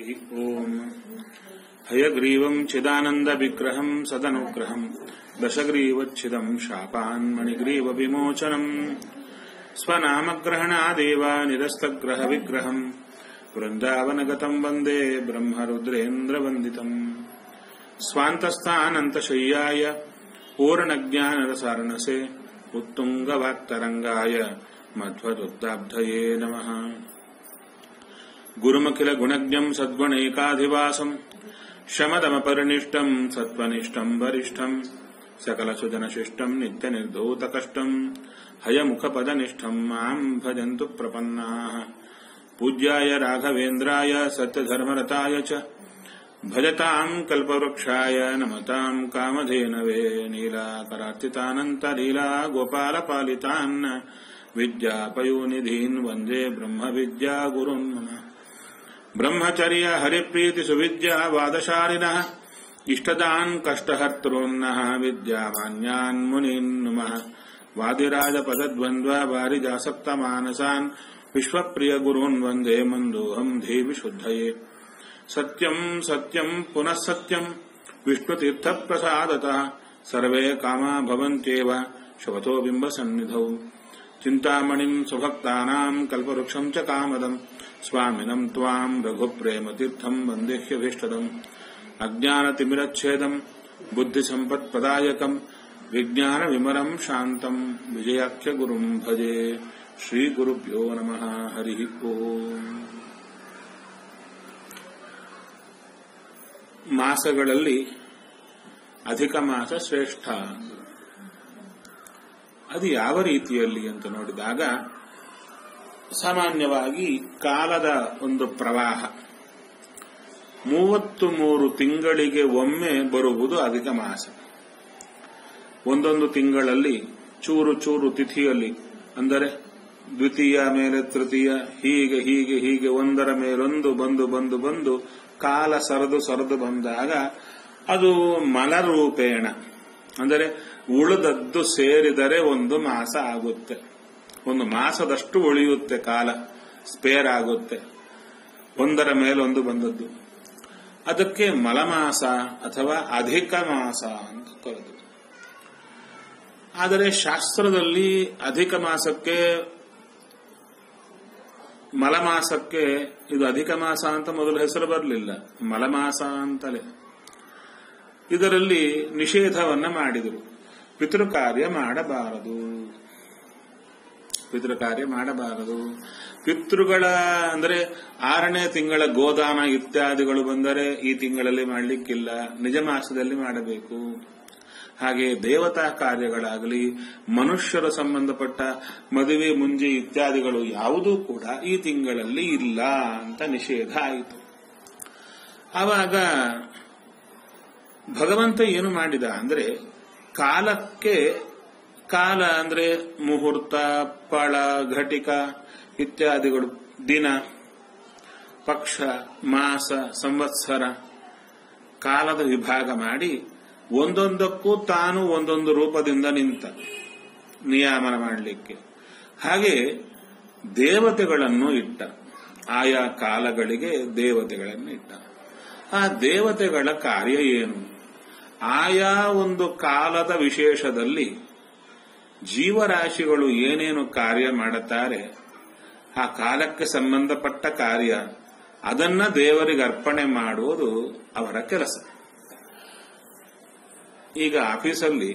हरिः ओम् हयग्रीवम् चिदानन्दविग्रहम् सदनुग्रहम् दशग्रीवच्छिदम् शापान्मणिग्रीवविमोचनम् स्वनामग्रहणादेव निरस्तग्रहविग्रहम् वृन्दावनगतम् वन्दे ब्रह्मरुद्रेन्द्रवन्दितम् स्वान्तस्थानन्तशय्याय पूर्णज्ञानरसारणसे उत्तुङ्गवाक्तरङ्गाय मध्वदुग्धाब्धये नमः गुरुमखिलगुणज्ञम् सद्गुणैकाधिवासम् शमदमपरिनिष्टम् सत्त्वनिष्ठम् वरिष्ठम् सकलसुजनशिष्टम् नित्यनिर्धूतकष्टम् हयमुखपदनिष्ठम् माम् भजन्तु प्रपन्नाः पूज्याय राघवेन्द्राय सत्यधर्मरताय च भजताम् कल्पवृक्षाय नमताम् कामधेनवे नीलाकरार्चितानन्तलीला गोपालपालितान् विद्यापयोनिधीन् वन्दे ब्रह्मविद्यागुरुन् ब्रह्मचर्य हरिप्रीतिसुविद्या वादशालिनः इष्टदान् कष्टहर्तॄन्नः विद्यामान्यान् मुनीन् नुमः वादिराजपदद्वन्द्व वारिजासक्तमानसान् विश्वप्रियगुरून् वन्दे मन्दोऽहम् देवि शुद्धये सत्यम् सत्यम् पुनः सत्यम् विष्णुतीर्थप्रसादतः सर्वे कामा भवन्त्येव शवतो बिम्बसन्निधौ चिन्तामणिम् सुभक्तानाम् कल्पवृक्षम् च कामदम् स्वामिनम् त्वाम् रघुप्रेमतीर्थम् वन्देह्यभीष्टदम् अज्ञानतिमिरच्छेदम् बुद्धिसम्पत्प्रदायकम् विज्ञानविमलम् शान्तम् विजयाख्यगुरुम् भजे श्रीगुरुभ्यो नमः हरिः ओम् ಮಾಸಗಳಲ್ಲಿ ಅಧಿಕ ಮಾಸ ಶ್ರೇಷ್ಠ ಅದು ಯಾವ ರೀತಿಯಲ್ಲಿ ಅಂತ ನೋಡಿದಾಗ ಸಾಮಾನ್ಯವಾಗಿ ಕಾಲದ ಒಂದು ಪ್ರವಾಹ ಮೂವತ್ತು ಮೂರು ತಿಂಗಳಿಗೆ ಒಮ್ಮೆ ಬರುವುದು ಅಧಿಕ ಮಾಸ ಒಂದೊಂದು ತಿಂಗಳಲ್ಲಿ ಚೂರು ಚೂರು ತಿಥಿಯಲ್ಲಿ ಅಂದರೆ ದ್ವಿತೀಯ ಮೇಲೆ ತೃತೀಯ ಹೀಗೆ ಹೀಗೆ ಹೀಗೆ ಒಂದರ ಮೇಲೊಂದು ಬಂದು ಬಂದು ಬಂದು ಕಾಲ ಸರದು ಸರದು ಬಂದಾಗ ಅದು ಮಲರೂಪೇಣ ಅಂದರೆ ಉಳಿದದ್ದು ಸೇರಿದರೆ ಒಂದು ಮಾಸ ಆಗುತ್ತೆ ಒಂದು ಮಾಸದಷ್ಟು ಉಳಿಯುತ್ತೆ ಕಾಲ ಸ್ಪೇರ್ ಆಗುತ್ತೆ ಒಂದರ ಮೇಲೊಂದು ಬಂದದ್ದು ಅದಕ್ಕೆ ಮಲಮಾಸ ಅಥವಾ ಅಧಿಕ ಮಾಸ ಅಂತ ಕರೆದು ಆದರೆ ಶಾಸ್ತ್ರದಲ್ಲಿ ಅಧಿಕ ಮಾಸಕ್ಕೆ ಮಲಮಾಸಕ್ಕೆ ಇದು ಅಧಿಕ ಮಾಸ ಅಂತ ಮೊದಲು ಹೆಸರು ಬರಲಿಲ್ಲ ಮಲಮಾಸ ಅಂತಲೇ ಇದರಲ್ಲಿ ನಿಷೇಧವನ್ನ ಮಾಡಿದರು ಪಿತೃಕಾರ್ಯ ಮಾಡಬಾರದು ಪಿತೃಕಾರ್ಯ ಮಾಡಬಾರದು ಪಿತೃಗಳ ಅಂದರೆ ಆರನೇ ತಿಂಗಳ ಗೋದಾನ ಇತ್ಯಾದಿಗಳು ಬಂದರೆ ಈ ತಿಂಗಳಲ್ಲಿ ಮಾಡಲಿಕ್ಕಿಲ್ಲ ನಿಜ ಮಾಸದಲ್ಲಿ ಮಾಡಬೇಕು ಹಾಗೆ ದೇವತಾ ಕಾರ್ಯಗಳಾಗಲಿ ಮನುಷ್ಯರ ಸಂಬಂಧಪಟ್ಟ ಮದುವೆ ಮುಂಜಿ ಇತ್ಯಾದಿಗಳು ಯಾವುದೂ ಕೂಡ ಈ ತಿಂಗಳಲ್ಲಿ ಇಲ್ಲ ಅಂತ ನಿಷೇಧ ಆಯಿತು ಆವಾಗ ಭಗವಂತ ಏನು ಮಾಡಿದ ಅಂದ್ರೆ ಕಾಲಕ್ಕೆ ಕಾಲ ಅಂದ್ರೆ ಮುಹೂರ್ತ ಫಳ ಘಟಿಕ ಇತ್ಯಾದಿಗಳು ದಿನ ಪಕ್ಷ ಮಾಸ ಸಂವತ್ಸರ ಕಾಲದ ವಿಭಾಗ ಮಾಡಿ ಒಂದೊಂದಕ್ಕೂ ತಾನು ಒಂದೊಂದು ರೂಪದಿಂದ ನಿಂತ ನಿಯಾಮನ ಮಾಡಲಿಕ್ಕೆ ಹಾಗೆ ದೇವತೆಗಳನ್ನು ಇಟ್ಟ ಆಯಾ ಕಾಲಗಳಿಗೆ ದೇವತೆಗಳನ್ನು ಇಟ್ಟ ಆ ದೇವತೆಗಳ ಕಾರ್ಯ ಏನು ಆಯಾ ಒಂದು ಕಾಲದ ವಿಶೇಷದಲ್ಲಿ ಜೀವರಾಶಿಗಳು ಏನೇನು ಕಾರ್ಯ ಮಾಡುತ್ತಾರೆ ಆ ಕಾಲಕ್ಕೆ ಸಂಬಂಧಪಟ್ಟ ಕಾರ್ಯ ಅದನ್ನ ದೇವರಿಗೆ ಅರ್ಪಣೆ ಮಾಡುವುದು ಅವರ ಕೆಲಸ ಈಗ ಆಫೀಸಲ್ಲಿ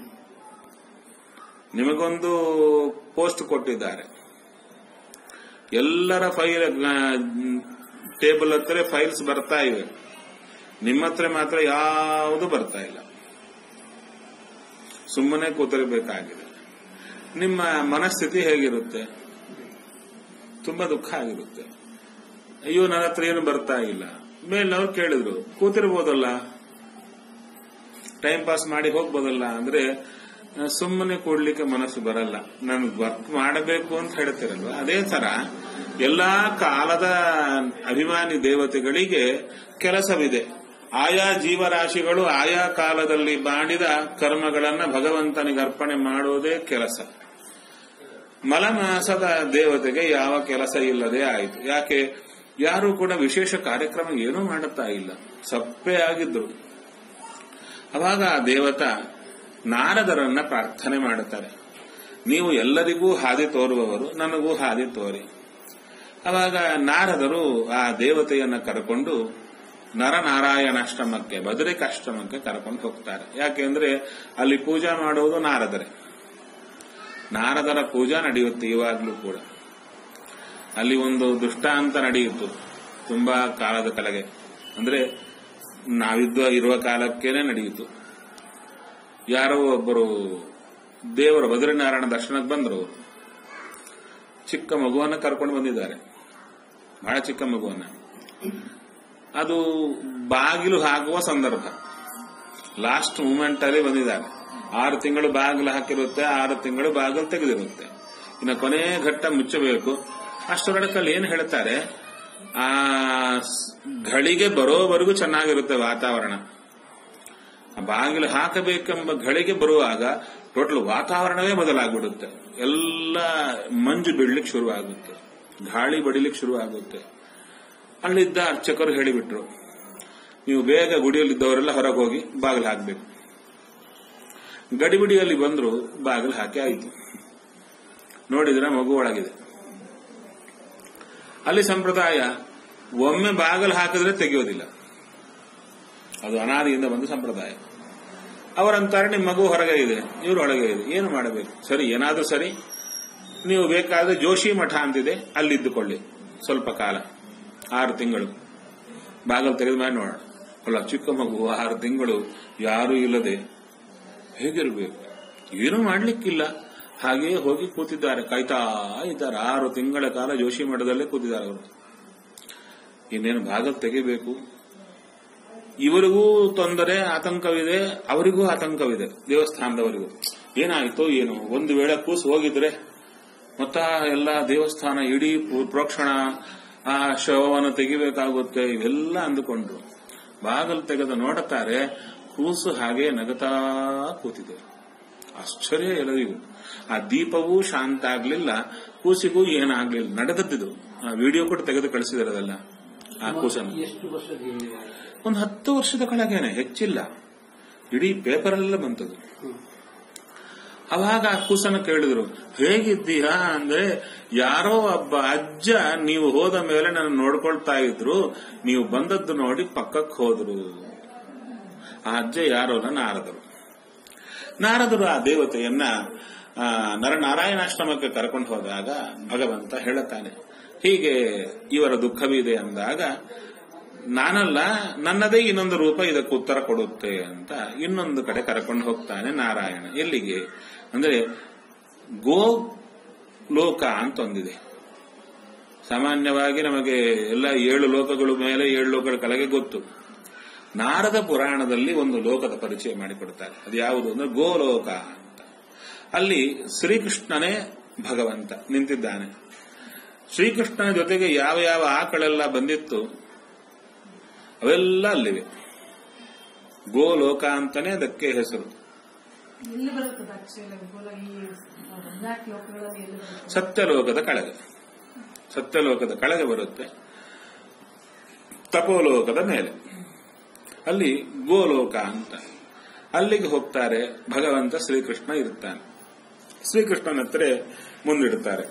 ನಿಮಗೊಂದು ಪೋಸ್ಟ್ ಕೊಟ್ಟಿದ್ದಾರೆ ಎಲ್ಲರ ಫೈಲ್ ಟೇಬಲ್ ಹತ್ರ ಫೈಲ್ಸ್ ಬರ್ತಾ ಇವೆ ನಿಮ್ಮ ಹತ್ರ ಮಾತ್ರ ಯಾವುದು ಬರ್ತಾ ಇಲ್ಲ ಸುಮ್ಮನೆ ಕೂತಿರಬೇಕಾಗಿದೆ ನಿಮ್ಮ ಮನಸ್ಥಿತಿ ಹೇಗಿರುತ್ತೆ ತುಂಬಾ ದುಃಖ ಆಗಿರುತ್ತೆ ಅಯ್ಯೋ ನನ್ನ ಹತ್ರ ಏನು ಬರ್ತಾ ಇಲ್ಲ ಮೇಲವ್ರು ಕೇಳಿದ್ರು ಕೂತಿರ್ಬೋದಲ್ಲ ಟೈಮ್ ಪಾಸ್ ಮಾಡಿ ಹೋಗ್ಬೋದಲ್ಲ ಅಂದ್ರೆ ಸುಮ್ಮನೆ ಕೂಡ್ಲಿಕ್ಕೆ ಮನಸ್ಸು ಬರಲ್ಲ ನಾನು ವರ್ಕ್ ಮಾಡಬೇಕು ಅಂತ ಹೇಳ್ತಿರಲ್ವ ಅದೇ ತರ ಎಲ್ಲಾ ಕಾಲದ ಅಭಿಮಾನಿ ದೇವತೆಗಳಿಗೆ ಕೆಲಸವಿದೆ ಆಯಾ ಜೀವರಾಶಿಗಳು ಆಯಾ ಕಾಲದಲ್ಲಿ ಮಾಡಿದ ಕರ್ಮಗಳನ್ನ ಭಗವಂತನಿಗೆ ಅರ್ಪಣೆ ಮಾಡೋದೇ ಕೆಲಸ ಮಲಮಾಸದ ದೇವತೆಗೆ ಯಾವ ಕೆಲಸ ಇಲ್ಲದೆ ಆಯಿತು ಯಾಕೆ ಯಾರು ಕೂಡ ವಿಶೇಷ ಕಾರ್ಯಕ್ರಮ ಏನೂ ಮಾಡುತ್ತಾ ಇಲ್ಲ ಸಪ್ಪೆ ಆಗಿದ್ರು ಅವಾಗ ಆ ದೇವತಾ ನಾರದರನ್ನ ಪ್ರಾರ್ಥನೆ ಮಾಡುತ್ತಾರೆ ನೀವು ಎಲ್ಲರಿಗೂ ಹಾದಿ ತೋರುವವರು ನನಗೂ ಹಾದಿ ತೋರಿ ಅವಾಗ ನಾರದರು ಆ ದೇವತೆಯನ್ನ ಕರ್ಕೊಂಡು ನರನಾರಾಯಣಾಶ್ರಮಕ್ಕೆ ಬದರಿಕಾಶ್ರಮಕ್ಕೆ ಕರ್ಕೊಂಡು ಹೋಗ್ತಾರೆ ಯಾಕೆಂದ್ರೆ ಅಲ್ಲಿ ಪೂಜಾ ಮಾಡುವುದು ನಾರದರೇ ನಾರದರ ಪೂಜಾ ನಡೆಯುತ್ತೆ ಇವಾಗಲೂ ಕೂಡ ಅಲ್ಲಿ ಒಂದು ದುಷ್ಟಾಂತ ನಡೆಯಿತು ತುಂಬಾ ಕಾಲದ ಕೆಳಗೆ ಅಂದ್ರೆ ನಾವಿದ್ದ ಇರುವ ಕಾಲಕ್ಕೇನೆ ನಡೆಯಿತು ಯಾರೋ ಒಬ್ಬರು ದೇವರು ಬದ್ರಿನಾರಾಯಣ ದರ್ಶನಕ್ಕೆ ಬಂದರು ಅವರು ಚಿಕ್ಕ ಮಗುವನ್ನ ಕರ್ಕೊಂಡು ಬಂದಿದ್ದಾರೆ ಬಹಳ ಚಿಕ್ಕ ಮಗುವನ್ನ ಅದು ಬಾಗಿಲು ಹಾಕುವ ಸಂದರ್ಭ ಲಾಸ್ಟ್ ಮೂಮೆಂಟ್ ಅಲ್ಲಿ ಬಂದಿದ್ದಾರೆ ಆರು ತಿಂಗಳು ಬಾಗಿಲು ಹಾಕಿರುತ್ತೆ ಆರು ತಿಂಗಳು ಬಾಗಿಲು ತೆಗೆದಿರುತ್ತೆ ಇನ್ನು ಕೊನೆ ಘಟ್ಟ ಮುಚ್ಚಬೇಕು ಅಷ್ಟರೊಳಕಲ್ಲಿ ಏನು ಹೇಳ್ತಾರೆ ಆ ಘಳಿಗೆ ಬರೋವರೆಗೂ ಚೆನ್ನಾಗಿರುತ್ತೆ ವಾತಾವರಣ ಆ ಬಾಗಿಲು ಹಾಕಬೇಕೆಂಬ ಘಳಿಗೆ ಬರುವಾಗ ಟೋಟಲ್ ವಾತಾವರಣವೇ ಬದಲಾಗ್ಬಿಡುತ್ತೆ ಎಲ್ಲ ಮಂಜು ಬೀಳ್ಲಿಕ್ಕೆ ಶುರುವಾಗುತ್ತೆ ಗಾಳಿ ಬಡಿಲಿಕ್ಕೆ ಶುರುವಾಗುತ್ತೆ ಅಲ್ಲಿದ್ದ ಅರ್ಚಕರು ಹೇಳಿಬಿಟ್ರು ನೀವು ಬೇಗ ಗುಡಿಯಲ್ಲಿದ್ದವರೆಲ್ಲ ಹೊರಗೆ ಹೋಗಿ ಬಾಗಿಲು ಹಾಕಬೇಕು ಗಡಿಬಿಡಿಯಲ್ಲಿ ಬಂದ್ರು ಬಾಗಿಲು ಹಾಕಿ ಆಯಿತು ನೋಡಿದ್ರೆ ಮಗು ಒಳಗಿದೆ ಅಲ್ಲಿ ಸಂಪ್ರದಾಯ ಒಮ್ಮೆ ಬಾಗಿಲು ಹಾಕಿದ್ರೆ ತೆಗೆಯೋದಿಲ್ಲ ಅದು ಅನಾದಿಯಿಂದ ಬಂದ ಸಂಪ್ರದಾಯ ಅವರಂತಾರೆ ನಿಮ್ಮ ಮಗು ಹೊರಗೆ ಇದೆ ಇವರು ಒಳಗೆ ಇದೆ ಏನು ಮಾಡಬೇಕು ಸರಿ ಏನಾದ್ರೂ ಸರಿ ನೀವು ಬೇಕಾದ್ರೆ ಜೋಶಿ ಮಠ ಅಂತಿದೆ ಅಲ್ಲಿದ್ದುಕೊಳ್ಳಿ ಸ್ವಲ್ಪ ಕಾಲ ಆರು ತಿಂಗಳು ಬಾಗಿಲು ತೆಗೆದ ಮೇಲೆ ನೋಡೋಣ ಅಲ್ಲ ಚಿಕ್ಕ ಮಗು ಆರು ತಿಂಗಳು ಯಾರೂ ಇಲ್ಲದೆ ಹೇಗಿರಬೇಕು ಏನೂ ಮಾಡ್ಲಿಕ್ಕಿಲ್ಲ ಹಾಗೆಯೇ ಹೋಗಿ ಕೂತಿದ್ದಾರೆ ಕಾಯ್ತಾ ಇದ್ದಾರೆ ಆರು ತಿಂಗಳ ಕಾಲ ಜೋಶಿ ಮಠದಲ್ಲೇ ಕೂತಿದ್ದಾರೆ ಅವರು ಇನ್ನೇನು ಬಾಗಿಲು ತೆಗಿಬೇಕು ಇವರಿಗೂ ತೊಂದರೆ ಆತಂಕವಿದೆ ಅವರಿಗೂ ಆತಂಕವಿದೆ ದೇವಸ್ಥಾನದವರಿಗೂ ಏನಾಯ್ತೋ ಏನು ಒಂದು ವೇಳೆ ಕೂಸು ಹೋಗಿದ್ರೆ ಮತ್ತ ಎಲ್ಲ ದೇವಸ್ಥಾನ ಇಡೀ ಪ್ರೋಕ್ಷಣ ಆ ಶವವನ್ನು ತೆಗಿಬೇಕಾಗುತ್ತೆ ಇವೆಲ್ಲ ಅಂದುಕೊಂಡ್ರು ಬಾಗಲು ತೆಗೆದು ನೋಡುತ್ತಾರೆ ಕೂಸು ಹಾಗೆ ನಗತಾ ಕೂತಿದೆ ಆಶ್ಚರ್ಯ ಎಲ್ಲರಿಗೂ ಆ ದೀಪವೂ ಶಾಂತ ಆಗ್ಲಿಲ್ಲ ಕೂಸಿಗೂ ಏನಾಗ್ಲಿಲ್ಲ ನಡೆದದ್ದಿದು ಆ ವಿಡಿಯೋ ಕೂಡ ತೆಗೆದು ಕಳಿಸಿದಾರೆ ಅದೆಲ್ಲ ಆ ಕೂಸನ್ನು ಎಷ್ಟು ವರ್ಷದ ಹಿಂದೆ ಒಂದು ಹತ್ತು ವರ್ಷದ ಕೆಳಗೇನೆ ಹೆಚ್ಚಿಲ್ಲ ಇಡೀ ಪೇಪರಲ್ಲ ಬಂತದು ಅವಾಗ ಆ ಕೂಸನ್ನು ಕೇಳಿದ್ರು ಹೇಗಿದ್ದೀರಾ ಅಂದ್ರೆ ಯಾರೋ ಒಬ್ಬ ಅಜ್ಜ ನೀವು ಹೋದ ಮೇಲೆ ನನ್ನ ನೋಡ್ಕೊಳ್ತಾ ಇದ್ರು ನೀವು ಬಂದದ್ದು ನೋಡಿ ಪಕ್ಕಕ್ಕೆ ಹೋದ್ರು ಆ ಅಜ್ಜ ಯಾರೋ ನಾರದರು ನಾರದರು ಆ ದೇವತೆಯನ್ನ ಆ, ನರನಾರಾಯಣಾಶ್ರಮಕ್ಕೆ ಕರ್ಕೊಂಡು ಹೋದಾಗ ಭಗವಂತ ಹೇಳುತ್ತಾನೆ ಹೀಗೆ ಇವರ ದುಃಖವಿದೆ ಅಂದಾಗ ನಾನಲ್ಲ ನನ್ನದೇ ಇನ್ನೊಂದು ರೂಪ ಇದಕ್ಕೆ ಉತ್ತರ ಕೊಡುತ್ತೆ ಅಂತ ಇನ್ನೊಂದು ಕಡೆ ಕರ್ಕೊಂಡು ಹೋಗ್ತಾನೆ ನಾರಾಯಣ ಎಲ್ಲಿಗೆ ಅಂದ್ರೆ ಗೋ ಲೋಕ ಅಂತ ಒಂದಿದೆ ಸಾಮಾನ್ಯವಾಗಿ ನಮಗೆ ಎಲ್ಲ ಏಳು ಲೋಕಗಳು ಮೇಲೆ ಏಳು ಲೋಕಗಳ ಕೆಳಗೆ ಗೊತ್ತು ನಾರದ ಪುರಾಣದಲ್ಲಿ ಒಂದು ಲೋಕದ ಪರಿಚಯ ಮಾಡಿಕೊಡ್ತಾರೆ ಅದು ಯಾವುದು ಅಂದ್ರೆ ಗೋಲೋಕ ಅಂತ ಅಲ್ಲಿ ಶ್ರೀಕೃಷ್ಣನೇ ಭಗವಂತ ನಿಂತಿದ್ದಾನೆ ಶ್ರೀಕೃಷ್ಣನ ಜೊತೆಗೆ ಯಾವ ಯಾವ ಆಕಳೆಲ್ಲ ಬಂದಿತ್ತು ಅವೆಲ್ಲ ಅಲ್ಲಿವೆ ಗೋಲೋಕ ಅಂತಾನೆ ಅದಕ್ಕೆ ಹೆಸರು ಎಲ್ಲಿ ಬರುತ್ತದೆ ಆಕ್ಚುಲಿ ಗೋಲ ಈ ಹದಿನಾಲ್ಕು ಲೋಕಗಳಲ್ಲಿ ಎಲ್ಲಿ ಬರುತ್ತದೆ ಸತ್ಯಲೋಕದ ಕೆಳಗೆ ಸತ್ಯಲೋಕದ ಕೆಳಗೆ ಬರುತ್ತೆ ತಪೋಲೋಕದ ಮೇಲೆ ಅಲ್ಲಿ ಗೋಲೋಕ ಅಂತ ಅಲ್ಲಿಗೆ ಹೋಗ್ತಾರೆ ಭಗವಂತ ಶ್ರೀಕೃಷ್ಣ ಇರುತ್ತಾನೆ ಶ್ರೀಕೃಷ್ಣನ ಹತ್ರ ಮುಂದಿಡುತ್ತಾರೆ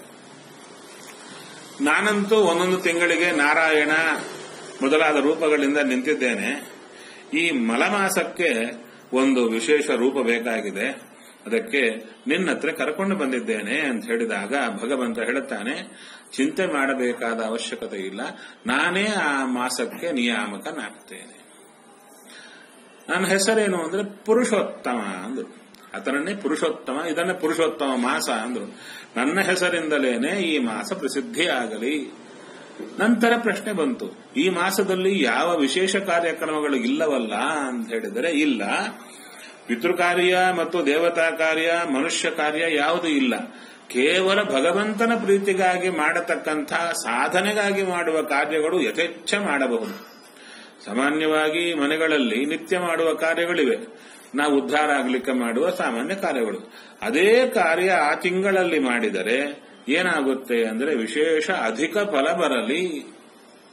ನಾನಂತೂ ಒಂದೊಂದು ತಿಂಗಳಿಗೆ ನಾರಾಯಣ ಮೊದಲಾದ ರೂಪಗಳಿಂದ ನಿಂತಿದ್ದೇನೆ ಈ ಮಲಮಾಸಕ್ಕೆ ಒಂದು ವಿಶೇಷ ರೂಪ ಬೇಕಾಗಿದೆ ಅದಕ್ಕೆ ನಿನ್ನ ಹತ್ರ ಕರ್ಕೊಂಡು ಬಂದಿದ್ದೇನೆ ಅಂತ ಹೇಳಿದಾಗ ಭಗವಂತ ಹೇಳುತ್ತಾನೆ ಚಿಂತೆ ಮಾಡಬೇಕಾದ ಅವಶ್ಯಕತೆ ಇಲ್ಲ ನಾನೇ ಆ ಮಾಸಕ್ಕೆ ನಿಯಾಮಕನಾಗ್ತೇನೆ ನನ್ನ ಹೆಸರೇನು ಅಂದ್ರೆ ಪುರುಷೋತ್ತಮ ಅಂದ್ರು ಆತನನ್ನೇ ಪುರುಷೋತ್ತಮ ಇದನ್ನೇ ಪುರುಷೋತ್ತಮ ಮಾಸ ಅಂದ್ರು ನನ್ನ ಹೆಸರಿಂದಲೇನೆ ಈ ಮಾಸ ಪ್ರಸಿದ್ಧಿ ಆಗಲಿ ನಂತರ ಪ್ರಶ್ನೆ ಬಂತು ಈ ಮಾಸದಲ್ಲಿ ಯಾವ ವಿಶೇಷ ಕಾರ್ಯಕ್ರಮಗಳು ಇಲ್ಲವಲ್ಲ ಅಂತ ಹೇಳಿದರೆ ಇಲ್ಲ ಪಿತೃಕಾರ್ಯ ಮತ್ತು ದೇವತಾ ಕಾರ್ಯ ಮನುಷ್ಯ ಕಾರ್ಯ ಯಾವುದು ಇಲ್ಲ ಕೇವಲ ಭಗವಂತನ ಪ್ರೀತಿಗಾಗಿ ಮಾಡತಕ್ಕಂಥ ಸಾಧನೆಗಾಗಿ ಮಾಡುವ ಕಾರ್ಯಗಳು ಯಥೇಚ್ಛ ಮಾಡಬಹುದು ಸಾಮಾನ್ಯವಾಗಿ ಮನೆಗಳಲ್ಲಿ ನಿತ್ಯ ಮಾಡುವ ಕಾರ್ಯಗಳಿವೆ ನಾವು ಉದ್ಧಾರ ಆಗಲಿಕ್ಕೆ ಮಾಡುವ ಸಾಮಾನ್ಯ ಕಾರ್ಯಗಳು ಅದೇ ಕಾರ್ಯ ಆ ತಿಂಗಳಲ್ಲಿ ಮಾಡಿದರೆ ಏನಾಗುತ್ತೆ ಅಂದ್ರೆ ವಿಶೇಷ ಅಧಿಕ ಫಲ ಬರಲಿ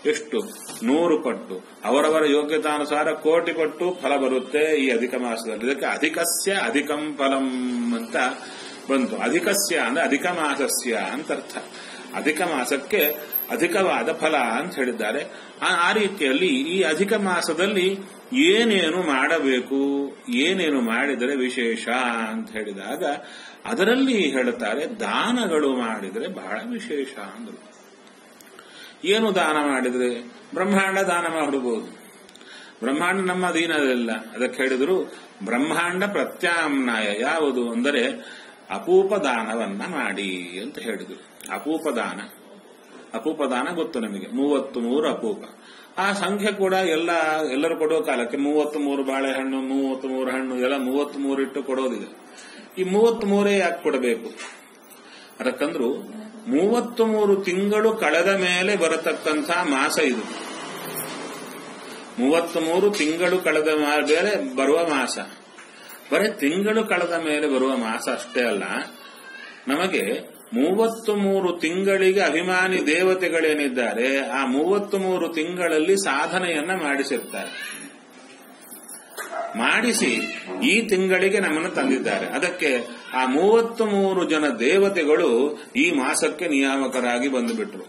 ಎಷ್ಟು ನೂರು ಪಟ್ಟು ಅವರವರ ಯೋಗ್ಯತಾನುಸಾರ ಕೋಟಿ ಪಟ್ಟು ಫಲ ಬರುತ್ತೆ ಈ ಅಧಿಕ ಮಾಸದಲ್ಲಿ ಇದಕ್ಕೆ ಅಧಿಕಸ್ಯ ಅಧಿಕಂ ಫಲಂ ಅಂತ ಬಂತು ಅಧಿಕಸ್ಯ ಅಂದ್ರೆ ಅಧಿಕ ಮಾಸಸ್ಯ ಅಂತ ಅರ್ಥ ಅಧಿಕ ಮಾಸಕ್ಕೆ ಅಧಿಕವಾದ ಫಲ ಅಂತ ಹೇಳಿದ್ದಾರೆ ಆ ಆ ರೀತಿಯಲ್ಲಿ ಈ ಅಧಿಕ ಮಾಸದಲ್ಲಿ ಏನೇನು ಮಾಡಬೇಕು ಏನೇನು ಮಾಡಿದರೆ ವಿಶೇಷ ಅಂತ ಹೇಳಿದಾಗ ಅದರಲ್ಲಿ ಹೇಳುತ್ತಾರೆ ದಾನಗಳು ಮಾಡಿದರೆ ಬಹಳ ವಿಶೇಷ ಅಂದರು ಏನು ದಾನ ಮಾಡಿದರೆ ಬ್ರಹ್ಮಾಂಡ ದಾನ ಮಾಡಬಹುದು ಬ್ರಹ್ಮಾಂಡ ನಮ್ಮ ಅಧೀನದಲ್ಲ ಅದಕ್ಕೆ ಹೇಳಿದ್ರು ಬ್ರಹ್ಮಾಂಡ ಪ್ರತ್ಯಾಮ್ನಾಯ ಯಾವುದು ಅಂದರೆ ಅಪೂಪ ದಾನವನ್ನ ಮಾಡಿ ಅಂತ ಹೇಳಿದರು ಅಪೂಪ ದಾನ ಅಪೂಪ ದಾನ ಗೊತ್ತು ನಮಗೆ ಮೂವತ್ತು ಮೂರು ಅಪೂಪ ಆ ಸಂಖ್ಯೆ ಕೂಡ ಎಲ್ಲ ಎಲ್ಲರೂ ಕೊಡೋ ಕಾಲಕ್ಕೆ ಮೂವತ್ತು ಮೂರು ಬಾಳೆಹಣ್ಣು ಮೂವತ್ತು ಮೂರು ಹಣ್ಣು ಎಲ್ಲ ಮೂವತ್ತು ಮೂರು ಇಟ್ಟು ಕೊಡೋದಿದೆ ಈ ಮೂವತ್ತು ಮೂರೇ ಯಾಕೆ ಕೊಡಬೇಕು ಅದಕ್ಕಂದ್ರು ಮೂವತ್ತು ಮೂರು ತಿಂಗಳು ಕಳೆದ ಮೇಲೆ ಬರತಕ್ಕಂಥ ಮಾಸ ಇದು ಮೂವತ್ತು ಮೂರು ತಿಂಗಳು ಕಳೆದ ಮಾ- ಮೇಲೆ ಬರುವ ಮಾಸ ಬರೀ ತಿಂಗಳು ಕಳೆದ ಮೇಲೆ ಬರುವ ಮಾಸ ಅಷ್ಟೇ ಅಲ್ಲ ನಮಗೆ ಮೂವತ್ತು ಮೂರು ತಿಂಗಳಿಗೆ ಅಭಿಮಾನಿ ದೇವತೆಗಳೇನಿದ್ದಾರೆ ಆ ಮೂವತ್ತು ಮೂರು ತಿಂಗಳಲ್ಲಿ ಸಾಧನೆಯನ್ನ ಮಾಡಿಸಿರ್ತಾರೆ ಮಾಡಿಸಿ ಈ ತಿಂಗಳಿಗೆ ನಮ್ಮನ್ನು ತಂದಿದ್ದಾರೆ ಅದಕ್ಕೆ ಆ ಮೂವತ್ತು ಮೂರು ಜನ ದೇವತೆಗಳು ಈ ಮಾಸಕ್ಕೆ ನಿಯಾಮಕರಾಗಿ ಬಂದುಬಿಟ್ರು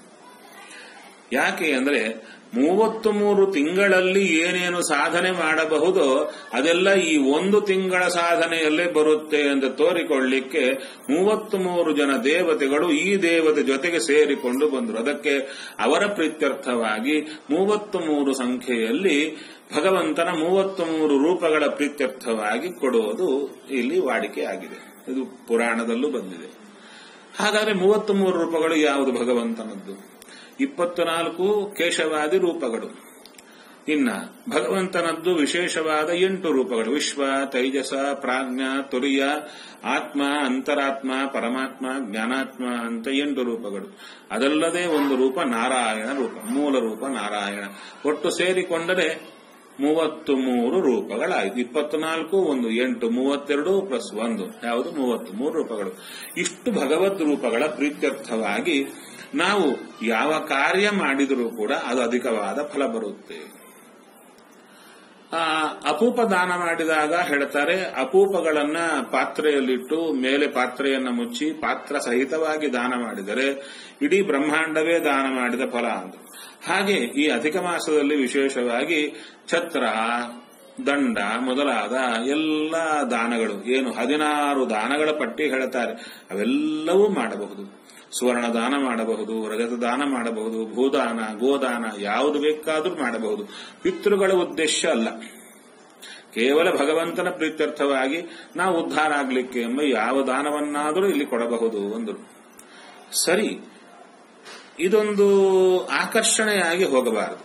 ಯಾಕೆ ಅಂದ್ರೆ ಮೂವತ್ತು ಮೂರು ತಿಂಗಳಲ್ಲಿ ಏನೇನು ಸಾಧನೆ ಮಾಡಬಹುದೋ ಅದೆಲ್ಲ ಈ ಒಂದು ತಿಂಗಳ ಸಾಧನೆಯಲ್ಲೇ ಬರುತ್ತೆ ಎಂದು ತೋರಿಕೊಳ್ಳಿಕ್ಕೆ ಮೂವತ್ತು ಮೂರು ಜನ ದೇವತೆಗಳು ಈ ದೇವತೆ ಜೊತೆಗೆ ಸೇರಿಕೊಂಡು ಬಂದರು ಅದಕ್ಕೆ ಅವರ ಪ್ರೀತ್ಯರ್ಥವಾಗಿ ಮೂವತ್ತು ಮೂರು ಸಂಖ್ಯೆಯಲ್ಲಿ ಭಗವಂತನ ಮೂವತ್ತು ಮೂರು ರೂಪಗಳ ಪ್ರೀತ್ಯರ್ಥವಾಗಿ ಕೊಡುವುದು ಇಲ್ಲಿ ವಾಡಿಕೆಯಾಗಿದೆ ಇದು ಪುರಾಣದಲ್ಲೂ ಬಂದಿದೆ ಹಾಗಾದ್ರೆ ಮೂವತ್ತು ಮೂರು ರೂಪಗಳು ಯಾವುದು ಭಗವಂತನದ್ದು ಇಪ್ಪತ್ತು ನಾಲ್ಕು ಕೇಶವಾದಿ ರೂಪಗಳು ಇನ್ನ ಭಗವಂತನದ್ದು ವಿಶೇಷವಾದ ಎಂಟು ರೂಪಗಳು ವಿಶ್ವ ತೈಜಸ ಪ್ರಾಜ್ಞ ತುರಿಯ ಆತ್ಮ ಅಂತರಾತ್ಮ ಪರಮಾತ್ಮ ಜ್ಞಾನಾತ್ಮ ಅಂತ ಎಂಟು ರೂಪಗಳು ಅದಲ್ಲದೆ ಒಂದು ರೂಪ ನಾರಾಯಣ ರೂಪ ಮೂಲ ರೂಪ ನಾರಾಯಣ ಒಟ್ಟು ಸೇರಿಕೊಂಡರೆ ಮೂವತ್ತು ಮೂರು ರೂಪಗಳಾಯಿತು ಇಪ್ಪತ್ನಾಲ್ಕು ಒಂದು ಎಂಟು ಮೂವತ್ತೆರಡು ಪ್ಲಸ್ ಒಂದು ಯಾವುದು ಮೂವತ್ತು ಮೂರು ರೂಪಗಳು ಇಷ್ಟು ಭಗವದ್ ರೂಪಗಳ ಪ್ರೀತ್ಯರ್ಥವಾಗಿ ನಾವು ಯಾವ ಕಾರ್ಯ ಮಾಡಿದರೂ ಕೂಡ ಅದು ಅಧಿಕವಾದ ಫಲ ಬರುತ್ತೆ ಆ ಅಪೂಪ ದಾನ ಮಾಡಿದಾಗ ಹೇಳ್ತಾರೆ ಅಪೂಪಗಳನ್ನ ಪಾತ್ರೆಯಲ್ಲಿಟ್ಟು ಮೇಲೆ ಪಾತ್ರೆಯನ್ನ ಮುಚ್ಚಿ ಪಾತ್ರ ಸಹಿತವಾಗಿ ದಾನ ಮಾಡಿದರೆ ಇಡೀ ಬ್ರಹ್ಮಾಂಡವೇ ದಾನ ಮಾಡಿದ ಫಲ ಅಂತ ಹಾಗೆ ಈ ಅಧಿಕ ಮಾಸದಲ್ಲಿ ವಿಶೇಷವಾಗಿ ಛತ್ರ ದಂಡ ಮೊದಲಾದ ಎಲ್ಲ ದಾನಗಳು ಏನು ಹದಿನಾರು ದಾನಗಳ ಪಟ್ಟಿ ಹೇಳ್ತಾರೆ ಅವೆಲ್ಲವೂ ಮಾಡಬಹುದು ಸುವರ್ಣ ದಾನ ಮಾಡಬಹುದು ರಜತ ದಾನ ಮಾಡಬಹುದು ಭೂದಾನ ಗೋದಾನ ಯಾವುದು ಬೇಕಾದರೂ ಮಾಡಬಹುದು ಪಿತೃಗಳ ಉದ್ದೇಶ ಅಲ್ಲ ಕೇವಲ ಭಗವಂತನ ಪ್ರೀತ್ಯರ್ಥವಾಗಿ ನಾವು ಉದ್ಧಾರ ಆಗಲಿಕ್ಕೆ ಎಂಬ ಯಾವ ದಾನವನ್ನಾದರೂ ಇಲ್ಲಿ ಕೊಡಬಹುದು ಅಂದರು ಸರಿ ಇದೊಂದು ಆಕರ್ಷಣೆಯಾಗಿ ಹೋಗಬಾರದು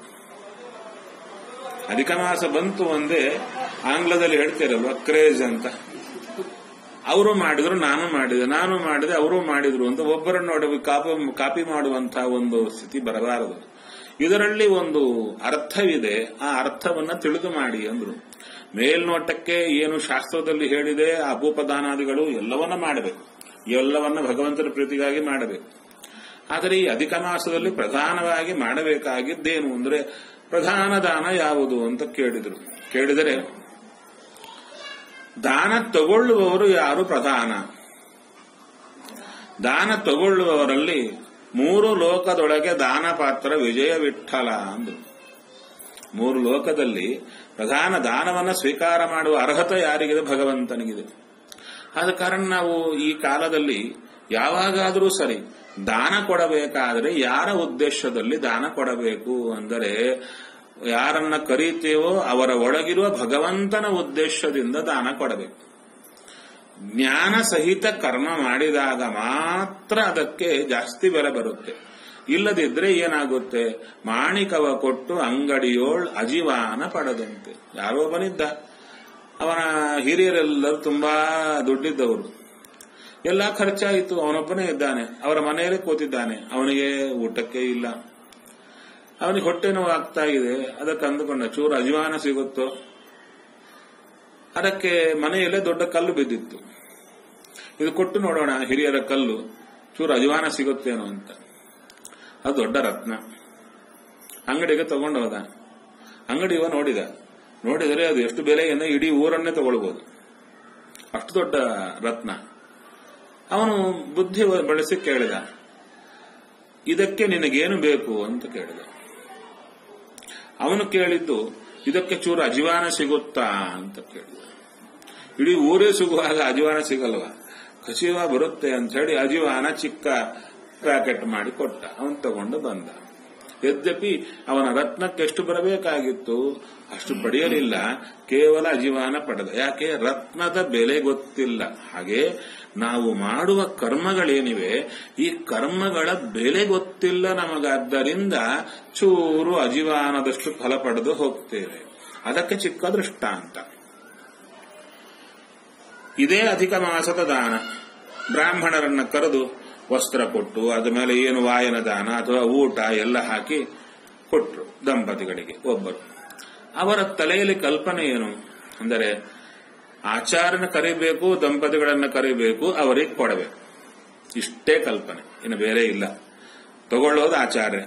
ಅಧಿಕ ಮಾಸ ಬಂತು ಒಂದೇ ಆಂಗ್ಲದಲ್ಲಿ ಹೇಳ್ತಿರಲ್ವ ಕ್ರೇಜ್ ಅಂತ ಅವರು ಮಾಡಿದ್ರು ನಾನು ಮಾಡಿದೆ ನಾನು ಮಾಡಿದೆ ಅವರು ಮಾಡಿದ್ರು ಅಂತ ಒಬ್ಬರನ್ನು ನೋಡಿ ಕಾಪಿ ಕಾಪಿ ಮಾಡುವಂತಹ ಒಂದು ಸ್ಥಿತಿ ಬರಬಾರದು ಇದರಲ್ಲಿ ಒಂದು ಅರ್ಥವಿದೆ ಆ ಅರ್ಥವನ್ನ ತಿಳಿದು ಮಾಡಿ ಅಂದ್ರು ಮೇಲ್ನೋಟಕ್ಕೆ ಏನು ಶಾಸ್ತ್ರದಲ್ಲಿ ಹೇಳಿದೆ ಅಪೂಪದಾನಾದಿಗಳು ಎಲ್ಲವನ್ನ ಮಾಡಬೇಕು ಎಲ್ಲವನ್ನ ಭಗವಂತನ ಪ್ರೀತಿಗಾಗಿ ಮಾಡಬೇಕು ಆದರೆ ಈ ಅಧಿಕ ಮಾಸದಲ್ಲಿ ಪ್ರಧಾನವಾಗಿ ಮಾಡಬೇಕಾಗಿದ್ದೇನು ಅಂದ್ರೆ ಪ್ರಧಾನ ದಾನ ಯಾವುದು ಅಂತ ಕೇಳಿದರು ಕೇಳಿದರೆ ದಾನ ತಗೊಳ್ಳುವವರು ಯಾರು ಪ್ರಧಾನ ದಾನ ತಗೊಳ್ಳುವವರಲ್ಲಿ ಮೂರು ಲೋಕದೊಳಗೆ ದಾನ ಪಾತ್ರ ವಿಜಯ ವಿಠಲ ಅಂದು ಮೂರು ಲೋಕದಲ್ಲಿ ಪ್ರಧಾನ ದಾನವನ್ನ ಸ್ವೀಕಾರ ಮಾಡುವ ಅರ್ಹತೆ ಯಾರಿಗಿದೆ ಭಗವಂತನಿಗಿದೆ ಆದ ಕಾರಣ ನಾವು ಈ ಕಾಲದಲ್ಲಿ ಯಾವಾಗಾದರೂ ಸರಿ ದಾನ ಕೊಡಬೇಕಾದರೆ ಯಾರ ಉದ್ದೇಶದಲ್ಲಿ ದಾನ ಕೊಡಬೇಕು ಅಂದರೆ ಯಾರನ್ನ ಕರೀತೇವೋ ಅವರ ಒಳಗಿರುವ ಭಗವಂತನ ಉದ್ದೇಶದಿಂದ ದಾನ ಕೊಡಬೇಕು ಜ್ಞಾನ ಸಹಿತ ಕರ್ಮ ಮಾಡಿದಾಗ ಮಾತ್ರ ಅದಕ್ಕೆ ಜಾಸ್ತಿ ಬೆಲೆ ಬರುತ್ತೆ ಇಲ್ಲದಿದ್ರೆ ಏನಾಗುತ್ತೆ ಮಾಣಿಕವ ಕೊಟ್ಟು ಅಂಗಡಿಯೋಳ್ ಅಜೀವಾನ ಪಡೆದಂತೆ ಯಾರೋ ಒಬ್ಬನಿದ್ದ ಅವನ ಹಿರಿಯರೆಲ್ಲರೂ ತುಂಬಾ ದುಡ್ಡಿದ್ದವರು ಎಲ್ಲ ಖರ್ಚಾಯಿತು ಅವನೊಬ್ಬನೇ ಇದ್ದಾನೆ ಅವರ ಮನೆಯಲ್ಲೇ ಕೂತಿದ್ದಾನೆ ಅವನಿಗೆ ಊಟಕ್ಕೆ ಇಲ್ಲ ಅವನಿಗೆ ಹೊಟ್ಟೆ ನೋವು ಆಗ್ತಾ ಇದೆ ಅದಕ್ಕೆ ಅಂದುಕೊಂಡ ಚೂರು ಅಜವಾನ ಸಿಗುತ್ತೋ ಅದಕ್ಕೆ ಮನೆಯಲ್ಲೇ ದೊಡ್ಡ ಕಲ್ಲು ಬಿದ್ದಿತ್ತು ಇದು ಕೊಟ್ಟು ನೋಡೋಣ ಹಿರಿಯರ ಕಲ್ಲು ಚೂರು ಅಜವಾನ ಸಿಗುತ್ತೇನೋ ಅಂತ ಅದು ದೊಡ್ಡ ರತ್ನ ಅಂಗಡಿಗೆ ತಗೊಂಡು ಹೋದ ಅಂಗಡಿಯವ ನೋಡಿದ ನೋಡಿದರೆ ಅದು ಎಷ್ಟು ಬೆಲೆಯನ್ನು ಇಡೀ ಊರನ್ನೇ ತಗೊಳ್ಬಹುದು ಅಷ್ಟು ದೊಡ್ಡ ರತ್ನ ಅವನು ಬುದ್ಧಿ ಬಳಸಿ ಕೇಳಿದ ಇದಕ್ಕೆ ನಿನಗೇನು ಬೇಕು ಅಂತ ಕೇಳಿದ ಅವನು ಕೇಳಿದ್ದು ಇದಕ್ಕೆ ಚೂರು ಅಜಿವಾನ ಸಿಗುತ್ತಾ ಅಂತ ಕೇಳಿದ ಇಡೀ ಊರೇ ಸಿಗುವಾಗ ಅಜಿವಾನ ಸಿಗಲ್ವಾ ಕಸಿವ ಬರುತ್ತೆ ಅಂತ ಹೇಳಿ ಅಜಿವಾನ ಚಿಕ್ಕ ಪ್ಯಾಕೆಟ್ ಮಾಡಿ ಕೊಟ್ಟ ಅವನು ತಗೊಂಡು ಬಂದ ಯದ್ಯಪಿ ಅವನ ರತ್ನಕ್ಕೆ ಎಷ್ಟು ಬರಬೇಕಾಗಿತ್ತು ಅಷ್ಟು ಪಡೆಯಲಿಲ್ಲ ಕೇವಲ ಅಜಿವಾನ ಪಡೆದ ಯಾಕೆ ರತ್ನದ ಬೆಲೆ ಗೊತ್ತಿಲ್ಲ ಹಾಗೆ ನಾವು ಮಾಡುವ ಕರ್ಮಗಳೇನಿವೆ ಈ ಕರ್ಮಗಳ ಬೆಲೆ ಗೊತ್ತಿಲ್ಲ ನಮಗಾದ್ದರಿಂದ ಚೂರು ಅಜಿವಾನದಷ್ಟು ಫಲ ಪಡೆದು ಹೋಗ್ತೇವೆ ಅದಕ್ಕೆ ಚಿಕ್ಕ ದೃಷ್ಟಾಂತ ಇದೇ ಅಧಿಕ ಮಾಸದ ದಾನ ಬ್ರಾಹ್ಮಣರನ್ನ ಕರೆದು ವಸ್ತ್ರ ಕೊಟ್ಟು ಅದ ಮೇಲೆ ಏನು ವಾಯನ ದಾನ ಅಥವಾ ಊಟ ಎಲ್ಲ ಹಾಕಿ ಕೊಟ್ರು ದಂಪತಿಗಳಿಗೆ ಒಬ್ಬರು ಅವರ ತಲೆಯಲ್ಲಿ ಕಲ್ಪನೆ ಏನು ಅಂದರೆ ಆಚಾರನ ಕರಿಬೇಕು ದಂಪತಿಗಳನ್ನ ಕರಿಬೇಕು ಅವರಿಗೆ ಕೊಡಬೇಕು ಇಷ್ಟೇ ಕಲ್ಪನೆ ಇನ್ನು ಬೇರೆ ಇಲ್ಲ ತಗೊಳ್ಳೋದು ಆಚಾರ್ಯ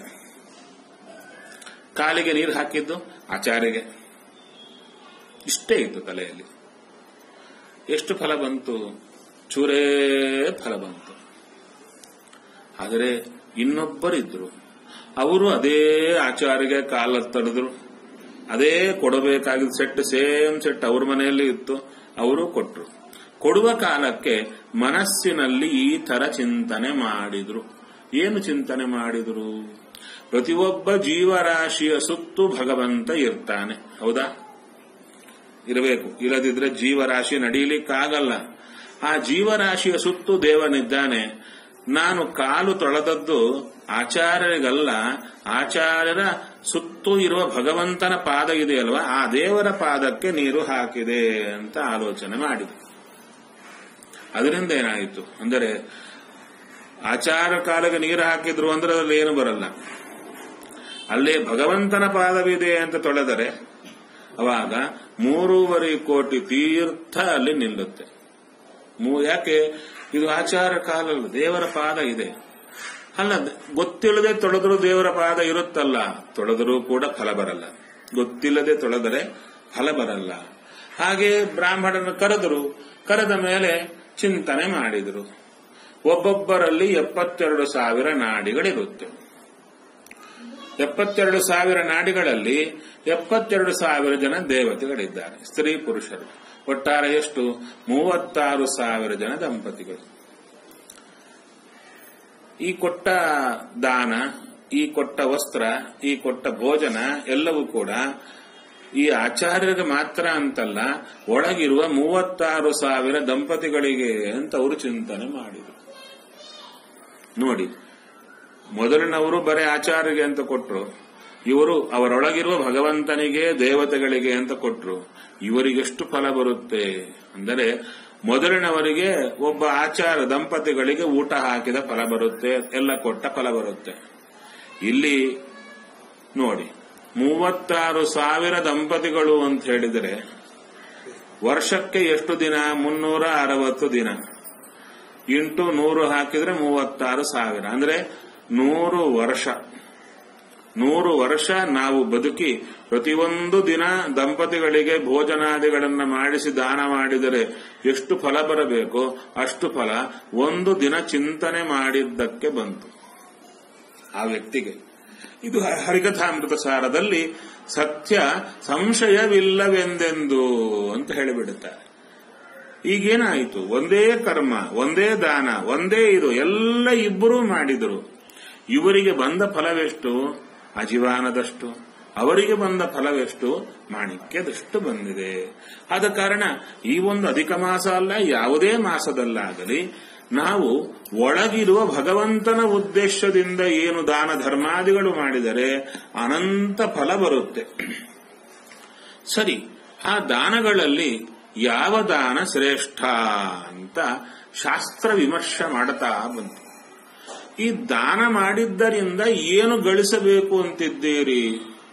ಕಾಲಿಗೆ ನೀರು ಹಾಕಿದ್ದು ಆಚಾರ್ಯಗೆ ಇಷ್ಟೇ ಇತ್ತು ತಲೆಯಲ್ಲಿ ಎಷ್ಟು ಫಲ ಬಂತು ಚೂರೇ ಫಲ ಬಂತು ಆದರೆ ಇನ್ನೊಬ್ಬರಿದ್ರು ಅವರು ಅದೇ ಆಚಾರ್ಯಗೆ ಕಾಲ ತಡೆದ್ರು ಅದೇ ಕೊಡಬೇಕಾಗಿದ್ದ ಸೆಟ್ ಸೇಮ್ ಸೆಟ್ ಅವ್ರ ಮನೆಯಲ್ಲಿ ಇತ್ತು ಅವರು ಕೊಟ್ರು ಕೊಡುವ ಕಾಲಕ್ಕೆ ಮನಸ್ಸಿನಲ್ಲಿ ಈ ತರ ಚಿಂತನೆ ಮಾಡಿದ್ರು ಏನು ಚಿಂತನೆ ಮಾಡಿದ್ರು ಪ್ರತಿಯೊಬ್ಬ ಜೀವರಾಶಿಯ ಸುತ್ತು ಭಗವಂತ ಇರ್ತಾನೆ ಹೌದಾ ಇರಬೇಕು ಇಲ್ಲದಿದ್ರೆ ಜೀವರಾಶಿ ನಡೀಲಿಕ್ಕಾಗಲ್ಲ ಆ ಜೀವರಾಶಿಯ ಸುತ್ತು ದೇವನಿದ್ದಾನೆ ನಾನು ಕಾಲು ತೊಳೆದದ್ದು ಆಚಾರ್ಯರಿಗಲ್ಲ ಆಚಾರ್ಯರ ಸುತ್ತು ಇರುವ ಭಗವಂತನ ಪಾದ ಇದೆಯಲ್ವಾ ಆ ದೇವರ ಪಾದಕ್ಕೆ ನೀರು ಹಾಕಿದೆ ಅಂತ ಆಲೋಚನೆ ಮಾಡಿದೆ ಅದರಿಂದ ಏನಾಯಿತು ಅಂದರೆ ಆಚಾರ ಕಾಲಕ್ಕೆ ನೀರು ಹಾಕಿದ್ರು ಅಂದ್ರೆ ಅದ್ರಲ್ಲಿ ಏನು ಬರಲ್ಲ ಅಲ್ಲೇ ಭಗವಂತನ ಪಾದವಿದೆ ಅಂತ ತೊಳೆದರೆ ಅವಾಗ ಮೂರುವರೆ ಕೋಟಿ ತೀರ್ಥ ಅಲ್ಲಿ ನಿಲ್ಲುತ್ತೆ ಮೂ- ಯಾಕೆ ಇದು ಆಚಾರ ಕಾಲ ಅಲ್ಲ, ದೇವರ ಪಾದ ಇದೆ ಅಲ್ಲ ಗೊತ್ತಿಲ್ಲದೆ ತೊಳೆದರೂ ದೇವರ ಪಾದ ಇರುತ್ತಲ್ಲ ತೊಳೆದರೂ ಕೂಡ ಫಲ ಬರಲ್ಲ ಗೊತ್ತಿಲ್ಲದೆ ತೊಳೆದರೆ ಫಲ ಬರಲ್ಲ ಹಾಗೆ ಬ್ರಾಹ್ಮಣನ ಕರೆದರು ಕರೆದ ಮೇಲೆ ಚಿಂತನೆ ಮಾಡಿದರು ಒಬ್ಬೊಬ್ಬರಲ್ಲಿ ಎಪ್ಪತ್ತೆರಡು ಸಾವಿರ ನಾಡಿಗಳಿರುತ್ತೆ ಎಪ್ಪತ್ತೆರಡು ಸಾವಿರ ನಾಡಿಗಳಲ್ಲಿ ಎಪ್ಪತ್ತೆರಡು ಸಾವಿರ ಜನ ದೇವತೆಗಳಿದ್ದಾರೆ ಸ್ತ್ರೀ ಪುರುಷರು ಒಟ್ಟಾರೆ ಎಷ್ಟು ಮೂವತ್ತಾರು ಸಾವಿರ ಜನ ದಂಪತಿಗಳು ಈ ಕೊಟ್ಟ ದಾನ ಈ ಕೊಟ್ಟ ವಸ್ತ್ರ ಈ ಕೊಟ್ಟ ಭೋಜನ ಎಲ್ಲವೂ ಕೂಡ ಈ ಆಚಾರ್ಯರಿಗೆ ಮಾತ್ರ ಅಂತಲ್ಲ ಒಳಗಿರುವ ಮೂವತ್ತಾರು ಸಾವಿರ ದಂಪತಿಗಳಿಗೆ ಅಂತ ಅವರು ಚಿಂತನೆ ಮಾಡಿದರು ನೋಡಿ ಮೊದಲಿನವರು ಬರೀ ಆಚಾರ್ಯಗೆ ಅಂತ ಕೊಟ್ರು ಇವರು ಅವರೊಳಗಿರುವ ಭಗವಂತನಿಗೆ ದೇವತೆಗಳಿಗೆ ಅಂತ ಕೊಟ್ರು ಇವರಿಗೆಷ್ಟು ಫಲ ಬರುತ್ತೆ ಅಂದರೆ ಮೊದಲಿನವರಿಗೆ ಒಬ್ಬ ಆಚಾರ ದಂಪತಿಗಳಿಗೆ ಊಟ ಹಾಕಿದ ಫಲ ಬರುತ್ತೆ ಎಲ್ಲ ಕೊಟ್ಟ ಫಲ ಬರುತ್ತೆ ಇಲ್ಲಿ ನೋಡಿ ಮೂವತ್ತಾರು ಸಾವಿರ ದಂಪತಿಗಳು ಅಂತ ಹೇಳಿದರೆ ವರ್ಷಕ್ಕೆ ಎಷ್ಟು ದಿನ ಮುನ್ನೂರ ಅರವತ್ತು ದಿನ ಇಂಟು ನೂರು ಹಾಕಿದ್ರೆ ಮೂವತ್ತಾರು ಸಾವಿರ ಅಂದ್ರೆ ನೂರು ವರ್ಷ ನೂರು ವರ್ಷ ನಾವು ಬದುಕಿ ಪ್ರತಿಯೊಂದು ದಿನ ದಂಪತಿಗಳಿಗೆ ಭೋಜನಾದಿಗಳನ್ನು ಮಾಡಿಸಿ ದಾನ ಮಾಡಿದರೆ ಎಷ್ಟು ಫಲ ಬರಬೇಕೋ ಅಷ್ಟು ಫಲ ಒಂದು ದಿನ ಚಿಂತನೆ ಮಾಡಿದ್ದಕ್ಕೆ ಬಂತು ಆ ವ್ಯಕ್ತಿಗೆ ಇದು ಹರಿಕಥಾಮೃತ ಸಾರದಲ್ಲಿ ಸತ್ಯ ಸಂಶಯವಿಲ್ಲವೆಂದೆಂದು ಅಂತ ಹೇಳಿಬಿಡುತ್ತಾರೆ ಈಗೇನಾಯಿತು ಒಂದೇ ಕರ್ಮ ಒಂದೇ ದಾನ ಒಂದೇ ಇದು ಎಲ್ಲ ಇಬ್ಬರೂ ಮಾಡಿದರು ಇವರಿಗೆ ಬಂದ ಫಲವೆಷ್ಟು ಅಜಿವಾನದಷ್ಟು ಅವರಿಗೆ ಬಂದ ಫಲವೆಷ್ಟು ಮಾಣಿಕ್ಯದಷ್ಟು ಬಂದಿದೆ ಆದ ಕಾರಣ ಈ ಒಂದು ಅಧಿಕ ಮಾಸ ಅಲ್ಲ ಯಾವುದೇ ಮಾಸದಲ್ಲಾಗಲಿ ನಾವು ಒಳಗಿರುವ ಭಗವಂತನ ಉದ್ದೇಶದಿಂದ ಏನು ದಾನ ಧರ್ಮಾದಿಗಳು ಮಾಡಿದರೆ ಅನಂತ ಫಲ ಬರುತ್ತೆ ಸರಿ ಆ ದಾನಗಳಲ್ಲಿ ಯಾವ ದಾನ ಶ್ರೇಷ್ಠ ಅಂತ ಶಾಸ್ತ್ರ ವಿಮರ್ಶೆ ಮಾಡುತ್ತಾ ಬಂತು ಈ ದಾನ ಮಾಡಿದ್ದರಿಂದ ಏನು ಗಳಿಸಬೇಕು ಅಂತಿದ್ದೀರಿ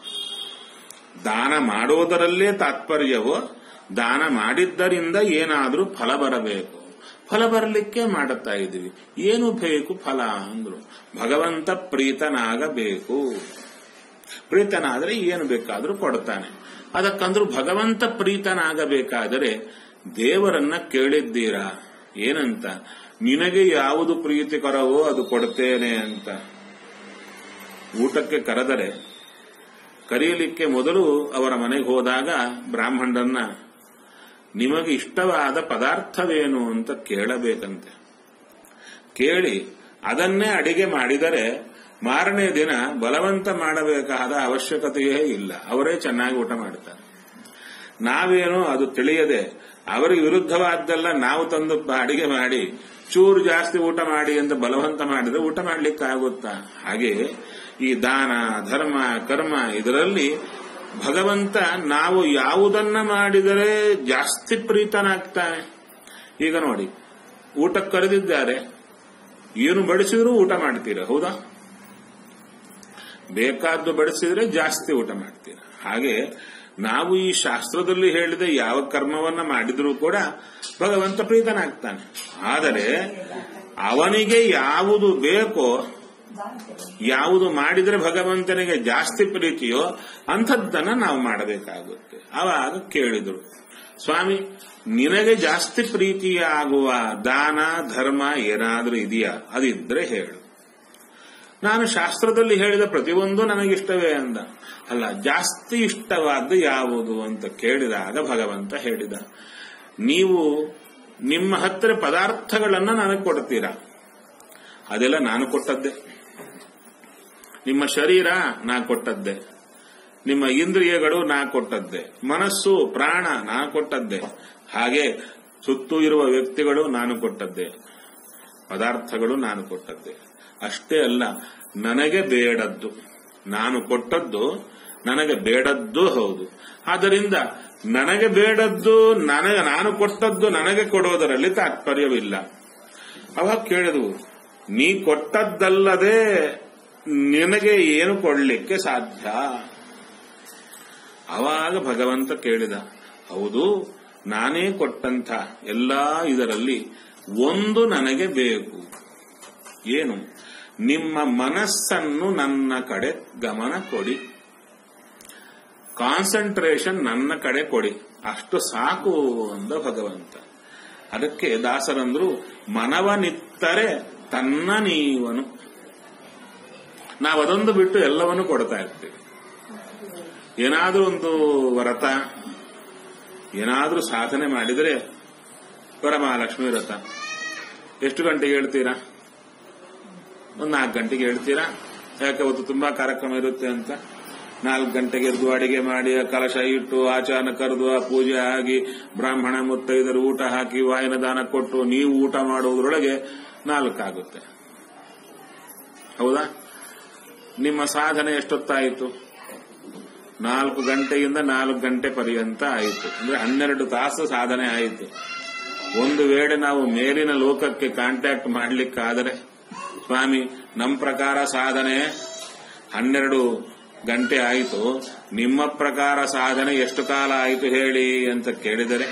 ದಾನ ಮಾಡೋದರಲ್ಲೇ ತಾತ್ಪರ್ಯವೋ ದಾನ ಮಾಡಿದ್ದರಿಂದ ಏನಾದರೂ ಫಲ ಬರಬೇಕು ಫಲ ಬರಲಿಕ್ಕೆ ಮಾಡುತ್ತಾ ಇದ್ದೀವಿ ಏನು ಬೇಕು ಫಲ ಅಂದ್ರು ಭಗವಂತ ಪ್ರೀತನಾಗಬೇಕು ಪ್ರೀತನಾದರೆ ಏನು ಬೇಕಾದರೂ ಕೊಡ್ತಾನೆ ಅದಕ್ಕಂದ್ರೂ ಭಗವಂತ ಪ್ರೀತನಾಗಬೇಕಾದರೆ ದೇವರನ್ನ ಕೇಳಿದ್ದೀರಾ ಏನಂತ ನಿನಗೆ ಯಾವುದು ಪ್ರೀತಿಕರವೋ ಅದು ಕೊಡ್ತೇನೆ ಅಂತ ಊಟಕ್ಕೆ ಕರೆದರೆ ಕರೆಯಲಿಕ್ಕೆ ಮೊದಲು ಅವರ ಮನೆಗೆ ಹೋದಾಗ ಬ್ರಾಹ್ಮಣರನ್ನ ನಿಮಗೆ ಇಷ್ಟವಾದ ಪದಾರ್ಥವೇನು ಅಂತ ಕೇಳಬೇಕಂತೆ ಕೇಳಿ ಅದನ್ನೇ ಅಡಿಗೆ ಮಾಡಿದರೆ ಮಾರನೇ ದಿನ ಬಲವಂತ ಮಾಡಬೇಕಾದ ಅವಶ್ಯಕತೆಯೇ ಇಲ್ಲ ಅವರೇ ಚೆನ್ನಾಗಿ ಊಟ ಮಾಡ್ತಾರೆ ನಾವೇನೋ ಅದು ತಿಳಿಯದೆ ಅವರಿಗೆ ವಿರುದ್ಧವಾದ್ದೆಲ್ಲ ನಾವು ತಂದು ಅಡಿಗೆ ಮಾಡಿ ಚೂರು ಜಾಸ್ತಿ ಊಟ ಮಾಡಿ ಅಂತ ಬಲವಂತ ಮಾಡಿದ್ರೆ ಊಟ ಮಾಡ್ಲಿಕ್ಕೆ ಆಗುತ್ತಾ ಹಾಗೆ ಈ ದಾನ ಧರ್ಮ ಕರ್ಮ ಇದರಲ್ಲಿ ಭಗವಂತ ನಾವು ಯಾವುದನ್ನ ಮಾಡಿದರೆ ಜಾಸ್ತಿ ಪ್ರೀತನಾಗ್ತಾನೆ ಈಗ ನೋಡಿ ಊಟಕ್ಕೆ ಕರೆದಿದ್ದಾರೆ ಏನು ಬಡಿಸಿದ್ರು ಊಟ ಮಾಡ್ತೀರಾ ಹೌದಾ ಬೇಕಾದ್ದು ಬಡಿಸಿದ್ರೆ ಜಾಸ್ತಿ ಊಟ ಮಾಡ್ತೀರಾ ಹಾಗೆ ನಾವು ಈ ಶಾಸ್ತ್ರದಲ್ಲಿ ಹೇಳಿದ ಯಾವ ಕರ್ಮವನ್ನ ಮಾಡಿದರೂ ಕೂಡ ಭಗವಂತ ಪ್ರೀತನಾಗ್ತಾನೆ ಆದರೆ ಅವನಿಗೆ ಯಾವುದು ಬೇಕೋ ಯಾವುದು ಮಾಡಿದರೆ ಭಗವಂತನಿಗೆ ಜಾಸ್ತಿ ಪ್ರೀತಿಯೋ ಅಂಥದ್ದನ್ನ ನಾವು ಮಾಡಬೇಕಾಗುತ್ತೆ ಅವಾಗ ಕೇಳಿದರು ಸ್ವಾಮಿ ನಿನಗೆ ಜಾಸ್ತಿ ಪ್ರೀತಿಯಾಗುವ ದಾನ ಧರ್ಮ ಏನಾದರೂ ಇದೆಯಾ ಅದಿದ್ರೆ ಹೇಳು ನಾನು ಶಾಸ್ತ್ರದಲ್ಲಿ ಹೇಳಿದ ಪ್ರತಿಯೊಂದು ನನಗಿಷ್ಟವೇ ಅಂದ ಅಲ್ಲ ಜಾಸ್ತಿ ಇಷ್ಟವಾದ್ದು ಯಾವುದು ಅಂತ ಕೇಳಿದಾಗ ಭಗವಂತ ಹೇಳಿದ ನೀವು ನಿಮ್ಮ ಹತ್ತಿರ ಪದಾರ್ಥಗಳನ್ನ ನನಗೆ ಕೊಡ್ತೀರಾ ಅದೆಲ್ಲ ನಾನು ಕೊಟ್ಟದ್ದೇ ನಿಮ್ಮ ಶರೀರ ನಾ ಕೊಟ್ಟದ್ದೇ ನಿಮ್ಮ ಇಂದ್ರಿಯಗಳು ನಾ ಕೊಟ್ಟದ್ದೇ ಮನಸ್ಸು ಪ್ರಾಣ ನಾ ಕೊಟ್ಟದ್ದೇ ಹಾಗೆ ಸುತ್ತೂ ಇರುವ ವ್ಯಕ್ತಿಗಳು ನಾನು ಕೊಟ್ಟದ್ದೇ ಪದಾರ್ಥಗಳು ನಾನು ಕೊಟ್ಟದ್ದೇ ಅಷ್ಟೇ ಅಲ್ಲ ನನಗೆ ಬೇಡದ್ದು ನಾನು ಕೊಟ್ಟದ್ದು ನನಗೆ ಬೇಡದ್ದು ಹೌದು ಆದ್ದರಿಂದ ನನಗೆ ಬೇಡದ್ದು ನನಗೆ ನಾನು ಕೊಟ್ಟದ್ದು ನನಗೆ ಕೊಡೋದರಲ್ಲಿ ತಾತ್ಪರ್ಯವಿಲ್ಲ ಅವಾಗ ಕೇಳಿದ್ವು ನೀ ಕೊಟ್ಟದ್ದಲ್ಲದೆ ನಿನಗೆ ಏನು ಕೊಡ್ಲಿಕ್ಕೆ ಸಾಧ್ಯ ಅವಾಗ ಭಗವಂತ ಕೇಳಿದ ಹೌದು ನಾನೇ ಕೊಟ್ಟಂತ ಎಲ್ಲಾ ಇದರಲ್ಲಿ ಒಂದು ನನಗೆ ಬೇಕು ಏನು ನಿಮ್ಮ ಮನಸ್ಸನ್ನು ನನ್ನ ಕಡೆ ಗಮನ ಕೊಡಿ ಕಾನ್ಸಂಟ್ರೇಷನ್ ನನ್ನ ಕಡೆ ಕೊಡಿ ಅಷ್ಟು ಸಾಕು ಅಂದ ಭಗವಂತ ಅದಕ್ಕೆ ದಾಸರಂದ್ರು ಮನವನಿತ್ತರೆ ತನ್ನ ನೀವನು ನಾವು ಅದೊಂದು ಬಿಟ್ಟು ಎಲ್ಲವನ್ನೂ ಕೊಡ್ತಾ ಇರ್ತೀವಿ ಏನಾದ್ರೂ ಒಂದು ವ್ರತ ಏನಾದ್ರೂ ಸಾಧನೆ ಮಾಡಿದರೆ ವರಮಹಾಲಕ್ಷ್ಮಿ ವ್ರತ ಎಷ್ಟು ಗಂಟೆಗೆ ಹೇಳ್ತೀರಾ ಒಂದು ನಾಲ್ಕು ಗಂಟೆಗೆ ಹೇಳ್ತೀರಾ ಯಾಕೆ ಅವತ್ತು ತುಂಬಾ ಕಾರ್ಯಕ್ರಮ ಇರುತ್ತೆ ಅಂತ ನಾಲ್ಕು ಗಂಟೆಗೆ ಎದ್ದು ಅಡಿಗೆ ಮಾಡಿ ಆ ಕಲಶ ಇಟ್ಟು ಆಚಾರ ಕರೆದು ಆ ಪೂಜೆ ಆಗಿ ಬ್ರಾಹ್ಮಣ ಮುತ್ತೈದರು ಊಟ ಹಾಕಿ ವಾಯನ ದಾನ ಕೊಟ್ಟು ನೀವು ಊಟ ಮಾಡುವುದರೊಳಗೆ ನಾಲ್ಕಾಗುತ್ತೆ ಹೌದಾ ನಿಮ್ಮ ಸಾಧನೆ ಎಷ್ಟೊತ್ತಾಯಿತು ನಾಲ್ಕು ಗಂಟೆಯಿಂದ ನಾಲ್ಕು ಗಂಟೆ ಪರ್ಯಂತ ಆಯಿತು ಅಂದ್ರೆ ಹನ್ನೆರಡು ತಾಸು ಸಾಧನೆ ಆಯಿತು ಒಂದು ವೇಳೆ ನಾವು ಮೇಲಿನ ಲೋಕಕ್ಕೆ ಕಾಂಟ್ಯಾಕ್ಟ್ ಮಾಡಲಿಕ್ಕಾದರೆ ಸ್ವಾಮಿ ನಮ್ಮ ಪ್ರಕಾರ ಸಾಧನೆ ಹನ್ನೆರಡು ಗಂಟೆ ಆಯಿತು ನಿಮ್ಮ ಪ್ರಕಾರ ಸಾಧನೆ ಎಷ್ಟು ಕಾಲ ಆಯಿತು ಹೇಳಿ ಅಂತ ಕೇಳಿದರೆ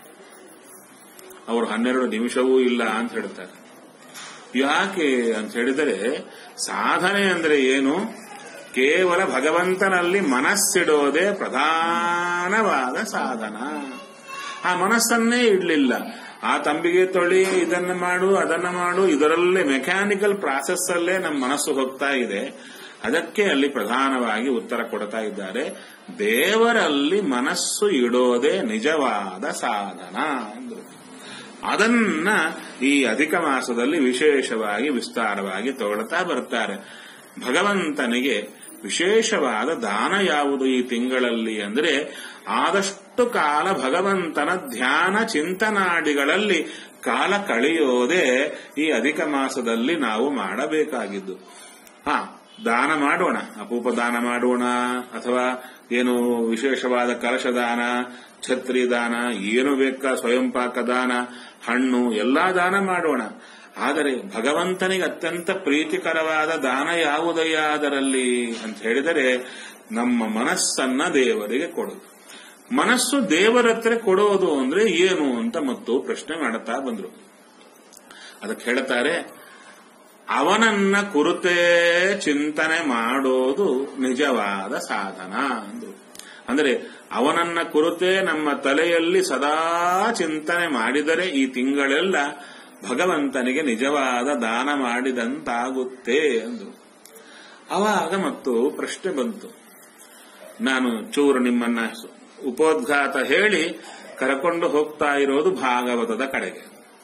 ಅವರು ಹನ್ನೆರಡು ನಿಮಿಷವೂ ಇಲ್ಲ ಅಂತ ಹೇಳ್ತಾರೆ ಯಾಕೆ ಅಂತ ಹೇಳಿದರೆ ಸಾಧನೆ ಅಂದ್ರೆ ಏನು ಕೇವಲ ಭಗವಂತನಲ್ಲಿ ಮನಸ್ಸಿಡೋದೇ ಪ್ರಧಾನವಾದ ಸಾಧನ ಆ ಮನಸ್ಸನ್ನೇ ಇಡ್ಲಿಲ್ಲ ಆ ತಂಬಿಗೆ ತೊಳಿ ಇದನ್ನ ಮಾಡು ಅದನ್ನ ಮಾಡು ಇದರಲ್ಲೇ ಮೆಕ್ಯಾನಿಕಲ್ ಪ್ರಾಸೆಸ್ ಅಲ್ಲೇ ನಮ್ಮ ಮನಸ್ಸು ಹೋಗ್ತಾ ಇದೆ ಅದಕ್ಕೆ ಅಲ್ಲಿ ಪ್ರಧಾನವಾಗಿ ಉತ್ತರ ಕೊಡ್ತಾ ಇದ್ದಾರೆ ದೇವರಲ್ಲಿ ಮನಸ್ಸು ಇಡೋದೇ ನಿಜವಾದ ಸಾಧನ ಅಂದ್ರು ಅದನ್ನ ಈ ಅಧಿಕ ಮಾಸದಲ್ಲಿ ವಿಶೇಷವಾಗಿ ವಿಸ್ತಾರವಾಗಿ ತಗೊಳ್ತಾ ಬರ್ತಾರೆ ಭಗವಂತನಿಗೆ ವಿಶೇಷವಾದ ದಾನ ಯಾವುದು ಈ ತಿಂಗಳಲ್ಲಿ ಅಂದ್ರೆ ಆದಷ್ಟು ಕಾಲ ಭಗವಂತನ ಧ್ಯಾನ ಚಿಂತನಾಡಿಗಳಲ್ಲಿ ಕಾಲ ಕಳೆಯೋದೇ ಈ ಅಧಿಕ ಮಾಸದಲ್ಲಿ ನಾವು ಮಾಡಬೇಕಾಗಿದ್ದು ಹಾ ದಾನ ಮಾಡೋಣ ಅಪೂಪ ದಾನ ಮಾಡೋಣ ಅಥವಾ ಏನು ವಿಶೇಷವಾದ ಕಲಶ ದಾನ ಛತ್ರಿ ದಾನ ಏನು ಬೇಕಾ ಸ್ವಯಂಪಾಕ ದಾನ ಹಣ್ಣು ಎಲ್ಲಾ ದಾನ ಮಾಡೋಣ ಆದರೆ ಭಗವಂತನಿಗೆ ಅತ್ಯಂತ ಪ್ರೀತಿಕರವಾದ ದಾನ ಯಾವುದಯ್ಯ ಅದರಲ್ಲಿ ಅಂತ ಹೇಳಿದರೆ ನಮ್ಮ ಮನಸ್ಸನ್ನ ದೇವರಿಗೆ ಕೊಡೋದು ಮನಸ್ಸು ದೇವರ ಹತ್ರ ಕೊಡೋದು ಅಂದ್ರೆ ಏನು ಅಂತ ಮತ್ತು ಪ್ರಶ್ನೆ ಮಾಡುತ್ತಾ ಬಂದ್ರು ಅದಕ್ಕೆ ಹೇಳ್ತಾರೆ ಅವನನ್ನ ಕುರಿತೇ ಚಿಂತನೆ ಮಾಡೋದು ನಿಜವಾದ ಸಾಧನ ಅಂದ್ರು ಅಂದ್ರೆ ಅವನನ್ನ ಕುರಿತೇ ನಮ್ಮ ತಲೆಯಲ್ಲಿ ಸದಾ ಚಿಂತನೆ ಮಾಡಿದರೆ ಈ ತಿಂಗಳೆಲ್ಲ ಭಗವಂತನಿಗೆ ನಿಜವಾದ ದಾನ ಮಾಡಿದಂತಾಗುತ್ತೆ ಅಂದ್ರು ಅವಾಗ ಮತ್ತು ಪ್ರಶ್ನೆ ಬಂತು ನಾನು ಚೂರು ನಿಮ್ಮನ್ನ ಉಪೋದ್ಘಾತ ಹೇಳಿ ಕರಕೊಂಡು ಹೋಗ್ತಾ ಇರೋದು ಭಾಗವತದ ಕಡೆಗೆ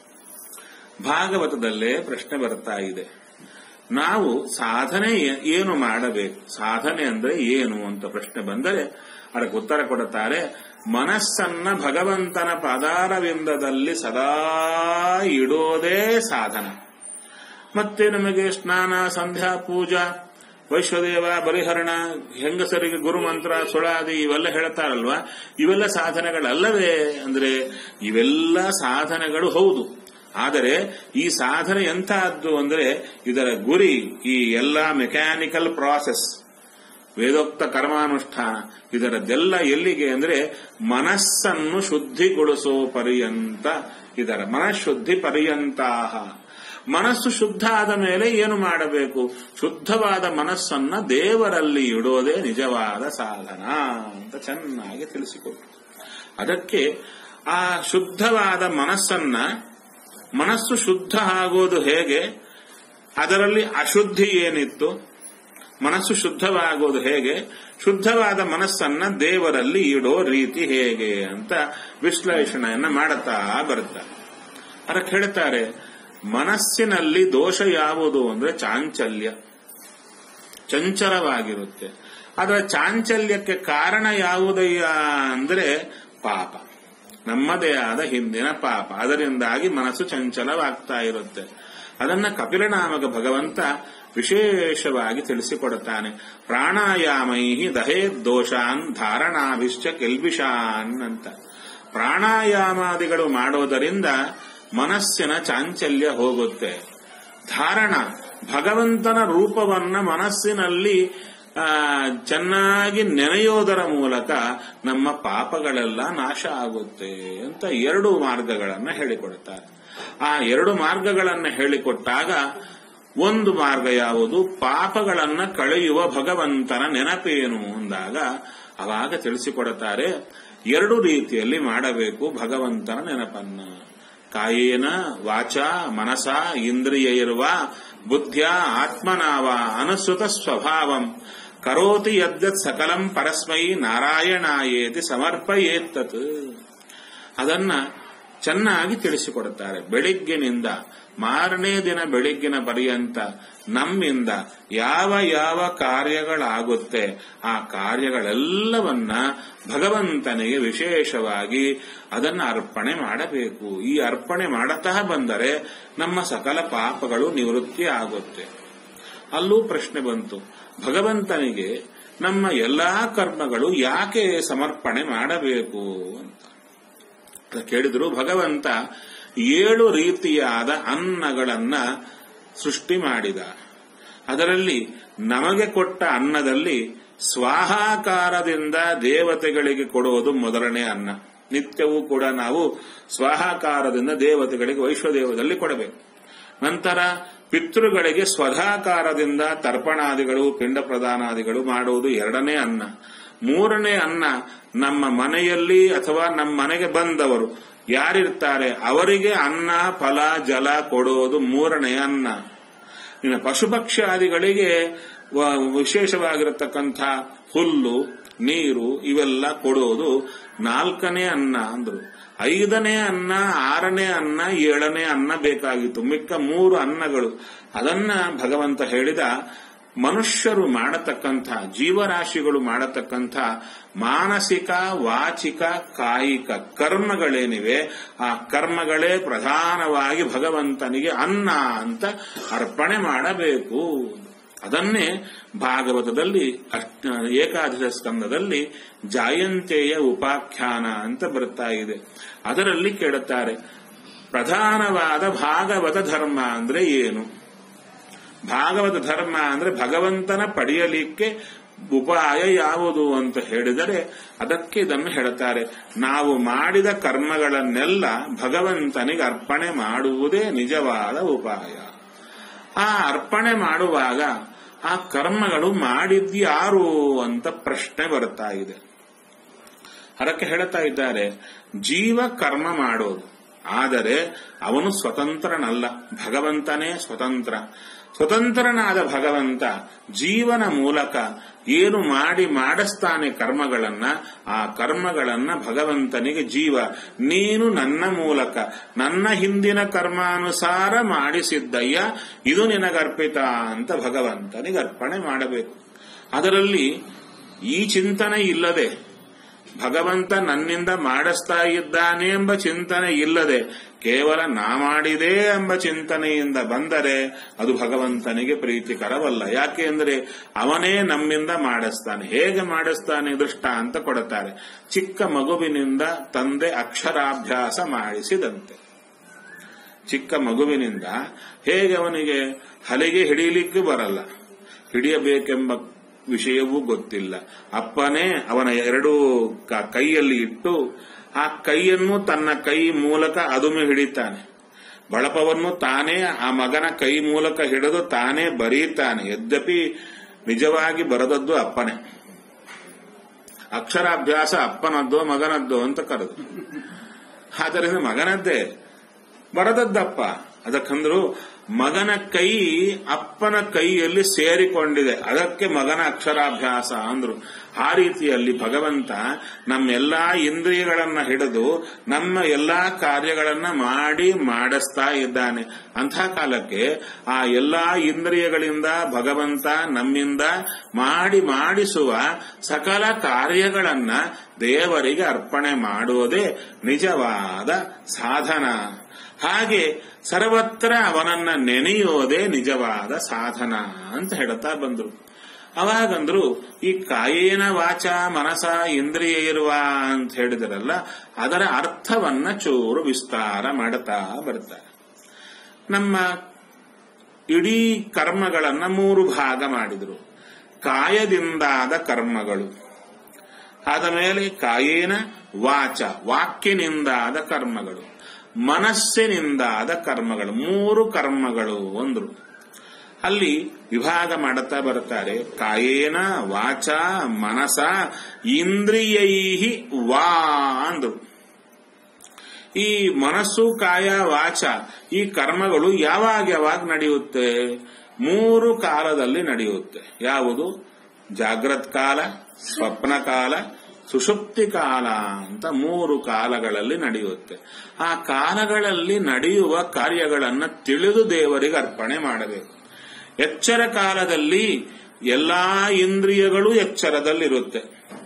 ಭಾಗವತದಲ್ಲೇ ಪ್ರಶ್ನೆ ಬರ್ತಾ ಇದೆ ನಾವು ಸಾಧನೆ ಏ- ಏನು ಮಾಡಬೇಕು ಸಾಧನೆ ಅಂದ್ರೆ ಏನು ಅಂತ ಪ್ರಶ್ನೆ ಬಂದರೆ ಅದಕ್ಕೆ ಉತ್ತರ ಕೊಡುತ್ತಾರೆ ಮನಸ್ಸನ್ನ ಭಗವಂತನ ಪದಾರವಿಂದದಲ್ಲಿ ಸದಾ ಇಡೋದೇ ಸಾಧನ ಮತ್ತೆ ನಮಗೆ ಸ್ನಾನ ಸಂಧ್ಯಾ ಪೂಜಾ ವೈಶ್ವದೇವ ಬಲಿಹರಣ ಹೆಂಗಸರಿಗೆ ಗುರುಮಂತ್ರ ಸುಳಾದಿ ಇವೆಲ್ಲ ಹೇಳ್ತಾರಲ್ವಾ ಇವೆಲ್ಲ ಸಾಧನೆಗಳಲ್ಲವೇ ಅಂದ್ರೆ ಇವೆಲ್ಲ ಸಾಧನೆಗಳು ಹೌದು ಆದರೆ ಈ ಸಾಧನೆ ಎಂತಹದ್ದು ಅಂದ್ರೆ ಇದರ ಗುರಿ ಈ ಎಲ್ಲ ಮೆಕ್ಯಾನಿಕಲ್ ಪ್ರಾಸೆಸ್ ವೇದೋಕ್ತ ಕರ್ಮಾನುಷ್ಠಾನ ಇದರದ್ದೆಲ್ಲ ಎಲ್ಲಿಗೆ ಅಂದ್ರೆ ಮನಸ್ಸನ್ನು ಶುದ್ಧಿಗೊಳಿಸೋ ಪರ್ಯಂತ ಇದರ ಮನಃಶುದ್ಧಿ ಪರ್ಯಂತಾಹ ಮನಸ್ಸು ಶುದ್ಧ ಆದ ಮೇಲೆ ಏನು ಮಾಡಬೇಕು ಶುದ್ಧವಾದ ಮನಸ್ಸನ್ನ ದೇವರಲ್ಲಿ ಇಡೋದೇ ನಿಜವಾದ ಸಾಧನ ಅಂತ ಚೆನ್ನಾಗಿ ತಿಳಿಸಿಕೊಟ್ರು ಅದಕ್ಕೆ ಆ ಶುದ್ಧವಾದ ಮನಸ್ಸನ್ನ ಮನಸ್ಸು ಶುದ್ಧ ಆಗೋದು ಹೇಗೆ ಅದರಲ್ಲಿ ಅಶುದ್ಧಿ ಏನಿತ್ತು ಮನಸ್ಸು ಶುದ್ಧವಾಗೋದು ಹೇಗೆ ಶುದ್ಧವಾದ ಮನಸ್ಸನ್ನ ದೇವರಲ್ಲಿ ಇಡೋ ರೀತಿ ಹೇಗೆ ಅಂತ ವಿಶ್ಲೇಷಣೆಯನ್ನ ಮಾಡುತ್ತಾ ಬರ್ತಾರೆ ಅದಕ್ಕೆ ಹೇಳ್ತಾರೆ ಮನಸ್ಸಿನಲ್ಲಿ ದೋಷ ಯಾವುದು ಅಂದ್ರೆ ಚಾಂಚಲ್ಯ ಚಂಚಲವಾಗಿರುತ್ತೆ ಅದರ ಚಾಂಚಲ್ಯಕ್ಕೆ ಕಾರಣ ಯಾವುದಯ್ಯ ಅಂದ್ರೆ ಪಾಪ ನಮ್ಮದೇ ಆದ ಹಿಂದಿನ ಪಾಪ ಅದರಿಂದಾಗಿ ಮನಸ್ಸು ಚಂಚಲವಾಗ್ತಾ ಇರುತ್ತೆ ಅದನ್ನ ಕಪಿಲನಾಮಕ ಭಗವಂತ ವಿಶೇಷವಾಗಿ ತಿಳಿಸಿಕೊಡುತ್ತಾನೆ ಪ್ರಾಣಾಯಾಮೈ ದಹೇ ದೋಷಾನ್ ಧಾರಣಾಭಿಶ್ಚ ಕೆಲ್ಬಿಷಾನ್ ಅಂತ ಪ್ರಾಣಾಯಾಮಾದಿಗಳು ಮಾಡೋದರಿಂದ ಮನಸ್ಸಿನ ಚಾಂಚಲ್ಯ ಹೋಗುತ್ತೆ ಧಾರಣ ಭಗವಂತನ ರೂಪವನ್ನ ಮನಸ್ಸಿನಲ್ಲಿ ಆ, ಚೆನ್ನಾಗಿ ನೆನೆಯೋದರ ಮೂಲಕ ನಮ್ಮ ಪಾಪಗಳೆಲ್ಲ ನಾಶ ಆಗುತ್ತೆ ಅಂತ ಎರಡು ಮಾರ್ಗಗಳನ್ನ ಹೇಳಿಕೊಡುತ್ತಾರೆ ಆ ಎರಡು ಮಾರ್ಗಗಳನ್ನ ಹೇಳಿಕೊಟ್ಟಾಗ ಒಂದು ಮಾರ್ಗ ಯಾವುದು ಪಾಪಗಳನ್ನ ಕಳೆಯುವ ಭಗವಂತನ ನೆನಪೇನು ಅಂದಾಗ ಅವಾಗ ತಿಳಿಸಿಕೊಡುತ್ತಾರೆ ಎರಡು ರೀತಿಯಲ್ಲಿ ಮಾಡಬೇಕು ಭಗವಂತನ ನೆನಪನ್ನ ಕಾಯೇನ ವಾಚ ಮನಸ ಇಂದ್ರಿಯ ಇರುವ ಬುದ್ಧ್ಯ ಆತ್ಮನಾವ ಅನುಸೃತ ಸ್ವಭಾವಂ ಕರೋತಿ ಯದ್ಯತ್ ಸಕಲಂ ಪರಸ್ಮೈ ನಾರಾಯಣಾಯೇತಿ ಸಮರ್ಪಯೇತ್ತತ್ ಅದನ್ನ ಚೆನ್ನಾಗಿ ತಿಳಿಸಿಕೊಡುತ್ತಾರೆ ಬೆಳಿಗ್ಗಿನಿಂದ ಮಾರನೇ ದಿನ ಬೆಳಿಗ್ಗಿನ ಪರ್ಯಂತ ನಮ್ಮಿಂದ ಯಾವ ಯಾವ ಕಾರ್ಯಗಳಾಗುತ್ತೆ ಆ ಕಾರ್ಯಗಳೆಲ್ಲವನ್ನ ಭಗವಂತನಿಗೆ ವಿಶೇಷವಾಗಿ ಅದನ್ನ ಅರ್ಪಣೆ ಮಾಡಬೇಕು ಈ ಅರ್ಪಣೆ ಮಾಡುತ್ತಾ ಬಂದರೆ ನಮ್ಮ ಸಕಲ ಪಾಪಗಳು ನಿವೃತ್ತಿ ಆಗುತ್ತೆ ಅಲ್ಲೂ ಪ್ರಶ್ನೆ ಬಂತು ಭಗವಂತನಿಗೆ ನಮ್ಮ ಎಲ್ಲಾ ಕರ್ಮಗಳು ಯಾಕೆ ಸಮರ್ಪಣೆ ಮಾಡಬೇಕು ಅಂತ ಅಂತ ಕೇಳಿದ್ರು ಭಗವಂತ ಏಳು ರೀತಿಯಾದ ಅನ್ನಗಳನ್ನ ಸೃಷ್ಟಿ ಮಾಡಿದ ಅದರಲ್ಲಿ ನಮಗೆ ಕೊಟ್ಟ ಅನ್ನದಲ್ಲಿ ಸ್ವಾಹಾಕಾರದಿಂದ ದೇವತೆಗಳಿಗೆ ಕೊಡುವುದು ಮೊದಲನೇ ಅನ್ನ ನಿತ್ಯವೂ ಕೂಡ ನಾವು ಸ್ವಾಹಾಕಾರದಿಂದ ದೇವತೆಗಳಿಗೆ ವೈಶ್ವದೇವದಲ್ಲಿ ಕೊಡಬೇಕು ನಂತರ ಪಿತೃಗಳಿಗೆ ಸ್ವಧಾಕಾರದಿಂದ ತರ್ಪಣಾದಿಗಳು ಪಿಂಡ ಪ್ರದಾನಾದಿಗಳು ಮಾಡುವುದು ಎರಡನೇ ಅನ್ನ ಮೂರನೇ ಅನ್ನ ನಮ್ಮ ಮನೆಯಲ್ಲಿ ಅಥವಾ ನಮ್ಮ ಮನೆಗೆ ಬಂದವರು ಯಾರಿರ್ತಾರೆ ಅವರಿಗೆ ಅನ್ನ ಫಲ ಜಲ ಕೊಡೋದು ಮೂರನೇ ಅನ್ನ ಇನ್ನು ಪಶುಪಕ್ಷಾದಿಗಳಿಗೆ ವ- ವಿಶೇಷವಾಗಿರತಕ್ಕಂಥ ಹುಲ್ಲು ನೀರು ಇವೆಲ್ಲ ಕೊಡೋದು ನಾಲ್ಕನೇ ಅನ್ನ ಅಂದ್ರು ಐದನೇ ಅನ್ನ ಆರನೇ ಅನ್ನ ಏಳನೇ ಅನ್ನ ಬೇಕಾಗಿತ್ತು ಮಿಕ್ಕ ಮೂರು ಅನ್ನಗಳು ಅದನ್ನ ಭಗವಂತ ಹೇಳಿದ ಮನುಷ್ಯರು ಮಾಡತಕ್ಕಂಥ ಜೀವರಾಶಿಗಳು ಮಾಡತಕ್ಕಂಥ ಮಾನಸಿಕ ವಾಚಿಕ ಕಾಯಿಕ ಕರ್ಮಗಳೇನಿವೆ ಆ ಕರ್ಮಗಳೇ ಪ್ರಧಾನವಾಗಿ ಭಗವಂತನಿಗೆ ಅನ್ನ ಅಂತ ಅರ್ಪಣೆ ಮಾಡಬೇಕು ಅದನ್ನೇ ಭಾಗವತದಲ್ಲಿ ಅಷ್ಟ ಏಕಾದಶ ಸ್ಕಂದದಲ್ಲಿ ಜಾಯಂತೆಯ ಉಪಾಖ್ಯಾನ ಅಂತ ಬರ್ತಾ ಇದೆ ಅದರಲ್ಲಿ ಕೇಳುತ್ತಾರೆ ಪ್ರಧಾನವಾದ ಭಾಗವತ ಧರ್ಮ ಅಂದ್ರೆ ಏನು ಭಾಗವತ ಧರ್ಮ ಅಂದ್ರೆ ಭಗವಂತನ ಪಡೆಯಲಿಕ್ಕೆ ಉಪಾಯ ಯಾವುದು ಅಂತ ಹೇಳಿದರೆ ಅದಕ್ಕೆ ಇದನ್ನು ಹೇಳುತ್ತಾರೆ ನಾವು ಮಾಡಿದ ಕರ್ಮಗಳನ್ನೆಲ್ಲ ಭಗವಂತನಿಗೆ ಅರ್ಪಣೆ ಮಾಡುವುದೇ ನಿಜವಾದ ಉಪಾಯ ಆ ಅರ್ಪಣೆ ಮಾಡುವಾಗ ಆ ಕರ್ಮಗಳು ಮಾಡಿದ್ಯಾರು ಅಂತ ಪ್ರಶ್ನೆ ಬರ್ತಾ ಇದೆ ಅದಕ್ಕೆ ಹೇಳ್ತಾ ಇದ್ದಾರೆ ಜೀವ ಕರ್ಮ ಮಾಡೋದು ಆದರೆ ಅವನು ಸ್ವತಂತ್ರನಲ್ಲ ಭಗವಂತನೇ ಸ್ವತಂತ್ರ ಸ್ವತಂತ್ರನಾದ ಭಗವಂತ ಜೀವನ ಮೂಲಕ ಏನು ಮಾಡಿ ಮಾಡಿಸ್ತಾನೆ ಕರ್ಮಗಳನ್ನ ಆ ಕರ್ಮಗಳನ್ನ ಭಗವಂತನಿಗೆ ಜೀವ ನೀನು ನನ್ನ ಮೂಲಕ ನನ್ನ ಹಿಂದಿನ ಕರ್ಮಾನುಸಾರ ಮಾಡಿಸಿದ್ದಯ್ಯ ಇದು ನಿನಗರ್ಪಿತ ಅಂತ ಭಗವಂತನಿಗೆ ಅರ್ಪಣೆ ಮಾಡಬೇಕು ಅದರಲ್ಲಿ ಈ ಚಿಂತನೆ ಇಲ್ಲದೆ ಭಗವಂತ ನನ್ನಿಂದ ಮಾಡಿಸ್ತಾ ಇದ್ದಾನೆ ಎಂಬ ಚಿಂತನೆ ಇಲ್ಲದೆ ಕೇವಲ ನಾ ಮಾಡಿದೆ ಎಂಬ ಚಿಂತನೆಯಿಂದ ಬಂದರೆ ಅದು ಭಗವಂತನಿಗೆ ಪ್ರೀತಿಕರವಲ್ಲ ಯಾಕೆ ಅಂದರೆ ಅವನೇ ನಮ್ಮಿಂದ ಮಾಡಿಸ್ತಾನೆ ಹೇಗೆ ಮಾಡಿಸ್ತಾನೆ ದೃಷ್ಟಾಂತ ಕೊಡುತ್ತಾರೆ ಚಿಕ್ಕ ಮಗುವಿನಿಂದ ತಂದೆ ಅಕ್ಷರಾಭ್ಯಾಸ ಮಾಡಿಸಿದಂತೆ ಚಿಕ್ಕ ಮಗುವಿನಿಂದ ಹೇಗೆ ಅವನಿಗೆ ಹಲಿಗೆ ಹಿಡಿಯಲಿಕ್ಕೆ ಬರಲ್ಲ ಹಿಡಿಯಬೇಕೆಂಬ ವಿಷಯವೂ ಗೊತ್ತಿಲ್ಲ ಅಪ್ಪನೇ ಅವನ ಎರಡೂ ಕ- ಕೈಯಲ್ಲಿ ಇಟ್ಟು ಆ ಕೈಯನ್ನು ತನ್ನ ಕೈ ಮೂಲಕ ಅದುಮೆ ಹಿಡಿತಾನೆ ಬಳಪವನ್ನು ತಾನೇ ಆ ಮಗನ ಕೈ ಮೂಲಕ ಹಿಡಿದು ತಾನೇ ಬರೀತಾನೆ ಯದ್ಯಪಿ ನಿಜವಾಗಿ ಬರದದ್ದು ಅಪ್ಪನೇ ಅಕ್ಷರಾಭ್ಯಾಸ ಅಪ್ಪನದ್ದು ಮಗನದ್ದು ಅಂತ ಕರೆದು ಆದ್ದರಿಂದ ಮಗನದ್ದೇ ಬರದದ್ದಪ್ಪ ಅದಕ್ಕಂದ್ರು ಮಗನ ಕೈ ಅಪ್ಪನ ಕೈಯಲ್ಲಿ ಸೇರಿಕೊಂಡಿದೆ ಅದಕ್ಕೆ ಮಗನ ಅಕ್ಷರಾಭ್ಯಾಸ ಅಂದ್ರು ಆ ರೀತಿಯಲ್ಲಿ ಭಗವಂತ ನಮ್ಮೆಲ್ಲಾ ಇಂದ್ರಿಯಗಳನ್ನ ಹಿಡಿದು ನಮ್ಮ ಎಲ್ಲಾ ಕಾರ್ಯಗಳನ್ನ ಮಾಡಿ ಮಾಡಿಸ್ತಾ ಇದ್ದಾನೆ ಅಂಥ ಕಾಲಕ್ಕೆ ಆ ಎಲ್ಲಾ ಇಂದ್ರಿಯಗಳಿಂದ ಭಗವಂತ ನಮ್ಮಿಂದ ಮಾಡಿ ಮಾಡಿಸುವ ಸಕಲ ಕಾರ್ಯಗಳನ್ನ ದೇವರಿಗೆ ಅರ್ಪಣೆ ಮಾಡುವುದೇ ನಿಜವಾದ ಸಾಧನ ಹಾಗೆ ಸರ್ವತ್ರ ಅವನನ್ನ ನೆನೆಯೋದೇ ನಿಜವಾದ ಸಾಧನ ಅಂತ ಹೇಳ್ತಾ ಬಂದ್ರು ಅವಾಗಂದ್ರು ಈ ಕಾಯೇನ ವಾಚ ಮನಸ ಇಂದ್ರಿಯ ಇರುವ ಅಂತ ಹೇಳಿದ್ರಲ್ಲ ಅದರ ಅರ್ಥವನ್ನ ಚೂರು ವಿಸ್ತಾರ ಮಾಡುತ್ತಾ ಬರ್ತಾರೆ ನಮ್ಮ ಇಡೀ ಕರ್ಮಗಳನ್ನ ಮೂರು ಭಾಗ ಮಾಡಿದ್ರು ಕಾಯದಿಂದಾದ ಕರ್ಮಗಳು ಆದ ಮೇಲೆ ಕಾಯೇನ ವಾಚ ವಾಕ್ಯನಿಂದಾದ ಕರ್ಮಗಳು ಮನಸ್ಸಿನಿಂದಾದ ಕರ್ಮಗಳು ಮೂರು ಕರ್ಮಗಳು ಅಂದ್ರು ಅಲ್ಲಿ ವಿಭಾಗ ಮಾಡುತ್ತಾ ಬರ್ತಾರೆ ಕಾಯೇನ ವಾಚ ಮನಸ ಇಂದ್ರಿಯೈ ವಾ ಅಂದ್ರು ಈ ಮನಸ್ಸು ಕಾಯ ವಾಚ ಈ ಕರ್ಮಗಳು ಯಾವಾಗ ಯಾವಾಗ ನಡೆಯುತ್ತೆ ಮೂರು ಕಾಲದಲ್ಲಿ ನಡೆಯುತ್ತೆ ಯಾವುದು ಜಾಗ್ರತ್ ಕಾಲ ಸ್ವಪ್ನ ಕಾಲ ಸುಷುಪ್ತಿ ಕಾಲ ಅಂತ ಮೂರು ಕಾಲಗಳಲ್ಲಿ ನಡೆಯುತ್ತೆ ಆ ಕಾಲಗಳಲ್ಲಿ ನಡೆಯುವ ಕಾರ್ಯಗಳನ್ನ ತಿಳಿದು ದೇವರಿಗೆ ಅರ್ಪಣೆ ಮಾಡಬೇಕು ಎಚ್ಚರ ಕಾಲದಲ್ಲಿ ಎಲ್ಲಾ ಇಂದ್ರಿಯಗಳು ಎಚ್ಚರದಲ್ಲಿರುತ್ತೆ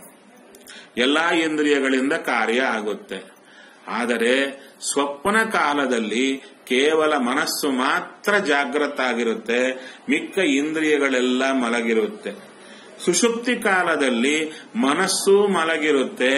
ಎಲ್ಲಾ ಇಂದ್ರಿಯಗಳಿಂದ ಕಾರ್ಯ ಆಗುತ್ತೆ ಆದರೆ ಸ್ವಪ್ನ ಕಾಲದಲ್ಲಿ ಕೇವಲ ಮನಸ್ಸು ಮಾತ್ರ ಜಾಗೃತ ಆಗಿರುತ್ತೆ ಮಿಕ್ಕ ಇಂದ್ರಿಯಗಳೆಲ್ಲ ಮಲಗಿರುತ್ತೆ ಸುಷುಪ್ತಿ ಕಾಲದಲ್ಲಿ ಮನಸ್ಸು ಮಲಗಿರುತ್ತೆ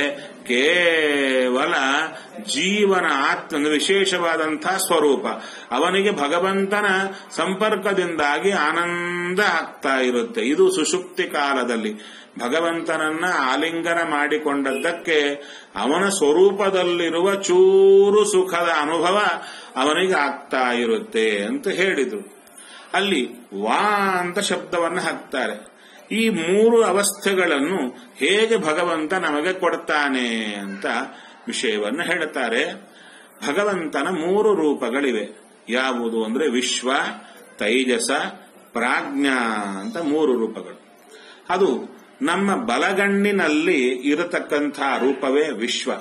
ಕೇವಲ ಜೀವನ ಆತ್ಮ ಅಂದ್ರೆ ವಿಶೇಷವಾದಂತಹ ಸ್ವರೂಪ ಅವನಿಗೆ ಭಗವಂತನ ಸಂಪರ್ಕದಿಂದಾಗಿ ಆನಂದ ಆಗ್ತಾ ಇರುತ್ತೆ ಇದು ಸುಷುಪ್ತಿ ಕಾಲದಲ್ಲಿ ಭಗವಂತನನ್ನ ಆಲಿಂಗನ ಮಾಡಿಕೊಂಡದ್ದಕ್ಕೆ ಅವನ ಸ್ವರೂಪದಲ್ಲಿರುವ ಚೂರು ಸುಖದ ಅನುಭವ ಅವನಿಗೆ ಆಗ್ತಾ ಇರುತ್ತೆ ಅಂತ ಹೇಳಿದ್ರು ಅಲ್ಲಿ ವಾ ಅಂತ ಶಬ್ದವನ್ನು ಹಾಕ್ತಾರೆ ಈ ಮೂರು ಅವಸ್ಥೆಗಳನ್ನು ಹೇಗೆ ಭಗವಂತ ನಮಗೆ ಕೊಡ್ತಾನೆ ಅಂತ ವಿಷಯವನ್ನು ಹೇಳುತ್ತಾರೆ ಭಗವಂತನ ಮೂರು ರೂಪಗಳಿವೆ ಯಾವುದು ಅಂದ್ರೆ ವಿಶ್ವ ತೈಜಸ ಪ್ರಾಜ್ಞಾ ಅಂತ ಮೂರು ರೂಪಗಳು ಅದು ನಮ್ಮ ಬಲಗಣ್ಣಿನಲ್ಲಿ ಇರತಕ್ಕಂಥ ರೂಪವೇ ವಿಶ್ವ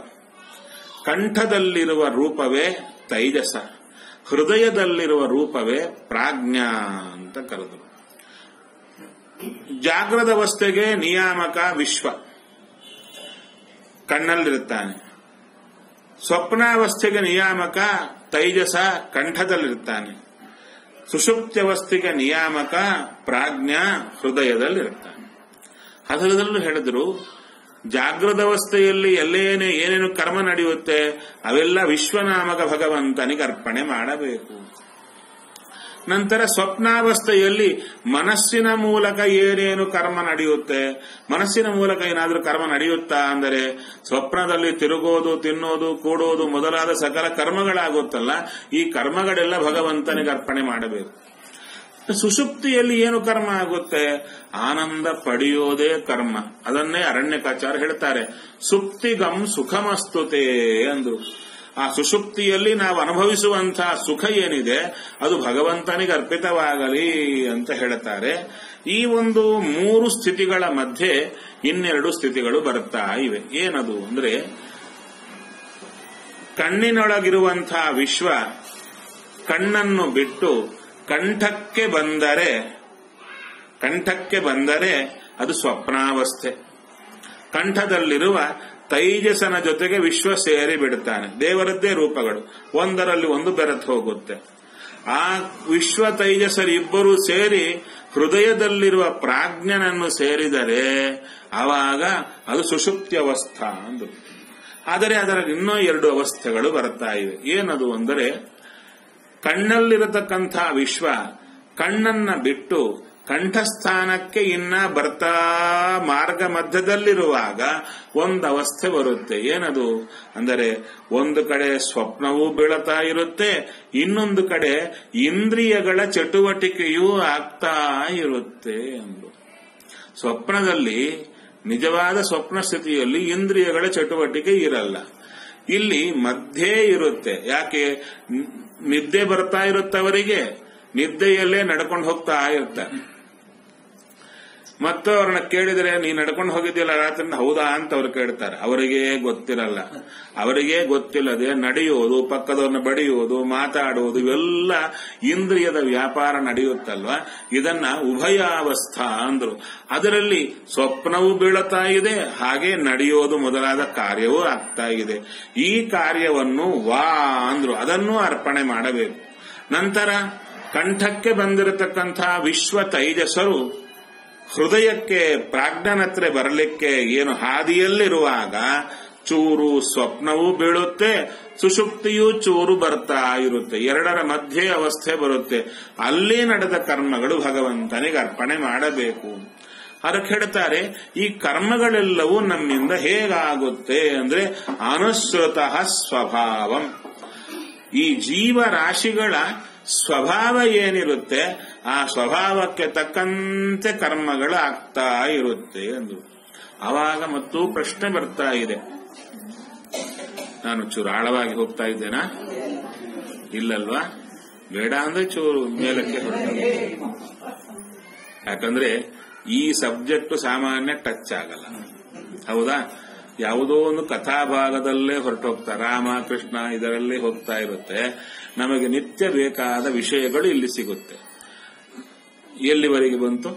ಕಂಠದಲ್ಲಿರುವ ರೂಪವೇ ತೈಜಸ ಹೃದಯದಲ್ಲಿರುವ ರೂಪವೇ ಪ್ರಾಜ್ಞಾ ಅಂತ ಕರೆದರು ಜಾಗ್ರದ ಅವಸ್ಥೆಗೆ ನಿಯಾಮಕ ವಿಶ್ವ ಕಣ್ಣಲ್ಲಿರುತ್ತಾನೆ ಸ್ವಪ್ನಾವಸ್ಥೆಗೆ ನಿಯಾಮಕ ತೈಜಸ ಕಂಠದಲ್ಲಿರುತ್ತಾನೆ ಸುಷುಪ್ತ್ಯವಸ್ಥೆಗೆ ನಿಯಾಮಕ ಪ್ರಾಜ್ಞಾ ಹೃದಯದಲ್ಲಿರುತ್ತಾನೆ ಅದರಲ್ಲೂ ಹೇಳಿದ್ರು ಜಾಗೃತವಸ್ಥೆಯಲ್ಲಿ ಎಲ್ಲೇನೇ ಏನೇನು ಕರ್ಮ ನಡೆಯುತ್ತೆ ಅವೆಲ್ಲ ವಿಶ್ವನಾಮಕ ಭಗವಂತನಿಗೆ ಅರ್ಪಣೆ ಮಾಡಬೇಕು ನಂತರ ಸ್ವಪ್ನಾವಸ್ಥೆಯಲ್ಲಿ ಮನಸ್ಸಿನ ಮೂಲಕ ಏನೇನು ಕರ್ಮ ನಡೆಯುತ್ತೆ ಮನಸ್ಸಿನ ಮೂಲಕ ಏನಾದರೂ ಕರ್ಮ ನಡೆಯುತ್ತಾ ಅಂದರೆ ಸ್ವಪ್ನದಲ್ಲಿ ತಿರುಗೋದು ತಿನ್ನೋದು ಕೂಡೋದು ಮೊದಲಾದ ಸಕಲ ಕರ್ಮಗಳಾಗುತ್ತಲ್ಲ ಈ ಕರ್ಮಗಳೆಲ್ಲ ಭಗವಂತನಿಗೆ ಅರ್ಪಣೆ ಮಾಡಬೇಕು ಸುಷುಪ್ತಿಯಲ್ಲಿ ಏನು ಕರ್ಮ ಆಗುತ್ತೆ ಆನಂದ ಪಡೆಯೋದೇ ಕರ್ಮ ಅದನ್ನೇ ಅರಣ್ಯಕಾಚಾರ ಹೇಳ್ತಾರೆ ಸುಪ್ತಿಗಂ ಸುಖಮಸ್ತುತೆ ಅಂದ್ರು ಆ ಸುಷುಪ್ತಿಯಲ್ಲಿ ನಾವು ಅನುಭವಿಸುವಂತಹ ಸುಖ ಏನಿದೆ ಅದು ಭಗವಂತನಿಗೆ ಅರ್ಪಿತವಾಗಲಿ ಅಂತ ಹೇಳ್ತಾರೆ ಈ ಒಂದು ಮೂರು ಸ್ಥಿತಿಗಳ ಮಧ್ಯೆ ಇನ್ನೆರಡು ಸ್ಥಿತಿಗಳು ಬರುತ್ತಾ ಇವೆ ಏನದು ಅಂದ್ರೆ ಕಣ್ಣಿನೊಳಗಿರುವಂತಹ ವಿಶ್ವ ಕಣ್ಣನ್ನು ಬಿಟ್ಟು ಕಂಠಕ್ಕೆ ಬಂದರೆ ಕಂಠಕ್ಕೆ ಬಂದರೆ ಅದು ಸ್ವಪ್ನಾವಸ್ಥೆ ಕಂಠದಲ್ಲಿರುವ ತೈಜಸನ ಜೊತೆಗೆ ವಿಶ್ವ ಸೇರಿ ಬಿಡುತ್ತಾನೆ ದೇವರದ್ದೇ ರೂಪಗಳು ಒಂದರಲ್ಲಿ ಒಂದು ಬೆರೆತು ಹೋಗುತ್ತೆ ಆ ವಿಶ್ವ ತೈಜಸರಿಬ್ಬರು ಸೇರಿ ಹೃದಯದಲ್ಲಿರುವ ಪ್ರಾಜ್ಞನನ್ನು ಸೇರಿದರೆ ಆವಾಗ ಅದು ಸುಷುಪ್ತಿ ಅವಸ್ಥಾ ಅಂದು ಆದರೆ ಅದರ ಇನ್ನೂ ಎರಡು ಅವಸ್ಥೆಗಳು ಬರುತ್ತಾ ಇವೆ ಏನದು ಅಂದರೆ ಕಣ್ಣಲ್ಲಿರತಕ್ಕಂಥ ವಿಶ್ವ ಕಣ್ಣನ್ನ ಬಿಟ್ಟು ಕಂಠಸ್ಥಾನಕ್ಕೆ ಇನ್ನ ಬರ್ತಾ ಮಾರ್ಗ ಮಧ್ಯದಲ್ಲಿರುವಾಗ ಒಂದು ಅವಸ್ಥೆ ಬರುತ್ತೆ ಏನದು ಅಂದರೆ ಒಂದು ಕಡೆ ಸ್ವಪ್ನವೂ ಬೀಳತಾ ಇರುತ್ತೆ ಇನ್ನೊಂದು ಕಡೆ ಇಂದ್ರಿಯಗಳ ಚಟುವಟಿಕೆಯೂ ಆಗ್ತಾ ಇರುತ್ತೆ ಅಂದ್ರು ಸ್ವಪ್ನದಲ್ಲಿ ನಿಜವಾದ ಸ್ವಪ್ನ ಸ್ಥಿತಿಯಲ್ಲಿ ಇಂದ್ರಿಯಗಳ ಚಟುವಟಿಕೆ ಇರಲ್ಲ ಇಲ್ಲಿ ಮಧ್ಯೆ ಇರುತ್ತೆ ಯಾಕೆ ನಿದ್ದೆ ಬರ್ತಾ ಇರುತ್ತವರಿಗೆ ನಿದ್ದೆಯಲ್ಲೇ ನಡ್ಕೊಂಡು ಹೋಗ್ತಾ ಇರ್ತಾರೆ ಮತ್ತು ಅವ್ರನ್ನ ಕೇಳಿದರೆ ನೀ ನಡ್ಕೊಂಡು ಹೋಗಿದ್ದಿಲ್ಲ ರಾತ್ರಿ ಹೌದಾ ಅಂತ ಅವ್ರು ಕೇಳ್ತಾರೆ ಅವರಿಗೆ ಗೊತ್ತಿರಲ್ಲ ಅವರಿಗೆ ಗೊತ್ತಿಲ್ಲದೆ ನಡೆಯೋದು ಪಕ್ಕದವ್ರನ್ನ ಬಡಿಯೋದು ಮಾತಾಡುವುದು ಇವೆಲ್ಲ ಇಂದ್ರಿಯದ ವ್ಯಾಪಾರ ನಡೆಯುತ್ತಲ್ವಾ ಇದನ್ನ ಉಭಯಾವಸ್ಥಾ ಅಂದ್ರು ಅದರಲ್ಲಿ ಸ್ವಪ್ನವೂ ಬೀಳುತ್ತಾ ಇದೆ ಹಾಗೆ ನಡೆಯೋದು ಮೊದಲಾದ ಕಾರ್ಯವೂ ಆಗ್ತಾ ಇದೆ ಈ ಕಾರ್ಯವನ್ನು ವಾ ಅಂದ್ರು ಅದನ್ನು ಅರ್ಪಣೆ ಮಾಡಬೇಕು ನಂತರ ಕಂಠಕ್ಕೆ ಬಂದಿರತಕ್ಕಂಥ ವಿಶ್ವ ತೈಜಸರು ಹೃದಯಕ್ಕೆ ಪ್ರಾಜ್ಞನತ್ರ ಬರಲಿಕ್ಕೆ ಏನು ಹಾದಿಯಲ್ಲಿರುವಾಗ ಚೂರು ಸ್ವಪ್ನವೂ ಬೀಳುತ್ತೆ ಸುಷುಪ್ತಿಯೂ ಚೂರು ಬರ್ತಾ ಇರುತ್ತೆ ಎರಡರ ಮಧ್ಯೆ ಅವಸ್ಥೆ ಬರುತ್ತೆ ಅಲ್ಲಿ ನಡೆದ ಕರ್ಮಗಳು ಭಗವಂತನಿಗೆ ಅರ್ಪಣೆ ಮಾಡಬೇಕು ಅದಕ್ಕೆ ಹೇಳ್ತಾರೆ ಈ ಕರ್ಮಗಳೆಲ್ಲವೂ ನಮ್ಮಿಂದ ಹೇಗಾಗುತ್ತೆ ಅಂದ್ರೆ ಅನುಸೃತ ಸ್ವಭಾವಂ ಈ ಜೀವರಾಶಿಗಳ ಸ್ವಭಾವ ಏನಿರುತ್ತೆ ಆ ಸ್ವಭಾವಕ್ಕೆ ತಕ್ಕಂತೆ ಕರ್ಮಗಳು ಆಗ್ತಾ ಇರುತ್ತೆ ಎಂದು ಆವಾಗ ಮತ್ತು ಪ್ರಶ್ನೆ ಬರ್ತಾ ಇದೆ ನಾನು ಚೂರು ಆಳವಾಗಿ ಹೋಗ್ತಾ ಇದ್ದೇನಾ ಇಲ್ಲಲ್ವಾ ಬೇಡ ಅಂದ್ರೆ ಚೂರು ಮೇಲಕ್ಕೆ ಹೊರಟು ಯಾಕಂದ್ರೆ ಈ ಸಬ್ಜೆಕ್ಟ್ ಸಾಮಾನ್ಯ ಟಚ್ ಆಗಲ್ಲ ಹೌದಾ ಯಾವುದೋ ಒಂದು ಕಥಾಭಾಗದಲ್ಲೇ ಹೊರಟೋಗ್ತಾ ರಾಮ ಕೃಷ್ಣ ಇದರಲ್ಲೇ ಹೋಗ್ತಾ ಇರುತ್ತೆ ನಮಗೆ ನಿತ್ಯ ಬೇಕಾದ ವಿಷಯಗಳು ಇಲ್ಲಿ ಸಿಗುತ್ತೆ ಎಲ್ಲಿವರೆಗೆ ಬಂತು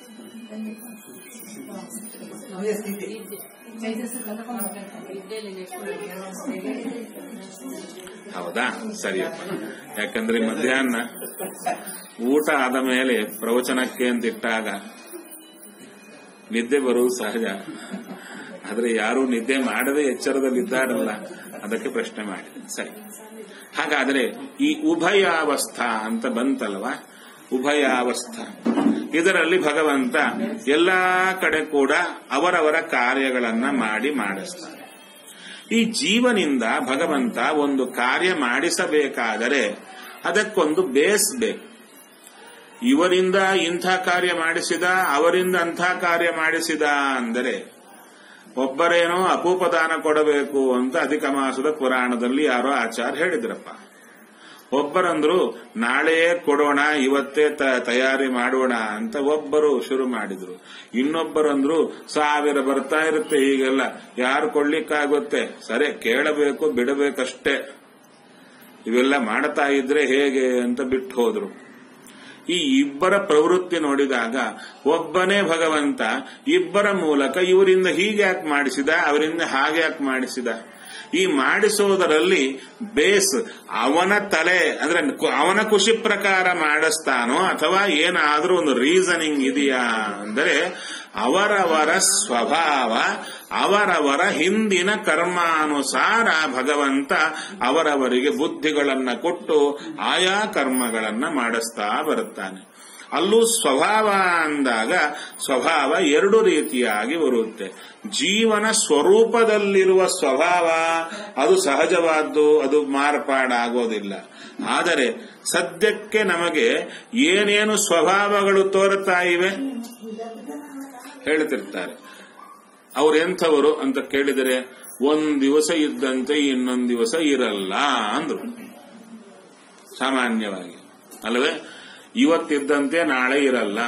ಹೌದಾ ಸರಿಯಪ್ಪ ಯಾಕಂದ್ರೆ ಮಧ್ಯಾಹ್ನ ಊಟ ಆದ ಮೇಲೆ ಪ್ರವಚನಕ್ಕೆ ಅಂತಿಟ್ಟಾಗ ನಿದ್ದೆ ಬರುವುದು ಸಹಜ ಆದ್ರೆ ಯಾರು ನಿದ್ದೆ ಮಾಡದೆ ಎಚ್ಚರದಲ್ಲಿದ್ದಾರಲ್ಲ ಅದಕ್ಕೆ ಪ್ರಶ್ನೆ ಮಾಡಿದೆ ಸರಿ ಹಾಗಾದ್ರೆ ಈ ಉಭಯಾವಸ್ಥಾ ಅಂತ ಬಂತಲ್ವಾ ಉಭಯಾವಸ್ಥಾ ಇದರಲ್ಲಿ ಭಗವಂತ ಎಲ್ಲಾ ಕಡೆ ಕೂಡ ಅವರವರ ಕಾರ್ಯಗಳನ್ನ ಮಾಡಿ ಮಾಡಿಸ್ತಾರೆ ಈ ಜೀವನಿಂದ ಭಗವಂತ ಒಂದು ಕಾರ್ಯ ಮಾಡಿಸಬೇಕಾದರೆ ಅದಕ್ಕೊಂದು ಬೇಸ್ ಬೇಕು ಇವರಿಂದ ಇಂಥ ಕಾರ್ಯ ಮಾಡಿಸಿದ ಅವರಿಂದ ಅಂಥ ಕಾರ್ಯ ಮಾಡಿಸಿದ ಅಂದರೆ ಒಬ್ಬರೇನೋ ಅಪೂಪದಾನ ಕೊಡಬೇಕು ಅಂತ ಅಧಿಕ ಮಾಸದ ಪುರಾಣದಲ್ಲಿ ಯಾರೋ ಆಚಾರ ಹೇಳಿದ್ರಪ್ಪ ಒಬ್ಬರಂದ್ರು ನಾಳೆ ಕೊಡೋಣ ಇವತ್ತೇ ತಯಾರಿ ಮಾಡೋಣ ಅಂತ ಒಬ್ಬರು ಶುರು ಮಾಡಿದ್ರು ಇನ್ನೊಬ್ಬರಂದ್ರು ಸಾವಿರ ಬರ್ತಾ ಇರುತ್ತೆ ಹೀಗೆಲ್ಲ ಯಾರು ಕೊಡ್ಲಿಕ್ಕಾಗುತ್ತೆ ಸರಿ ಕೇಳಬೇಕು ಬಿಡಬೇಕಷ್ಟೇ ಇವೆಲ್ಲ ಮಾಡ್ತಾ ಇದ್ರೆ ಹೇಗೆ ಅಂತ ಬಿಟ್ಟು ಹೋದ್ರು ಈ ಇಬ್ಬರ ಪ್ರವೃತ್ತಿ ನೋಡಿದಾಗ ಒಬ್ಬನೇ ಭಗವಂತ ಇಬ್ಬರ ಮೂಲಕ ಇವರಿಂದ ಹೀಗೆ ಯಾಕೆ ಮಾಡಿಸಿದ ಅವರಿಂದ ಹಾಗೆ ಯಾಕೆ ಮಾಡಿಸಿದ ಈ ಮಾಡಿಸೋದರಲ್ಲಿ ಬೇಸ್ ಅವನ ತಲೆ ಅಂದ್ರೆ ಅವನ ಖುಷಿ ಪ್ರಕಾರ ಮಾಡಿಸ್ತಾನೋ ಅಥವಾ ಏನಾದ್ರೂ ಒಂದು ರೀಸನಿಂಗ್ ಇದೆಯಾ ಅಂದರೆ ಅವರವರ ಸ್ವಭಾವ ಅವರವರ ಹಿಂದಿನ ಕರ್ಮಾನುಸಾರ ಭಗವಂತ ಅವರವರಿಗೆ ಬುದ್ಧಿಗಳನ್ನ ಕೊಟ್ಟು ಆಯಾ ಕರ್ಮಗಳನ್ನ ಮಾಡಿಸ್ತಾ ಬರುತ್ತಾನೆ ಅಲ್ಲೂ ಸ್ವಭಾವ ಅಂದಾಗ ಸ್ವಭಾವ ಎರಡು ರೀತಿಯಾಗಿ ಬರುತ್ತೆ ಜೀವನ ಸ್ವರೂಪದಲ್ಲಿರುವ ಸ್ವಭಾವ ಅದು ಸಹಜವಾದ್ದು ಅದು ಮಾರ್ಪಾಡಾಗೋದಿಲ್ಲ ಆದರೆ ಸದ್ಯಕ್ಕೆ ನಮಗೆ ಏನೇನು ಸ್ವಭಾವಗಳು ತೋರುತ್ತಾ ಇವೆ ಹೇಳ್ತಿರ್ತಾರೆ ಅವ್ರೆಂಥವರು ಅಂತ ಕೇಳಿದರೆ ಒಂದ್ ದಿವಸ ಇದ್ದಂತೆ ಇನ್ನೊಂದ್ ದಿವಸ ಇರಲ್ಲ ಅಂದ್ರು ಸಾಮಾನ್ಯವಾಗಿ ಅಲ್ಲವೇ ಇವತ್ತಿದ್ದಂತೆ ನಾಳೆ ಇರಲ್ಲ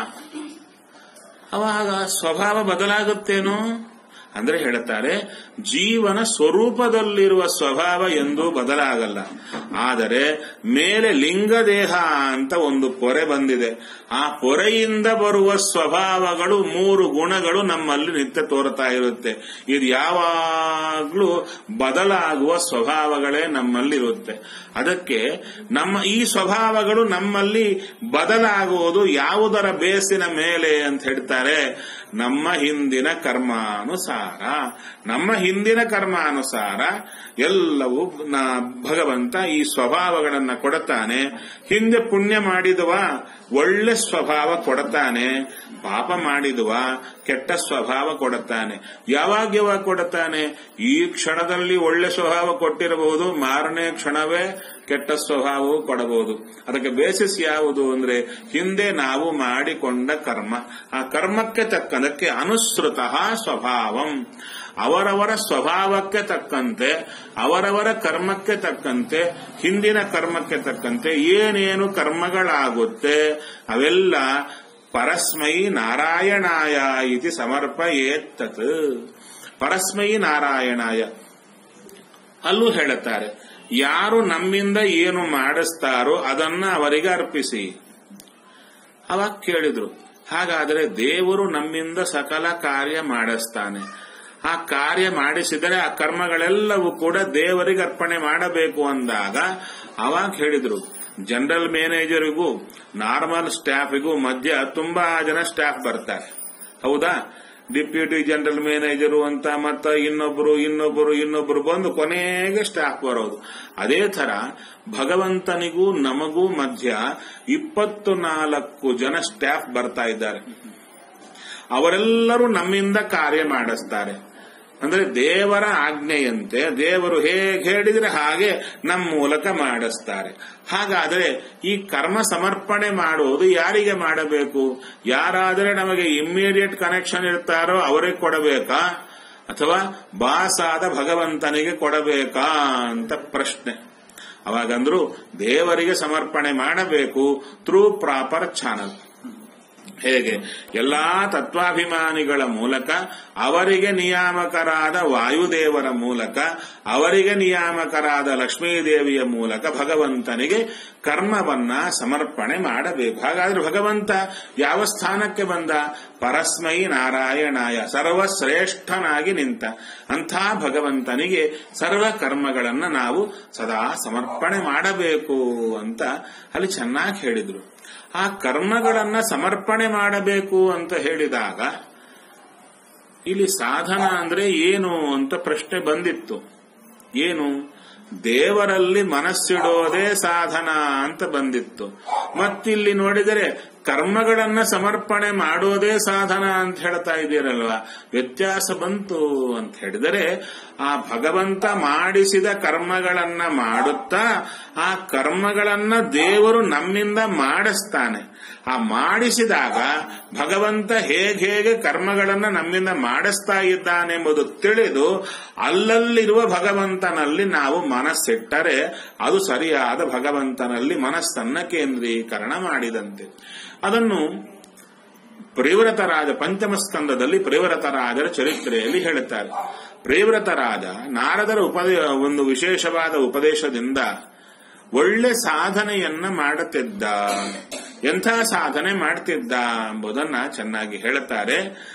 ಅವಾಗ ಸ್ವಭಾವ ಬದಲಾಗುತ್ತೇನೋ ಅಂದ್ರೆ ಹೇಳ್ತಾರೆ ಜೀವನ ಸ್ವರೂಪದಲ್ಲಿರುವ ಸ್ವಭಾವ ಎಂದೂ ಬದಲಾಗಲ್ಲ ಆದರೆ ಮೇಲೆ ಲಿಂಗದೇಹ ಅಂತ ಒಂದು ಪೊರೆ ಬಂದಿದೆ ಆ ಪೊರೆಯಿಂದ ಬರುವ ಸ್ವಭಾವಗಳು ಮೂರು ಗುಣಗಳು ನಮ್ಮಲ್ಲಿ ನಿತ್ಯ ತೋರ್ತಾ ಇರುತ್ತೆ ಇದು ಯಾವಾಗ್ಲೂ ಬದಲಾಗುವ ಸ್ವಭಾವಗಳೇ ನಮ್ಮಲ್ಲಿರುತ್ತೆ ಅದಕ್ಕೆ ನಮ್ಮ ಈ ಸ್ವಭಾವಗಳು ನಮ್ಮಲ್ಲಿ ಬದಲಾಗುವುದು ಯಾವುದರ ಬೇಸಿನ ಮೇಲೆ ಅಂತ ಹೇಳ್ತಾರೆ ನಮ್ಮ ಹಿಂದಿನ ಕರ್ಮಾನುಸಾರ ನಮ್ಮ ಹಿಂದಿನ ಕರ್ಮಾನುಸಾರ ಎಲ್ಲವೂ ನ- ಭಗವಂತ ಈ ಸ್ವಭಾವಗಳನ್ನ ಕೊಡುತ್ತಾನೆ ಹಿಂದೆ ಪುಣ್ಯ ಮಾಡಿದವ ಒಳ್ಳೆ ಸ್ವಭಾವ ಕೊಡುತ್ತಾನೆ ಪಾಪ ಮಾಡಿದುವ ಕೆಟ್ಟ ಸ್ವಭಾವ ಕೊಡುತ್ತಾನೆ ಯಾವಾಗ ಯಾವಾಗ ಕೊಡುತ್ತಾನೆ ಈ ಕ್ಷಣದಲ್ಲಿ ಒಳ್ಳೆ ಸ್ವಭಾವ ಕೊಟ್ಟಿರಬಹುದು ಮಾರನೇ ಕ್ಷಣವೇ ಕೆಟ್ಟ ಸ್ವಭಾವವು ಕೊಡಬಹುದು ಅದಕ್ಕೆ ಬೇಸಿಸ್ ಯಾವುದು ಅಂದ್ರೆ ಹಿಂದೆ ನಾವು ಮಾಡಿಕೊಂಡ ಕರ್ಮ ಆ ಕರ್ಮಕ್ಕೆ ತಕ್ಕಂದಕ್ಕೆ ಅನುಸೃತ ಸ್ವಭಾವಂ ಅವರವರ ಸ್ವಭಾವಕ್ಕೆ ತಕ್ಕಂತೆ ಅವರವರ ಕರ್ಮಕ್ಕೆ ತಕ್ಕಂತೆ ಹಿಂದಿನ ಕರ್ಮಕ್ಕೆ ತಕ್ಕಂತೆ ಏನೇನು ಕರ್ಮಗಳಾಗುತ್ತೆ ಅವೆಲ್ಲ ಪರಸ್ಮೈ ನಾರಾಯಣಾಯ ಇತಿ ಸಮರ್ಪಯೇತ್ತತ್ ಪರಸ್ಮೈ ನಾರಾಯಣಾಯ ಅಲ್ಲೂ ಹೇಳುತ್ತಾರೆ ಯಾರು ನಮ್ಮಿಂದ ಏನು ಮಾಡಿಸ್ತಾರೋ ಅದನ್ನ ಅವರಿಗೆ ಅರ್ಪಿಸಿ ಅವಾಗ ಕೇಳಿದ್ರು ಹಾಗಾದರೆ ದೇವರು ನಮ್ಮಿಂದ ಸಕಲ ಕಾರ್ಯ ಮಾಡಿಸ್ತಾನೆ ಆ ಕಾರ್ಯ ಮಾಡಿಸಿದರೆ ಆ ಕರ್ಮಗಳೆಲ್ಲವೂ ಕೂಡ ದೇವರಿಗೆ ಅರ್ಪಣೆ ಮಾಡಬೇಕು ಅಂದಾಗ ಅವಾಗ ಹೇಳಿದ್ರು ಜನರಲ್ ಮ್ಯಾನೇಜರಿಗೂ ನಾರ್ಮಲ್ ಸ್ಟಾಫಿಗೂ ಮಧ್ಯ ತುಂಬಾ ಜನ ಸ್ಟಾಫ್ ಬರ್ತಾರೆ ಹೌದಾ ಡಿಪ್ಯೂಟಿ ಜನರಲ್ ಮ್ಯಾನೇಜರು ಅಂತ ಮತ್ತ ಇನ್ನೊಬ್ರು ಇನ್ನೊಬ್ರು ಇನ್ನೊಬ್ರು ಬಂದು ಕೊನೆಗೆ ಸ್ಟಾಫ್ ಬರೋದು ಅದೇ ತರ ಭಗವಂತನಿಗೂ ನಮಗೂ ಮಧ್ಯ ಇಪ್ಪತ್ತು ನಾಲ್ಕು ಜನ ಸ್ಟಾಫ್ ಬರ್ತಾ ಇದ್ದಾರೆ ಅವರೆಲ್ಲರೂ ನಮ್ಮಿಂದ ಕಾರ್ಯ ಮಾಡಿಸ್ತಾರೆ ಅಂದ್ರೆ ದೇವರ ಆಜ್ಞೆಯಂತೆ ದೇವರು ಹೇಗೆ ಹೇಳಿದ್ರೆ ಹಾಗೆ ನಮ್ಮ ಮೂಲಕ ಮಾಡಿಸ್ತಾರೆ ಹಾಗಾದರೆ ಈ ಕರ್ಮ ಸಮರ್ಪಣೆ ಮಾಡುವುದು ಯಾರಿಗೆ ಮಾಡಬೇಕು ಯಾರಾದರೆ ನಮಗೆ ಇಮ್ಮಿಡಿಯೇಟ್ ಕನೆಕ್ಷನ್ ಇರ್ತಾರೋ ಅವರಿಗೆ ಕೊಡಬೇಕಾ ಅಥವಾ ಬಾಸ್ ಆದ ಭಗವಂತನಿಗೆ ಕೊಡಬೇಕಾ ಅಂತ ಪ್ರಶ್ನೆ ಅವಾಗಂದ್ರು ದೇವರಿಗೆ ಸಮರ್ಪಣೆ ಮಾಡಬೇಕು ಥ್ರೂ ಪ್ರಾಪರ್ ಚಾನಲ್ ಹೇಗೆ ಎಲ್ಲಾ ತತ್ವಾಭಿಮಾನಿಗಳ ಮೂಲಕ ಅವರಿಗೆ ನಿಯಾಮಕರಾದ ವಾಯುದೇವರ ಮೂಲಕ ಅವರಿಗೆ ನಿಯಾಮಕರಾದ ಲಕ್ಷ್ಮೀದೇವಿಯ ಮೂಲಕ ಭಗವಂತನಿಗೆ ಕರ್ಮವನ್ನ ಸಮರ್ಪಣೆ ಮಾಡಬೇಕು ಹಾಗಾದ್ರೆ ಭಗವಂತ ಯಾವ ಸ್ಥಾನಕ್ಕೆ ಬಂದ ಪರಸ್ಮೈ ನಾರಾಯಣಾಯ ಸರ್ವಶ್ರೇಷ್ಠನಾಗಿ ನಿಂತ ಅಂಥ ಭಗವಂತನಿಗೆ ಸರ್ವ ಕರ್ಮಗಳನ್ನ ನಾವು ಸದಾ ಸಮರ್ಪಣೆ ಮಾಡಬೇಕು ಅಂತ ಅಲ್ಲಿ ಚೆನ್ನಾಗಿ ಹೇಳಿದ್ರು ಆ ಕರ್ಮಗಳನ್ನ ಸಮರ್ಪಣೆ ಮಾಡಬೇಕು ಅಂತ ಹೇಳಿದಾಗ ಇಲ್ಲಿ ಸಾಧನ ಅಂದ್ರೆ ಏನು ಅಂತ ಪ್ರಶ್ನೆ ಬಂದಿತ್ತು ಏನು ದೇವರಲ್ಲಿ ಮನಸ್ಸಿಡೋದೇ ಸಾಧನ ಅಂತ ಬಂದಿತ್ತು ಮತ್ತಿಲ್ಲಿ ನೋಡಿದರೆ ಕರ್ಮಗಳನ್ನ ಸಮರ್ಪಣೆ ಮಾಡೋದೇ ಸಾಧನ ಅಂತ ಹೇಳ್ತಾ ಇದ್ದೀರಲ್ವಾ ವ್ಯತ್ಯಾಸ ಬಂತು ಅಂತ ಹೇಳಿದರೆ ಆ ಭಗವಂತ ಮಾಡಿಸಿದ ಕರ್ಮಗಳನ್ನ ಮಾಡುತ್ತಾ ಆ ಕರ್ಮಗಳನ್ನ ದೇವರು ನಮ್ಮಿಂದ ಮಾಡಿಸ್ತಾನೆ ಆ ಮಾಡಿಸಿದಾಗ ಭಗವಂತ ಹೇಗೆ ಹೇಗೆ ಕರ್ಮಗಳನ್ನ ನಮ್ಮಿಂದ ಮಾಡಿಸ್ತಾ ಇದ್ದಾನೆಂಬುದು ತಿಳಿದು ಅಲ್ಲಲ್ಲಿರುವ ಭಗವಂತನಲ್ಲಿ ನಾವು ಮನಸ್ಸಿಟ್ಟರೆ ಅದು ಸರಿಯಾದ ಭಗವಂತನಲ್ಲಿ ಮನಸ್ಸನ್ನ ಕೇಂದ್ರೀಕರಣ ಮಾಡಿದಂತೆ ಅದನ್ನು ಪ್ರೇವ್ರತರಾಜ ಪಂಚಮ ಸ್ಕಂದದಲ್ಲಿ ಪ್ರೇವ್ರತರಾಜರ ಚರಿತ್ರೆಯಲ್ಲಿ ಹೇಳುತ್ತಾರೆ ಪ್ರೇವ್ರತರಾಜ ನಾರದರ ಉಪದೇ ಒಂದು ವಿಶೇಷವಾದ ಉಪದೇಶದಿಂದ ಒಳ್ಳೆ ಸಾಧನೆಯನ್ನ ಮಾಡುತ್ತಿದ್ದ ಎಂಥ ಸಾಧನೆ ಮಾಡ್ತಿದ್ದ ಎಂಬುದನ್ನ ಚೆನ್ನಾಗಿ ಹೇಳುತ್ತಾರೆ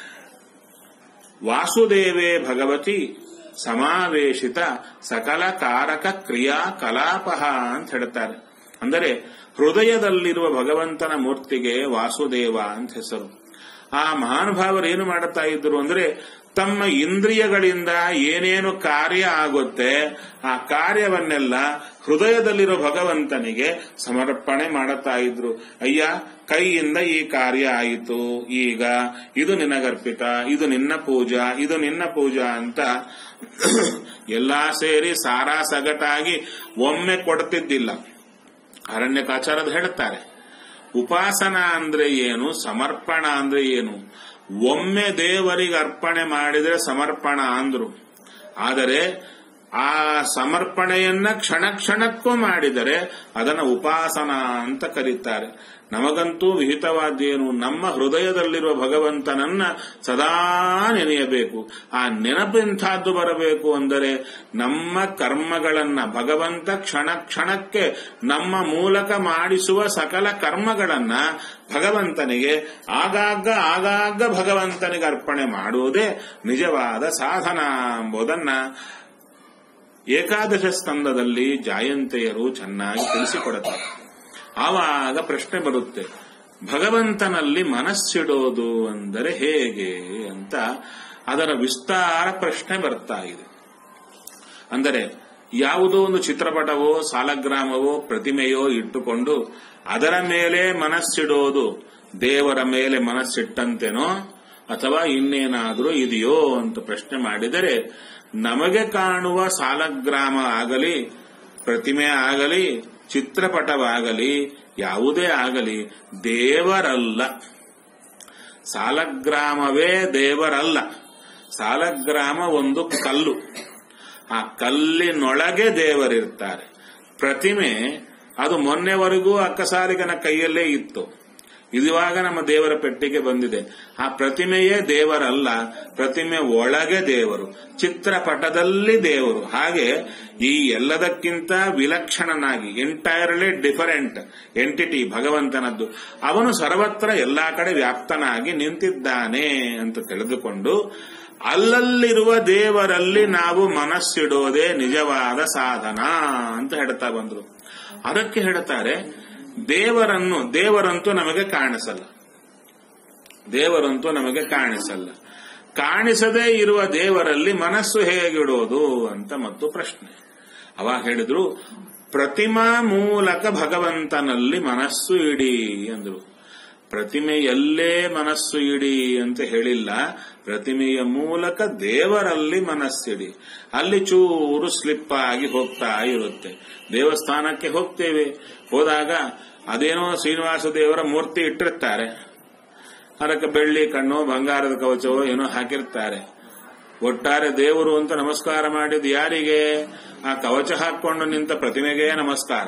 ವಾಸುದೇವೇ ಭಗವತಿ ಸಮಾವೇಶಿತ ಸಕಲ ಕಾರಕ ಕ್ರಿಯಾ ಕಲಾಪಹ ಅಂತ ಹೇಳುತ್ತಾರೆ ಅಂದರೆ ಹೃದಯದಲ್ಲಿರುವ ಭಗವಂತನ ಮೂರ್ತಿಗೆ ವಾಸುದೇವ ಅಂತ ಹೆಸರು ಆ ಮಹಾನುಭಾವರು ಏನು ಮಾಡುತ್ತಾ ಇದ್ರು ಅಂದ್ರೆ ತಮ್ಮ ಇಂದ್ರಿಯಗಳಿಂದ ಏನೇನು ಕಾರ್ಯ ಆಗುತ್ತೆ ಆ ಕಾರ್ಯವನ್ನೆಲ್ಲ ಹೃದಯದಲ್ಲಿರೋ ಭಗವಂತನಿಗೆ ಸಮರ್ಪಣೆ ಮಾಡುತ್ತಾ ಇದ್ರು ಅಯ್ಯ ಕೈಯಿಂದ ಈ ಕಾರ್ಯ ಆಯಿತು ಈಗ ಇದು ನಿನಗರ್ಪಿತ ಇದು ನಿನ್ನ ಪೂಜಾ ಇದು ನಿನ್ನ ಪೂಜಾ ಅಂತ ಎಲ್ಲಾ ಸೇರಿ ಸಾರಾ ಸಗಟಾಗಿ ಒಮ್ಮೆ ಕೊಡ್ತಿದ್ದಿಲ್ಲ ಅರಣ್ಯಕಾಚಾರದ ಹೇಳುತ್ತಾರೆ ಉಪಾಸನ ಅಂದ್ರೆ ಏನು ಸಮರ್ಪಣ ಅಂದ್ರೆ ಏನು ಒಮ್ಮೆ ದೇವರಿಗೆ ಅರ್ಪಣೆ ಮಾಡಿದರೆ ಸಮರ್ಪಣ ಅಂದ್ರು ಆದರೆ ಆ ಸಮರ್ಪಣೆಯನ್ನ ಕ್ಷಣ ಕ್ಷಣಕ್ಕೂ ಮಾಡಿದರೆ ಅದನ್ನ ಉಪಾಸನ ಅಂತ ಕರೀತಾರೆ ನಮಗಂತೂ ವಿಹಿತವಾದ್ದೇನು ನಮ್ಮ ಹೃದಯದಲ್ಲಿರುವ ಭಗವಂತನನ್ನ ಸದಾ ನೆನೆಯಬೇಕು ಆ ನೆನಪೆಂಥದ್ದು ಬರಬೇಕು ಅಂದರೆ ನಮ್ಮ ಕರ್ಮಗಳನ್ನ ಭಗವಂತ ಕ್ಷಣ ಕ್ಷಣಕ್ಕೆ ನಮ್ಮ ಮೂಲಕ ಮಾಡಿಸುವ ಸಕಲ ಕರ್ಮಗಳನ್ನ ಭಗವಂತನಿಗೆ ಆಗಾಗ ಆಗಾಗ ಭಗವಂತನಿಗೆ ಅರ್ಪಣೆ ಮಾಡುವುದೇ ನಿಜವಾದ ಸಾಧನ ಎಂಬುದನ್ನ ಏಕಾದಶ ಸ್ಕಂದದಲ್ಲಿ ಜಾಯಂತೆಯರು ಚೆನ್ನಾಗಿ ತಿಳಿಸಿಕೊಡುತ್ತಾರೆ ಆವಾಗ ಪ್ರಶ್ನೆ ಬರುತ್ತೆ ಭಗವಂತನಲ್ಲಿ ಮನಸ್ಸಿಡೋದು ಅಂದರೆ ಹೇಗೆ ಅಂತ ಅದರ ವಿಸ್ತಾರ ಪ್ರಶ್ನೆ ಬರ್ತಾ ಇದೆ ಅಂದರೆ ಯಾವುದೋ ಒಂದು ಚಿತ್ರಪಟವೋ ಸಾಲಗ್ರಾಮವೋ ಪ್ರತಿಮೆಯೋ ಇಟ್ಟುಕೊಂಡು ಅದರ ಮೇಲೆ ಮನಸ್ಸಿಡೋದು ದೇವರ ಮೇಲೆ ಮನಸ್ಸಿಟ್ಟಂತೆನೋ ಅಥವಾ ಇನ್ನೇನಾದರೂ ಇದೆಯೋ ಅಂತ ಪ್ರಶ್ನೆ ಮಾಡಿದರೆ ನಮಗೆ ಕಾಣುವ ಸಾಲಗ್ರಾಮ ಆಗಲಿ ಪ್ರತಿಮೆ ಆಗಲಿ ಚಿತ್ರಪಟವಾಗಲಿ ಯಾವುದೇ ಆಗಲಿ ದೇವರಲ್ಲ ಸಾಲಗ್ರಾಮವೇ ದೇವರಲ್ಲ ಸಾಲಗ್ರಾಮ ಒಂದು ಕಲ್ಲು ಆ ಕಲ್ಲಿನೊಳಗೆ ದೇವರಿರ್ತಾರೆ ಪ್ರತಿಮೆ ಅದು ಮೊನ್ನೆವರೆಗೂ ಅಕ್ಕಸಾರಿಗನ ಕೈಯಲ್ಲೇ ಇತ್ತು ಇದುವಾಗ ನಮ್ಮ ದೇವರ ಪೆಟ್ಟಿಗೆ ಬಂದಿದೆ ಆ ಪ್ರತಿಮೆಯೇ ದೇವರಲ್ಲ ಪ್ರತಿಮೆ ಒಳಗೆ ದೇವರು ಚಿತ್ರಪಟದಲ್ಲಿ ದೇವರು ಹಾಗೆ ಈ ಎಲ್ಲದಕ್ಕಿಂತ ವಿಲಕ್ಷಣನಾಗಿ ಎಂಟೈರ್ಲಿ ಡಿಫರೆಂಟ್ ಎಂಟಿಟಿ ಭಗವಂತನದ್ದು ಅವನು ಸರ್ವತ್ರ ಎಲ್ಲಾ ಕಡೆ ವ್ಯಾಪ್ತನಾಗಿ ನಿಂತಿದ್ದಾನೆ ಅಂತ ತಿಳಿದುಕೊಂಡು ಅಲ್ಲಲ್ಲಿರುವ ದೇವರಲ್ಲಿ ನಾವು ಮನಸ್ಸಿಡೋದೇ ನಿಜವಾದ ಸಾಧನ ಅಂತ ಹೇಳ್ತಾ ಬಂದ್ರು ಅದಕ್ಕೆ ಹೇಳ್ತಾರೆ ದೇವರನ್ನು ದೇವರಂತೂ ನಮಗೆ ಕಾಣಿಸಲ್ಲ ದೇವರಂತೂ ನಮಗೆ ಕಾಣಿಸಲ್ಲ ಕಾಣಿಸದೇ ಇರುವ ದೇವರಲ್ಲಿ ಮನಸ್ಸು ಹೇಗಿಡೋದು ಅಂತ ಮತ್ತು ಪ್ರಶ್ನೆ ಅವಾಗ ಹೇಳಿದ್ರು ಪ್ರತಿಮಾ ಮೂಲಕ ಭಗವಂತನಲ್ಲಿ ಮನಸ್ಸು ಇಡಿ ಅಂದ್ರು ಪ್ರತಿಮೆಯಲ್ಲೇ ಮನಸ್ಸು ಇಡಿ ಅಂತ ಹೇಳಿಲ್ಲ ಪ್ರತಿಮೆಯ ಮೂಲಕ ದೇವರಲ್ಲಿ ಮನಸ್ಸಿಡಿ ಅಲ್ಲಿ ಚೂರು ಸ್ಲಿಪ್ ಆಗಿ ಹೋಗ್ತಾ ಇರುತ್ತೆ ದೇವಸ್ಥಾನಕ್ಕೆ ಹೋಗ್ತೇವೆ ಹೋದಾಗ ಅದೇನೋ ಶ್ರೀನಿವಾಸ ದೇವರ ಮೂರ್ತಿ ಇಟ್ಟಿರ್ತಾರೆ ಅದಕ್ಕೆ ಬೆಳ್ಳಿ ಕಣ್ಣು ಬಂಗಾರದ ಕವಚವೋ ಏನೋ ಹಾಕಿರ್ತಾರೆ ಒಟ್ಟಾರೆ ದೇವರು ಅಂತ ನಮಸ್ಕಾರ ಮಾಡಿದ ಯಾರಿಗೆ ಆ ಕವಚ ಹಾಕೊಂಡು ನಿಂತ ಪ್ರತಿಮೆಗೆ ನಮಸ್ಕಾರ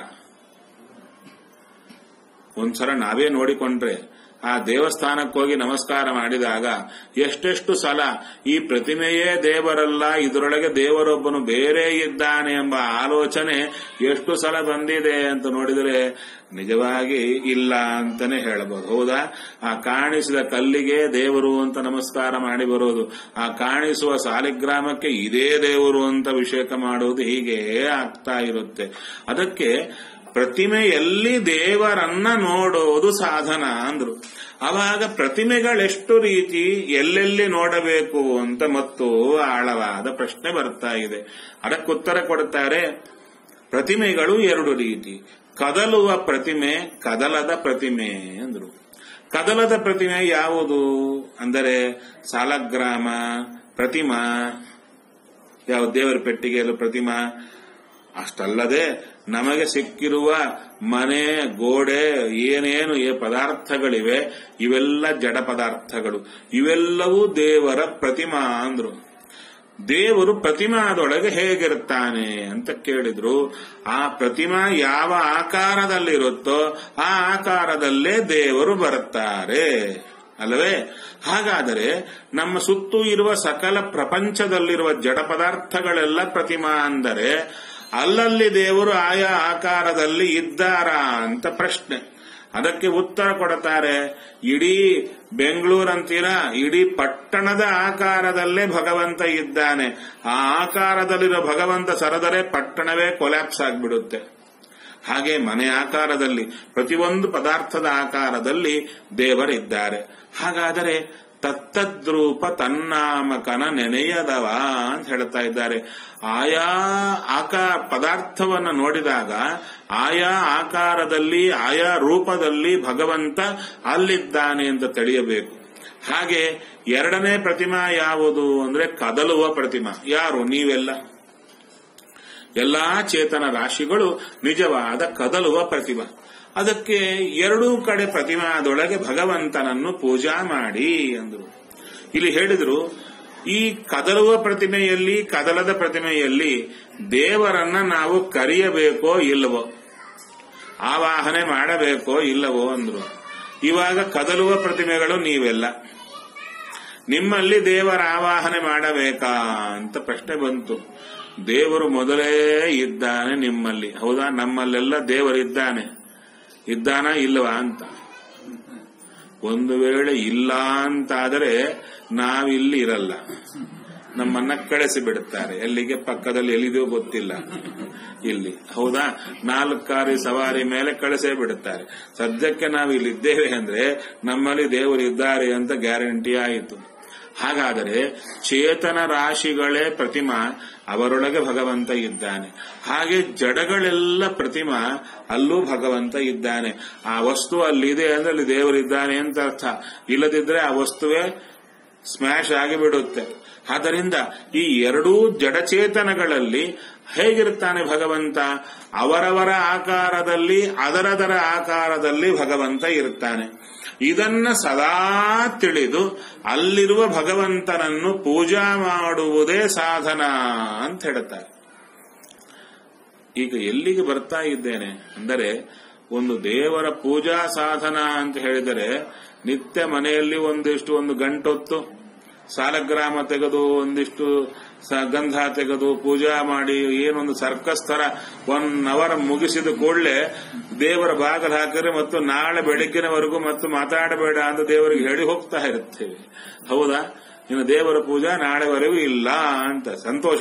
ಒಂದ್ಸಲ ನಾವೇ ನೋಡಿಕೊಂಡ್ರೆ ಆ ದೇವಸ್ಥಾನಕ್ಕೆ ಹೋಗಿ ನಮಸ್ಕಾರ ಮಾಡಿದಾಗ ಎಷ್ಟೆಷ್ಟು ಸಲ ಈ ಪ್ರತಿಮೆಯೇ ದೇವರಲ್ಲ ಇದರೊಳಗೆ ದೇವರೊಬ್ಬನು ಬೇರೆ ಇದ್ದಾನೆ ಎಂಬ ಆಲೋಚನೆ ಎಷ್ಟು ಸಲ ಬಂದಿದೆ ಅಂತ ನೋಡಿದರೆ ನಿಜವಾಗಿ ಇಲ್ಲ ಅಂತಾನೆ ಹೇಳಬಹುದು ಹೌದಾ ಆ ಕಾಣಿಸಿದ ಕಲ್ಲಿಗೆ ದೇವರು ಅಂತ ನಮಸ್ಕಾರ ಮಾಡಿ ಬರೋದು ಆ ಕಾಣಿಸುವ ಸಾಲಿಗ್ರಾಮಕ್ಕೆ ಇದೇ ದೇವರು ಅಂತ ಅಭಿಷೇಕ ಮಾಡೋದು ಹೀಗೆ ಆಗ್ತಾ ಇರುತ್ತೆ ಅದಕ್ಕೆ ಪ್ರತಿಮೆಯಲ್ಲಿ ದೇವರನ್ನ ನೋಡೋದು ಸಾಧನ ಅಂದ್ರು ಅವಾಗ ಪ್ರತಿಮೆಗಳೆಷ್ಟು ರೀತಿ ಎಲ್ಲೆಲ್ಲಿ ನೋಡಬೇಕು ಅಂತ ಮತ್ತು ಆಳವಾದ ಪ್ರಶ್ನೆ ಬರ್ತಾ ಇದೆ ಅದಕ್ಕುತ್ತರ ಕೊಡ್ತಾರೆ ಪ್ರತಿಮೆಗಳು ಎರಡು ರೀತಿ ಕದಲುವ ಪ್ರತಿಮೆ ಕದಲದ ಪ್ರತಿಮೆ ಅಂದ್ರು ಕದಲದ ಪ್ರತಿಮೆ ಯಾವುದು ಅಂದರೆ ಸಾಲಗ್ರಾಮ ಪ್ರತಿಮಾ ಯಾವ ದೇವರ ಪೆಟ್ಟಿಗೆಯಲ್ಲೂ ಪ್ರತಿಮಾ ಅಷ್ಟಲ್ಲದೆ ನಮಗೆ ಸಿಕ್ಕಿರುವ ಮನೆ ಗೋಡೆ ಏನೇನು ಏ ಪದಾರ್ಥಗಳಿವೆ ಇವೆಲ್ಲ ಜಡ ಪದಾರ್ಥಗಳು ಇವೆಲ್ಲವೂ ದೇವರ ಪ್ರತಿಮಾ ಅಂದ್ರು ದೇವರು ಪ್ರತಿಮಾದೊಳಗೆ ಹೇಗಿರುತ್ತಾನೆ ಅಂತ ಕೇಳಿದ್ರು ಆ ಪ್ರತಿಮಾ ಯಾವ ಆಕಾರದಲ್ಲಿರುತ್ತೋ ಆ ಆಕಾರದಲ್ಲೇ ದೇವರು ಬರುತ್ತಾರೆ ಅಲ್ಲವೇ ಹಾಗಾದರೆ ನಮ್ಮ ಸುತ್ತೂ ಇರುವ ಸಕಲ ಪ್ರಪಂಚದಲ್ಲಿರುವ ಜಡ ಪದಾರ್ಥಗಳೆಲ್ಲ ಪ್ರತಿಮಾ ಅಂದರೆ ಅಲ್ಲಲ್ಲಿ ದೇವರು ಆಯಾ ಆಕಾರದಲ್ಲಿ ಇದ್ದಾರಾ ಅಂತ ಪ್ರಶ್ನೆ ಅದಕ್ಕೆ ಉತ್ತರ ಕೊಡ್ತಾರೆ ಇಡೀ ಬೆಂಗಳೂರಂತೀರ ಇಡೀ ಪಟ್ಟಣದ ಆಕಾರದಲ್ಲೇ ಭಗವಂತ ಇದ್ದಾನೆ ಆ ಆಕಾರದಲ್ಲಿರೋ ಭಗವಂತ ಸರದರೆ ಪಟ್ಟಣವೇ ಕೊಲ್ಯಾಪ್ಸ್ ಆಗಿಬಿಡುತ್ತೆ ಹಾಗೆ ಮನೆ ಆಕಾರದಲ್ಲಿ ಪ್ರತಿಯೊಂದು ಪದಾರ್ಥದ ಆಕಾರದಲ್ಲಿ ದೇವರಿದ್ದಾರೆ ಹಾಗಾದರೆ ತತ್ತದ್ರೂಪ ತನ್ನಾಮಕನ ನೆನೆಯದವ ಅಂತ ಹೇಳ್ತಾ ಇದ್ದಾರೆ ಆಯಾ ಆಕಾರ ಪದಾರ್ಥವನ್ನು ನೋಡಿದಾಗ ಆಯಾ ಆಕಾರದಲ್ಲಿ ಆಯಾ ರೂಪದಲ್ಲಿ ಭಗವಂತ ಅಲ್ಲಿದ್ದಾನೆ ಅಂತ ತಿಳಿಯಬೇಕು ಹಾಗೆ ಎರಡನೇ ಪ್ರತಿಮಾ ಯಾವುದು ಅಂದ್ರೆ ಕದಲುವ ಪ್ರತಿಮಾ ಯಾರು ನೀವೆಲ್ಲ ಎಲ್ಲಾ ಚೇತನ ರಾಶಿಗಳು ನಿಜವಾದ ಕದಲುವ ಪ್ರತಿಮಾ ಅದಕ್ಕೆ ಎರಡೂ ಕಡೆ ಪ್ರತಿಮಾದೊಳಗೆ ಭಗವಂತನನ್ನು ಪೂಜಾ ಮಾಡಿ ಅಂದರು ಇಲ್ಲಿ ಹೇಳಿದ್ರು ಈ ಕದಲುವ ಪ್ರತಿಮೆಯಲ್ಲಿ ಕದಲದ ಪ್ರತಿಮೆಯಲ್ಲಿ ದೇವರನ್ನ ನಾವು ಕರೆಯಬೇಕೋ ಇಲ್ಲವೋ ಆವಾಹನೆ ಮಾಡಬೇಕೋ ಇಲ್ಲವೋ ಅಂದ್ರು ಇವಾಗ ಕದಲುವ ಪ್ರತಿಮೆಗಳು ನೀವೆಲ್ಲ ನಿಮ್ಮಲ್ಲಿ ದೇವರ ಆವಾಹನೆ ಮಾಡಬೇಕಾ ಅಂತ ಪ್ರಶ್ನೆ ಬಂತು ದೇವರು ಮೊದಲೇ ಇದ್ದಾನೆ ನಿಮ್ಮಲ್ಲಿ ಹೌದಾ ನಮ್ಮಲ್ಲೆಲ್ಲ ದೇವರಿದ್ದಾನೆ ಇದ್ದಾನ ಇಲ್ಲವಾ ಅಂತ ಒಂದು ವೇಳೆ ಇಲ್ಲ ಅಂತಾದರೆ ನಾವಿಲ್ಲಿ ಇರಲ್ಲ ನಮ್ಮನ್ನ ಕಳಿಸಿ ಬಿಡುತ್ತಾರೆ ಎಲ್ಲಿಗೆ ಪಕ್ಕದಲ್ಲಿ ಎಲ್ಲಿದೆಯೋ ಗೊತ್ತಿಲ್ಲ ಇಲ್ಲಿ ಹೌದಾ ನಾಲ್ಕಾರಿ ಸವಾರಿ ಮೇಲೆ ಕಳಿಸೇ ಬಿಡುತ್ತಾರೆ ಸದ್ಯಕ್ಕೆ ನಾವು ಇಲ್ಲಿದ್ದೇವೆ ಅಂದ್ರೆ ನಮ್ಮಲ್ಲಿ ದೇವರು ಇದ್ದಾರೆ ಅಂತ ಗ್ಯಾರಂಟಿ ಆಯಿತು ಹಾಗಾದರೆ ಚೇತನ ರಾಶಿಗಳೇ ಪ್ರತಿಮಾ ಅವರೊಳಗೆ ಭಗವಂತ ಇದ್ದಾನೆ ಹಾಗೆ ಜಡಗಳೆಲ್ಲ ಪ್ರತಿಮಾ ಅಲ್ಲೂ ಭಗವಂತ ಇದ್ದಾನೆ ಆ ವಸ್ತು ಅಲ್ಲಿದೆ ಅಂದ್ರೆ ಅಲ್ಲಿ ದೇವರಿದ್ದಾನೆ ಅಂತ ಅರ್ಥ ಇಲ್ಲದಿದ್ರೆ ಆ ವಸ್ತುವೇ ಸ್ಮ್ಯಾಶ್ ಆಗಿಬಿಡುತ್ತೆ ಆದ್ದರಿಂದ ಈ ಎರಡೂ ಜಡಚೇತನಗಳಲ್ಲಿ ಹೇಗಿರುತ್ತಾನೆ ಭಗವಂತ ಅವರವರ ಆಕಾರದಲ್ಲಿ ಅದರದರ ಆಕಾರದಲ್ಲಿ ಭಗವಂತ ಇರುತ್ತಾನೆ ಇದನ್ನ ಸದಾ ತಿಳಿದು ಅಲ್ಲಿರುವ ಭಗವಂತನನ್ನು ಪೂಜಾ ಮಾಡುವುದೇ ಸಾಧನ ಅಂತ ಹೇಳುತ್ತಾರೆ ಈಗ ಎಲ್ಲಿಗೆ ಬರ್ತಾ ಇದ್ದೇನೆ ಅಂದರೆ ಒಂದು ದೇವರ ಪೂಜಾ ಸಾಧನ ಅಂತ ಹೇಳಿದರೆ ನಿತ್ಯ ಮನೆಯಲ್ಲಿ ಒಂದಿಷ್ಟು ಒಂದು ಗಂಟೊತ್ತು ಸಾಲಗ್ರಾಮ ತೆಗೆದು ಒಂದಿಷ್ಟು ಸ- ಗಂಧ ತೆಗೆದು ಪೂಜಾ ಮಾಡಿ ಏನೊಂದು ಸರ್ಕಸ್ ತರ ಒನ್ ಅವರ್ ಮುಗಿಸಿದ ಕೂಡಲೇ ದೇವರ ಬಾಗಿಲು ಹಾಕಿದ್ರೆ ಮತ್ತು ನಾಳೆ ಬೆಳಗ್ಗಿನವರೆಗೂ ಮತ್ತು ಮಾತಾಡಬೇಡ ಅಂತ ದೇವರಿಗೆ ಹೇಳಿ ಹೋಗ್ತಾ ಇರುತ್ತೇವೆ ಹೌದಾ ಇನ್ನು ದೇವರ ಪೂಜಾ ನಾಳೆವರೆಗೂ ಇಲ್ಲ ಅಂತ ಸಂತೋಷ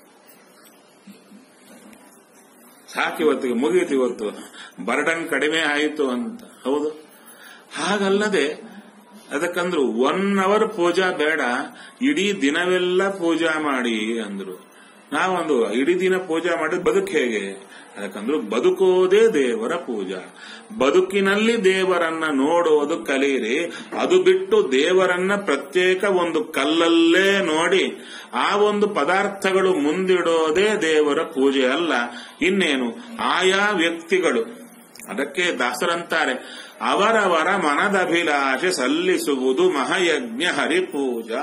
ಸಾಕಿವತ್ತಿಗೆ ಮುಗೀತು ಇವತ್ತು ಬರ್ಡನ್ ಕಡಿಮೆ ಆಯಿತು ಅಂತ ಹೌದು ಹಾಗಲ್ಲದೆ ಅದಕ್ಕಂದ್ರು ಒನ್ ಅವರ್ ಪೂಜಾ ಬೇಡ ಇಡೀ ದಿನವೆಲ್ಲ ಪೂಜಾ ಮಾಡಿ ಅಂದ್ರು ನಾವೊಂದು ಇಡೀ ದಿನ ಪೂಜಾ ಮಾಡಿದ್ ಬದುಕು ಹೇಗೆ ಅದಕ್ಕಂದ್ರು ಬದುಕೋದೇ ದೇವರ ಪೂಜಾ ಬದುಕಿನಲ್ಲಿ ದೇವರನ್ನ ನೋಡೋದು ಕಲೀರಿ ಅದು ಬಿಟ್ಟು ದೇವರನ್ನ ಪ್ರತ್ಯೇಕ ಒಂದು ಕಲ್ಲಲ್ಲೇ ನೋಡಿ ಆ ಒಂದು ಪದಾರ್ಥಗಳು ಮುಂದಿಡೋದೇ ದೇವರ ಪೂಜೆ ಅಲ್ಲ ಇನ್ನೇನು ಆಯಾ ವ್ಯಕ್ತಿಗಳು ಅದಕ್ಕೆ ದಾಸರಂತಾರೆ ಅವರವರ ಮನದಭಿಲಾಷೆ ಸಲ್ಲಿಸುವುದು ಮಹಾಯಜ್ಞ ಹರಿಪೂಜಾ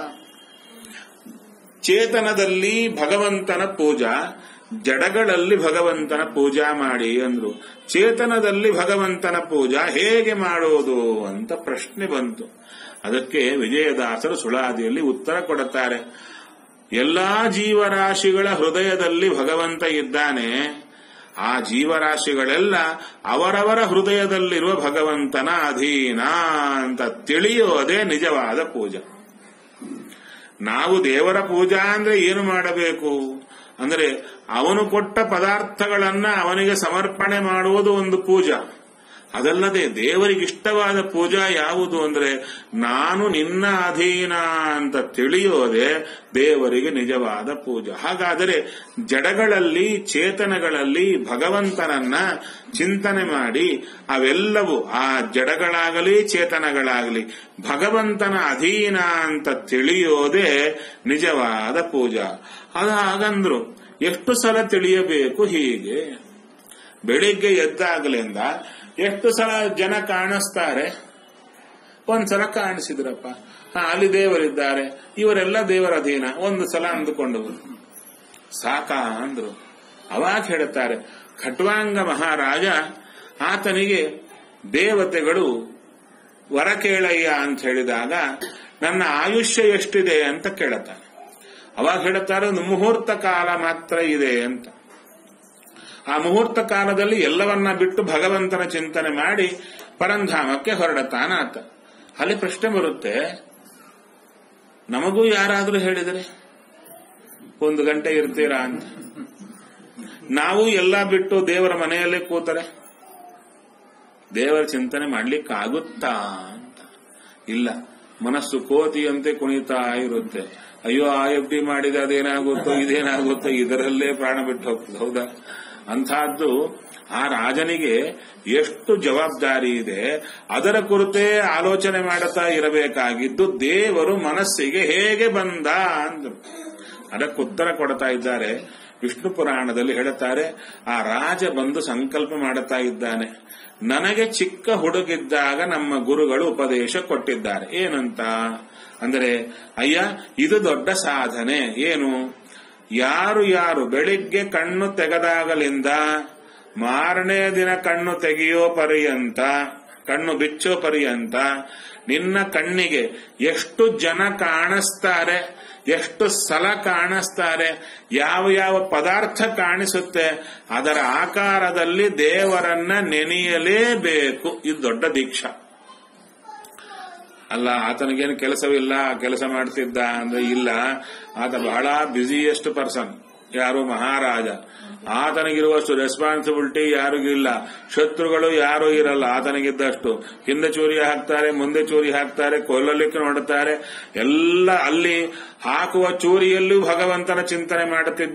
ಚೇತನದಲ್ಲಿ ಭಗವಂತನ ಪೂಜಾ ಜಡಗಳಲ್ಲಿ ಭಗವಂತನ ಪೂಜಾ ಮಾಡಿ ಅಂದ್ರು ಚೇತನದಲ್ಲಿ ಭಗವಂತನ ಪೂಜಾ ಹೇಗೆ ಮಾಡೋದು ಅಂತ ಪ್ರಶ್ನೆ ಬಂತು ಅದಕ್ಕೆ ವಿಜಯದಾಸರು ಸುಳಾದಿಯಲ್ಲಿ ಉತ್ತರ ಕೊಡುತ್ತಾರೆ ಎಲ್ಲಾ ಜೀವರಾಶಿಗಳ ಹೃದಯದಲ್ಲಿ ಭಗವಂತ ಇದ್ದಾನೆ ಆ ಜೀವರಾಶಿಗಳೆಲ್ಲ ಅವರವರ ಹೃದಯದಲ್ಲಿರುವ ಭಗವಂತನ ಅಧೀನ ಅಂತ ತಿಳಿಯೋದೇ ನಿಜವಾದ ಪೂಜಾ ನಾವು ದೇವರ ಪೂಜಾ ಅಂದ್ರೆ ಏನು ಮಾಡಬೇಕು ಅಂದ್ರೆ ಅವನು ಕೊಟ್ಟ ಪದಾರ್ಥಗಳನ್ನ ಅವನಿಗೆ ಸಮರ್ಪಣೆ ಮಾಡುವುದು ಒಂದು ಪೂಜಾ ಅದಲ್ಲದೆ ದೇವರಿಗೆ ಇಷ್ಟವಾದ ಪೂಜಾ ಯಾವುದು ಅಂದ್ರೆ ನಾನು ನಿನ್ನ ಅಧೀನ ಅಂತ ತಿಳಿಯೋದೇ ದೇವರಿಗೆ ನಿಜವಾದ ಪೂಜಾ ಹಾಗಾದರೆ ಜಡಗಳಲ್ಲಿ ಚೇತನಗಳಲ್ಲಿ ಭಗವಂತನನ್ನ ಚಿಂತನೆ ಮಾಡಿ ಅವೆಲ್ಲವೂ ಆ ಜಡಗಳಾಗಲಿ ಚೇತನಗಳಾಗಲಿ ಭಗವಂತನ ಅಧೀನ ಅಂತ ತಿಳಿಯೋದೇ ನಿಜವಾದ ಪೂಜಾ ಅದು ಹಾಗಂದ್ರು ಎಷ್ಟು ಸಲ ತಿಳಿಯಬೇಕು ಹೀಗೆ ಬೆಳಿಗ್ಗೆ ಎದ್ದಾಗಲಿಂದ ಎಷ್ಟು ಸಲ ಜನ ಕಾಣಿಸ್ತಾರೆ ಒಂದ್ಸಲ ಕಾಣಿಸಿದ್ರಪ್ಪ ಹಾ ಅಲ್ಲಿ ದೇವರಿದ್ದಾರೆ ಇವರೆಲ್ಲ ದೇವರ ಅಧೀನ ಒಂದು ಸಲ ಅಂದುಕೊಂಡವರು ಸಾಕ ಅಂದ್ರು ಅವಾಗ ಹೇಳುತ್ತಾರೆ ಖಟ್ವಾಂಗ ಮಹಾರಾಜ ಆತನಿಗೆ ದೇವತೆಗಳು ವರ ಕೇಳಯ್ಯ ಅಂತ ಹೇಳಿದಾಗ ನನ್ನ ಆಯುಷ್ಯ ಎಷ್ಟಿದೆ ಅಂತ ಕೇಳುತ್ತಾನೆ ಅವಾಗ ಹೇಳುತ್ತಾರೆ ಒಂದು ಮುಹೂರ್ತ ಕಾಲ ಮಾತ್ರ ಇದೆ ಅಂತ ಆ ಮುಹೂರ್ತ ಕಾಲದಲ್ಲಿ ಎಲ್ಲವನ್ನ ಬಿಟ್ಟು ಭಗವಂತನ ಚಿಂತನೆ ಮಾಡಿ ಪರಂಧಾಮಕ್ಕೆ ಹೊರಡತಾನಾತ ಅಲ್ಲಿ ಪ್ರಶ್ನೆ ಬರುತ್ತೆ ನಮಗೂ ಯಾರಾದರೂ ಹೇಳಿದರೆ ಒಂದು ಗಂಟೆ ಇರ್ತೀರಾ ಅಂತ ನಾವು ಎಲ್ಲ ಬಿಟ್ಟು ದೇವರ ಮನೆಯಲ್ಲೇ ಕೂತರೆ ದೇವರ ಚಿಂತನೆ ಮಾಡ್ಲಿಕ್ಕಾಗುತ್ತಾ ಅಂತ ಇಲ್ಲ ಮನಸ್ಸು ಕೋತಿಯಂತೆ ಕುಣಿತಾ ಇರುತ್ತೆ ಅಯ್ಯೋ ಆ ಎಫ್ ಡಿ ಮಾಡಿದ ಅದೇನಾಗುತ್ತೋ ಇದೇನಾಗುತ್ತೋ ಇದರಲ್ಲೇ ಪ್ರಾಣ ಬಿಟ್ಟು ಹೋಗ್ತದೆ ಹೌದಾ ಅಂಥದ್ದು ಆ ರಾಜನಿಗೆ ಎಷ್ಟು ಜವಾಬ್ದಾರಿ ಇದೆ ಅದರ ಕುರಿತೇ ಆಲೋಚನೆ ಮಾಡುತ್ತಾ ಇರಬೇಕಾಗಿದ್ದು ದೇವರು ಮನಸ್ಸಿಗೆ ಹೇಗೆ ಬಂದ ಅಂದ್ರು ಅದಕ್ಕೆ ಉತ್ತರ ಕೊಡ್ತಾ ಇದ್ದಾರೆ ವಿಷ್ಣು ಪುರಾಣದಲ್ಲಿ ಹೇಳುತ್ತಾರೆ ಆ ರಾಜ ಬಂದು ಸಂಕಲ್ಪ ಮಾಡುತ್ತಾ ಇದ್ದಾನೆ ನನಗೆ ಚಿಕ್ಕ ಹುಡುಗಿದ್ದಾಗ ನಮ್ಮ ಗುರುಗಳು ಉಪದೇಶ ಕೊಟ್ಟಿದ್ದಾರೆ ಏನಂತ ಅಂದರೆ ಅಯ್ಯ ಇದು ದೊಡ್ಡ ಸಾಧನೆ ಏನು ಯಾರು ಯಾರು ಬೆಳಿಗ್ಗೆ ಕಣ್ಣು ತೆಗೆದಾಗಲಿಂದ ಮಾರನೇ ದಿನ ಕಣ್ಣು ತೆಗೆಯೋ ಪರ್ಯಂತ ಕಣ್ಣು ಬಿಚ್ಚೋ ಪರ್ಯಂತ ನಿನ್ನ ಕಣ್ಣಿಗೆ ಎಷ್ಟು ಜನ ಕಾಣಿಸ್ತಾರೆ ಎಷ್ಟು ಸಲ ಕಾಣಿಸ್ತಾರೆ ಯಾವ ಯಾವ ಪದಾರ್ಥ ಕಾಣಿಸುತ್ತೆ ಅದರ ಆಕಾರದಲ್ಲಿ ದೇವರನ್ನ ನೆನೆಯಲೇಬೇಕು ಇದು ದೊಡ್ಡ ದೀಕ್ಷಾ ಅಲ್ಲ ಆತನಿಗೇನು ಕೆಲಸವಿಲ್ಲ ಕೆಲಸ ಮಾಡ್ತಿದ್ದ ಅಂದ್ರೆ ಇಲ್ಲ ಆತ ಬಹಳ ಬ್ಯುಸಿಯೆಸ್ಟ್ ಪರ್ಸನ್ ಯಾರು ಮಹಾರಾಜ ಆತನಿಗಿರುವಷ್ಟು ರೆಸ್ಪಾನ್ಸಿಬಿಲಿಟಿ ಯಾರಿಗೂ ಇಲ್ಲ ಶತ್ರುಗಳು ಯಾರೂ ಇರಲ್ಲ ಆತನಿಗಿದ್ದಷ್ಟು ಹಿಂದೆ ಚೂರಿ ಹಾಕ್ತಾರೆ ಮುಂದೆ ಚೂರಿ ಹಾಕ್ತಾರೆ ಕೊಲ್ಲಲಿಕ್ಕೆ ನೋಡುತ್ತಾರೆ ಎಲ್ಲ ಅಲ್ಲಿ ಹಾಕುವ ಚೂರಿಯಲ್ಲೂ ಭಗವಂತನ ಚಿಂತನೆ ಮಾಡುತ್ತಿದ್ದ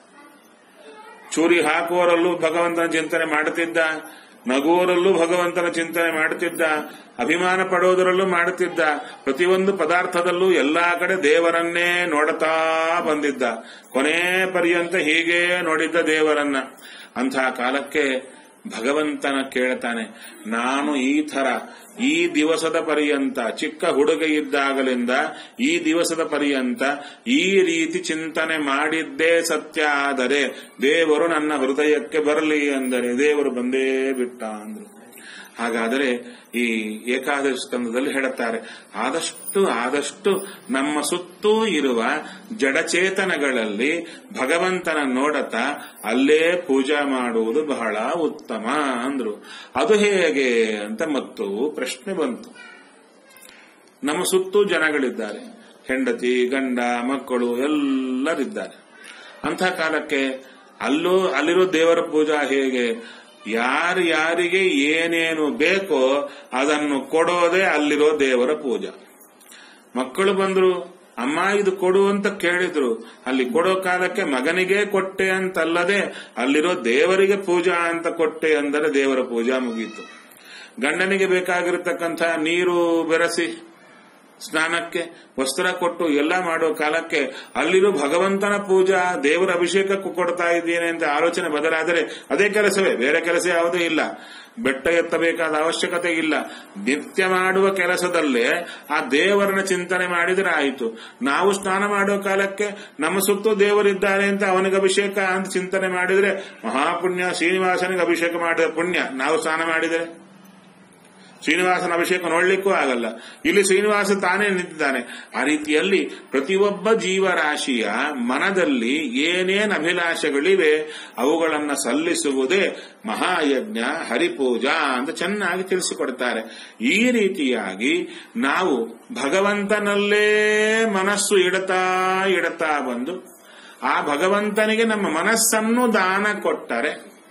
ಚೂರಿ ಹಾಕುವರಲ್ಲೂ ಭಗವಂತನ ಚಿಂತನೆ ಮಾಡುತ್ತಿದ್ದ ನಗುವರಲ್ಲೂ ಭಗವಂತನ ಚಿಂತನೆ ಮಾಡುತ್ತಿದ್ದ ಅಭಿಮಾನ ಪಡೋದರಲ್ಲೂ ಮಾಡುತ್ತಿದ್ದ ಪ್ರತಿಯೊಂದು ಪದಾರ್ಥದಲ್ಲೂ ಎಲ್ಲಾ ಕಡೆ ದೇವರನ್ನೇ ನೋಡುತ್ತಾ ಬಂದಿದ್ದ ಕೊನೆ ಪರ್ಯಂತ ಹೀಗೆ ನೋಡಿದ್ದ ದೇವರನ್ನ ಅಂಥ ಕಾಲಕ್ಕೆ ಭಗವಂತನ ಕೇಳ್ತಾನೆ ನಾನು ಈ ಥರ ಈ ದಿವಸದ ಪರ್ಯಂತ ಚಿಕ್ಕ ಹುಡುಗ ಇದ್ದಾಗಲಿಂದ ಈ ದಿವಸದ ಪರ್ಯಂತ ಈ ರೀತಿ ಚಿಂತನೆ ಮಾಡಿದ್ದೇ ಸತ್ಯ ಆದರೆ ದೇವರು ನನ್ನ ಹೃದಯಕ್ಕೆ ಬರಲಿ ಅಂದರೆ ದೇವರು ಬಂದೇ ಬಿಟ್ಟ ಅಂದ್ರು ಹಾಗಾದರೆ ಈ ಏಕಾದಶಿ ಸ್ಕಂದದಲ್ಲಿ ಹೇಳುತ್ತಾರೆ ಆದಷ್ಟು ಆದಷ್ಟು ನಮ್ಮ ಸುತ್ತೂ ಇರುವ ಜಡಚೇತನಗಳಲ್ಲಿ ಭಗವಂತನ ನೋಡತಾ ಅಲ್ಲೇ ಪೂಜಾ ಮಾಡುವುದು ಬಹಳ ಉತ್ತಮ ಅಂದ್ರು ಅದು ಹೇಗೆ ಅಂತ ಮತ್ತು ಪ್ರಶ್ನೆ ಬಂತು ನಮ್ಮ ಸುತ್ತೂ ಜನಗಳಿದ್ದಾರೆ ಹೆಂಡತಿ ಗಂಡ ಮಕ್ಕಳು ಎಲ್ಲರಿದ್ದಾರೆ ಅಂಥ ಕಾಲಕ್ಕೆ ಅಲ್ಲೂ ಅಲ್ಲಿರೋ ದೇವರ ಪೂಜಾ ಹೇಗೆ ಯಾರು ಯಾರಿಗೆ ಏನೇನು ಬೇಕೋ ಅದನ್ನು ಕೊಡೋದೇ ಅಲ್ಲಿರೋ ದೇವರ ಪೂಜಾ ಮಕ್ಕಳು ಬಂದ್ರು ಅಮ್ಮ ಇದು ಕೊಡು ಅಂತ ಕೇಳಿದ್ರು ಅಲ್ಲಿ ಕೊಡೋ ಕಾಲಕ್ಕೆ ಮಗನಿಗೆ ಕೊಟ್ಟೆ ಅಂತಲ್ಲದೆ ಅಲ್ಲಿರೋ ದೇವರಿಗೆ ಪೂಜಾ ಅಂತ ಕೊಟ್ಟೆ ಅಂದರೆ ದೇವರ ಪೂಜಾ ಮುಗೀತು ಗಂಡನಿಗೆ ಬೇಕಾಗಿರತಕ್ಕಂಥ ನೀರು ಬೆರೆಸಿ ಸ್ನಾನಕ್ಕೆ ವಸ್ತ್ರ ಕೊಟ್ಟು ಎಲ್ಲ ಮಾಡೋ ಕಾಲಕ್ಕೆ ಅಲ್ಲಿರೋ ಭಗವಂತನ ಪೂಜಾ ದೇವರ ಅಭಿಷೇಕಕ್ಕೂ ಕೊಡ್ತಾ ಇದ್ದೇನೆ ಅಂತ ಆಲೋಚನೆ ಬದಲಾದರೆ ಅದೇ ಕೆಲಸವೇ ಬೇರೆ ಕೆಲಸ ಯಾವುದೂ ಇಲ್ಲ ಬೆಟ್ಟ ಎತ್ತಬೇಕಾದ ಅವಶ್ಯಕತೆ ಇಲ್ಲ ನಿತ್ಯ ಮಾಡುವ ಕೆಲಸದಲ್ಲೇ ಆ ದೇವರನ್ನ ಚಿಂತನೆ ಮಾಡಿದರೆ ಆಯಿತು ನಾವು ಸ್ನಾನ ಮಾಡೋ ಕಾಲಕ್ಕೆ ನಮ್ಮ ಸುತ್ತೂ ದೇವರಿದ್ದಾರೆ ಅಂತ ಅವನಿಗೆ ಅಭಿಷೇಕ ಅಂತ ಚಿಂತನೆ ಮಾಡಿದರೆ ಮಹಾಪುಣ್ಯ ಶ್ರೀನಿವಾಸನಿಗೆ ಅಭಿಷೇಕ ಮಾಡಿದ ಪುಣ್ಯ ನಾವು ಸ್ನಾನ ಮಾಡಿದರೆ ಶ್ರೀನಿವಾಸನ ಅಭಿಷೇಕ ನೋಡ್ಲಿಕ್ಕೂ ಆಗಲ್ಲ ಇಲ್ಲಿ ಶ್ರೀನಿವಾಸ ತಾನೇ ನಿಂತಿದ್ದಾನೆ ಆ ರೀತಿಯಲ್ಲಿ ಪ್ರತಿಯೊಬ್ಬ ಜೀವರಾಶಿಯ ಮನದಲ್ಲಿ ಏನೇನು ಅಭಿಲಾಷೆಗಳಿವೆ ಅವುಗಳನ್ನು ಸಲ್ಲಿಸುವುದೇ ಮಹಾಯಜ್ಞ ಹರಿಪೂಜಾ ಅಂತ ಚೆನ್ನಾಗಿ ತಿಳಿಸಿಕೊಡ್ತಾರೆ ಈ ರೀತಿಯಾಗಿ ನಾವು ಭಗವಂತನಲ್ಲೇ ಮನಸ್ಸು ಇಡತಾ ಇಡತಾ ಬಂದು ಆ ಭಗವಂತನಿಗೆ ನಮ್ಮ ಮನಸ್ಸನ್ನು ದಾನ ಕೊಟ್ಟರೆ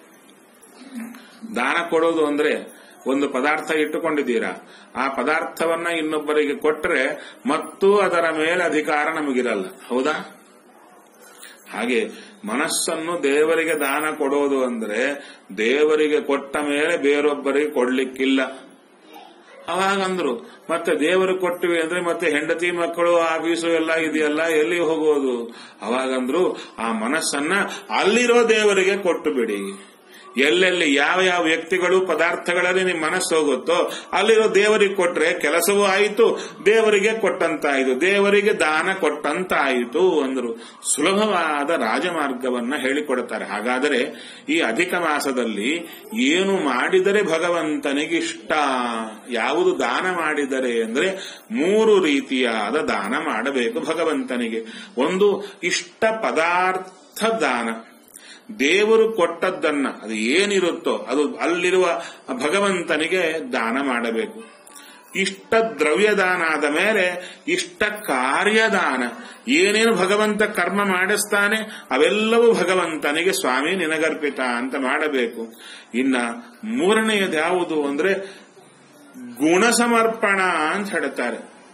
ದಾನ ಕೊಡೋದು ಅಂದ್ರೆ ಒಂದು ಪದಾರ್ಥ ಇಟ್ಟುಕೊಂಡಿದ್ದೀರಾ ಆ ಪದಾರ್ಥವನ್ನ ಇನ್ನೊಬ್ಬರಿಗೆ ಕೊಟ್ಟರೆ ಮತ್ತು ಅದರ ಮೇಲೆ ಅಧಿಕಾರ ನಮಗಿರಲ್ಲ ಹೌದಾ ಹಾಗೆ ಮನಸ್ಸನ್ನು ದೇವರಿಗೆ ದಾನ ಕೊಡೋದು ಅಂದ್ರೆ ದೇವರಿಗೆ ಕೊಟ್ಟ ಮೇಲೆ ಬೇರೊಬ್ಬರಿಗೆ ಕೊಡ್ಲಿಕ್ಕಿಲ್ಲ ಅವಾಗಂದ್ರು ಮತ್ತೆ ದೇವರು ಕೊಟ್ಟಿವೆ ಅಂದ್ರೆ ಮತ್ತೆ ಹೆಂಡತಿ ಮಕ್ಕಳು ಆಫೀಸು ಎಲ್ಲ ಇದೆಯಲ್ಲ ಎಲ್ಲಿ ಹೋಗೋದು ಅವಾಗಂದ್ರು ಆ ಮನಸ್ಸನ್ನ ಅಲ್ಲಿರೋ ದೇವರಿಗೆ ಕೊಟ್ಟು ಬಿಡಿ ಎಲ್ಲೆಲ್ಲಿ ಯಾವ ಯಾವ ವ್ಯಕ್ತಿಗಳು ಪದಾರ್ಥಗಳಲ್ಲಿ ನಿಮ್ಮ ಮನಸ್ಸು ಹೋಗುತ್ತೋ ಅಲ್ಲಿರೋ ದೇವರಿಗೆ ಕೊಟ್ರೆ ಕೆಲಸವೂ ಆಯಿತು ದೇವರಿಗೆ ಕೊಟ್ಟಂತಾಯಿತು ದೇವರಿಗೆ ದಾನ ಕೊಟ್ಟಂತಾಯಿತು ಅಂದ್ರು ಸುಲಭವಾದ ರಾಜಮಾರ್ಗವನ್ನ ಹೇಳಿಕೊಡುತ್ತಾರೆ ಹಾಗಾದರೆ ಈ ಅಧಿಕ ಮಾಸದಲ್ಲಿ ಏನು ಮಾಡಿದರೆ ಭಗವಂತನಿಗೆ ಇಷ್ಟ ಯಾವುದು ದಾನ ಮಾಡಿದರೆ ಅಂದ್ರೆ ಮೂರು ರೀತಿಯಾದ ದಾನ ಮಾಡಬೇಕು ಭಗವಂತನಿಗೆ ಒಂದು ಇಷ್ಟ ಪದಾರ್ಥ ದಾನ ದೇವರು ಕೊಟ್ಟದ್ದನ್ನ ಅದು ಏನಿರುತ್ತೋ ಅದು ಅಲ್ಲಿರುವ ಭಗವಂತನಿಗೆ ದಾನ ಮಾಡಬೇಕು ಇಷ್ಟ ದ್ರವ್ಯದಾನ ಆದ ಮೇಲೆ ಇಷ್ಟ ಕಾರ್ಯದಾನ ಏನೇನು ಭಗವಂತ ಕರ್ಮ ಮಾಡಿಸ್ತಾನೆ ಅವೆಲ್ಲವೂ ಭಗವಂತನಿಗೆ ಸ್ವಾಮಿ ನಿನಗರ್ಪಿತ ಅಂತ ಮಾಡಬೇಕು ಇನ್ನ ಮೂರನೆಯದು ಯಾವುದು ಅಂದ್ರೆ ಗುಣ ಸಮರ್ಪಣ ಅಂತ ಹೇಳ್ತಾರೆ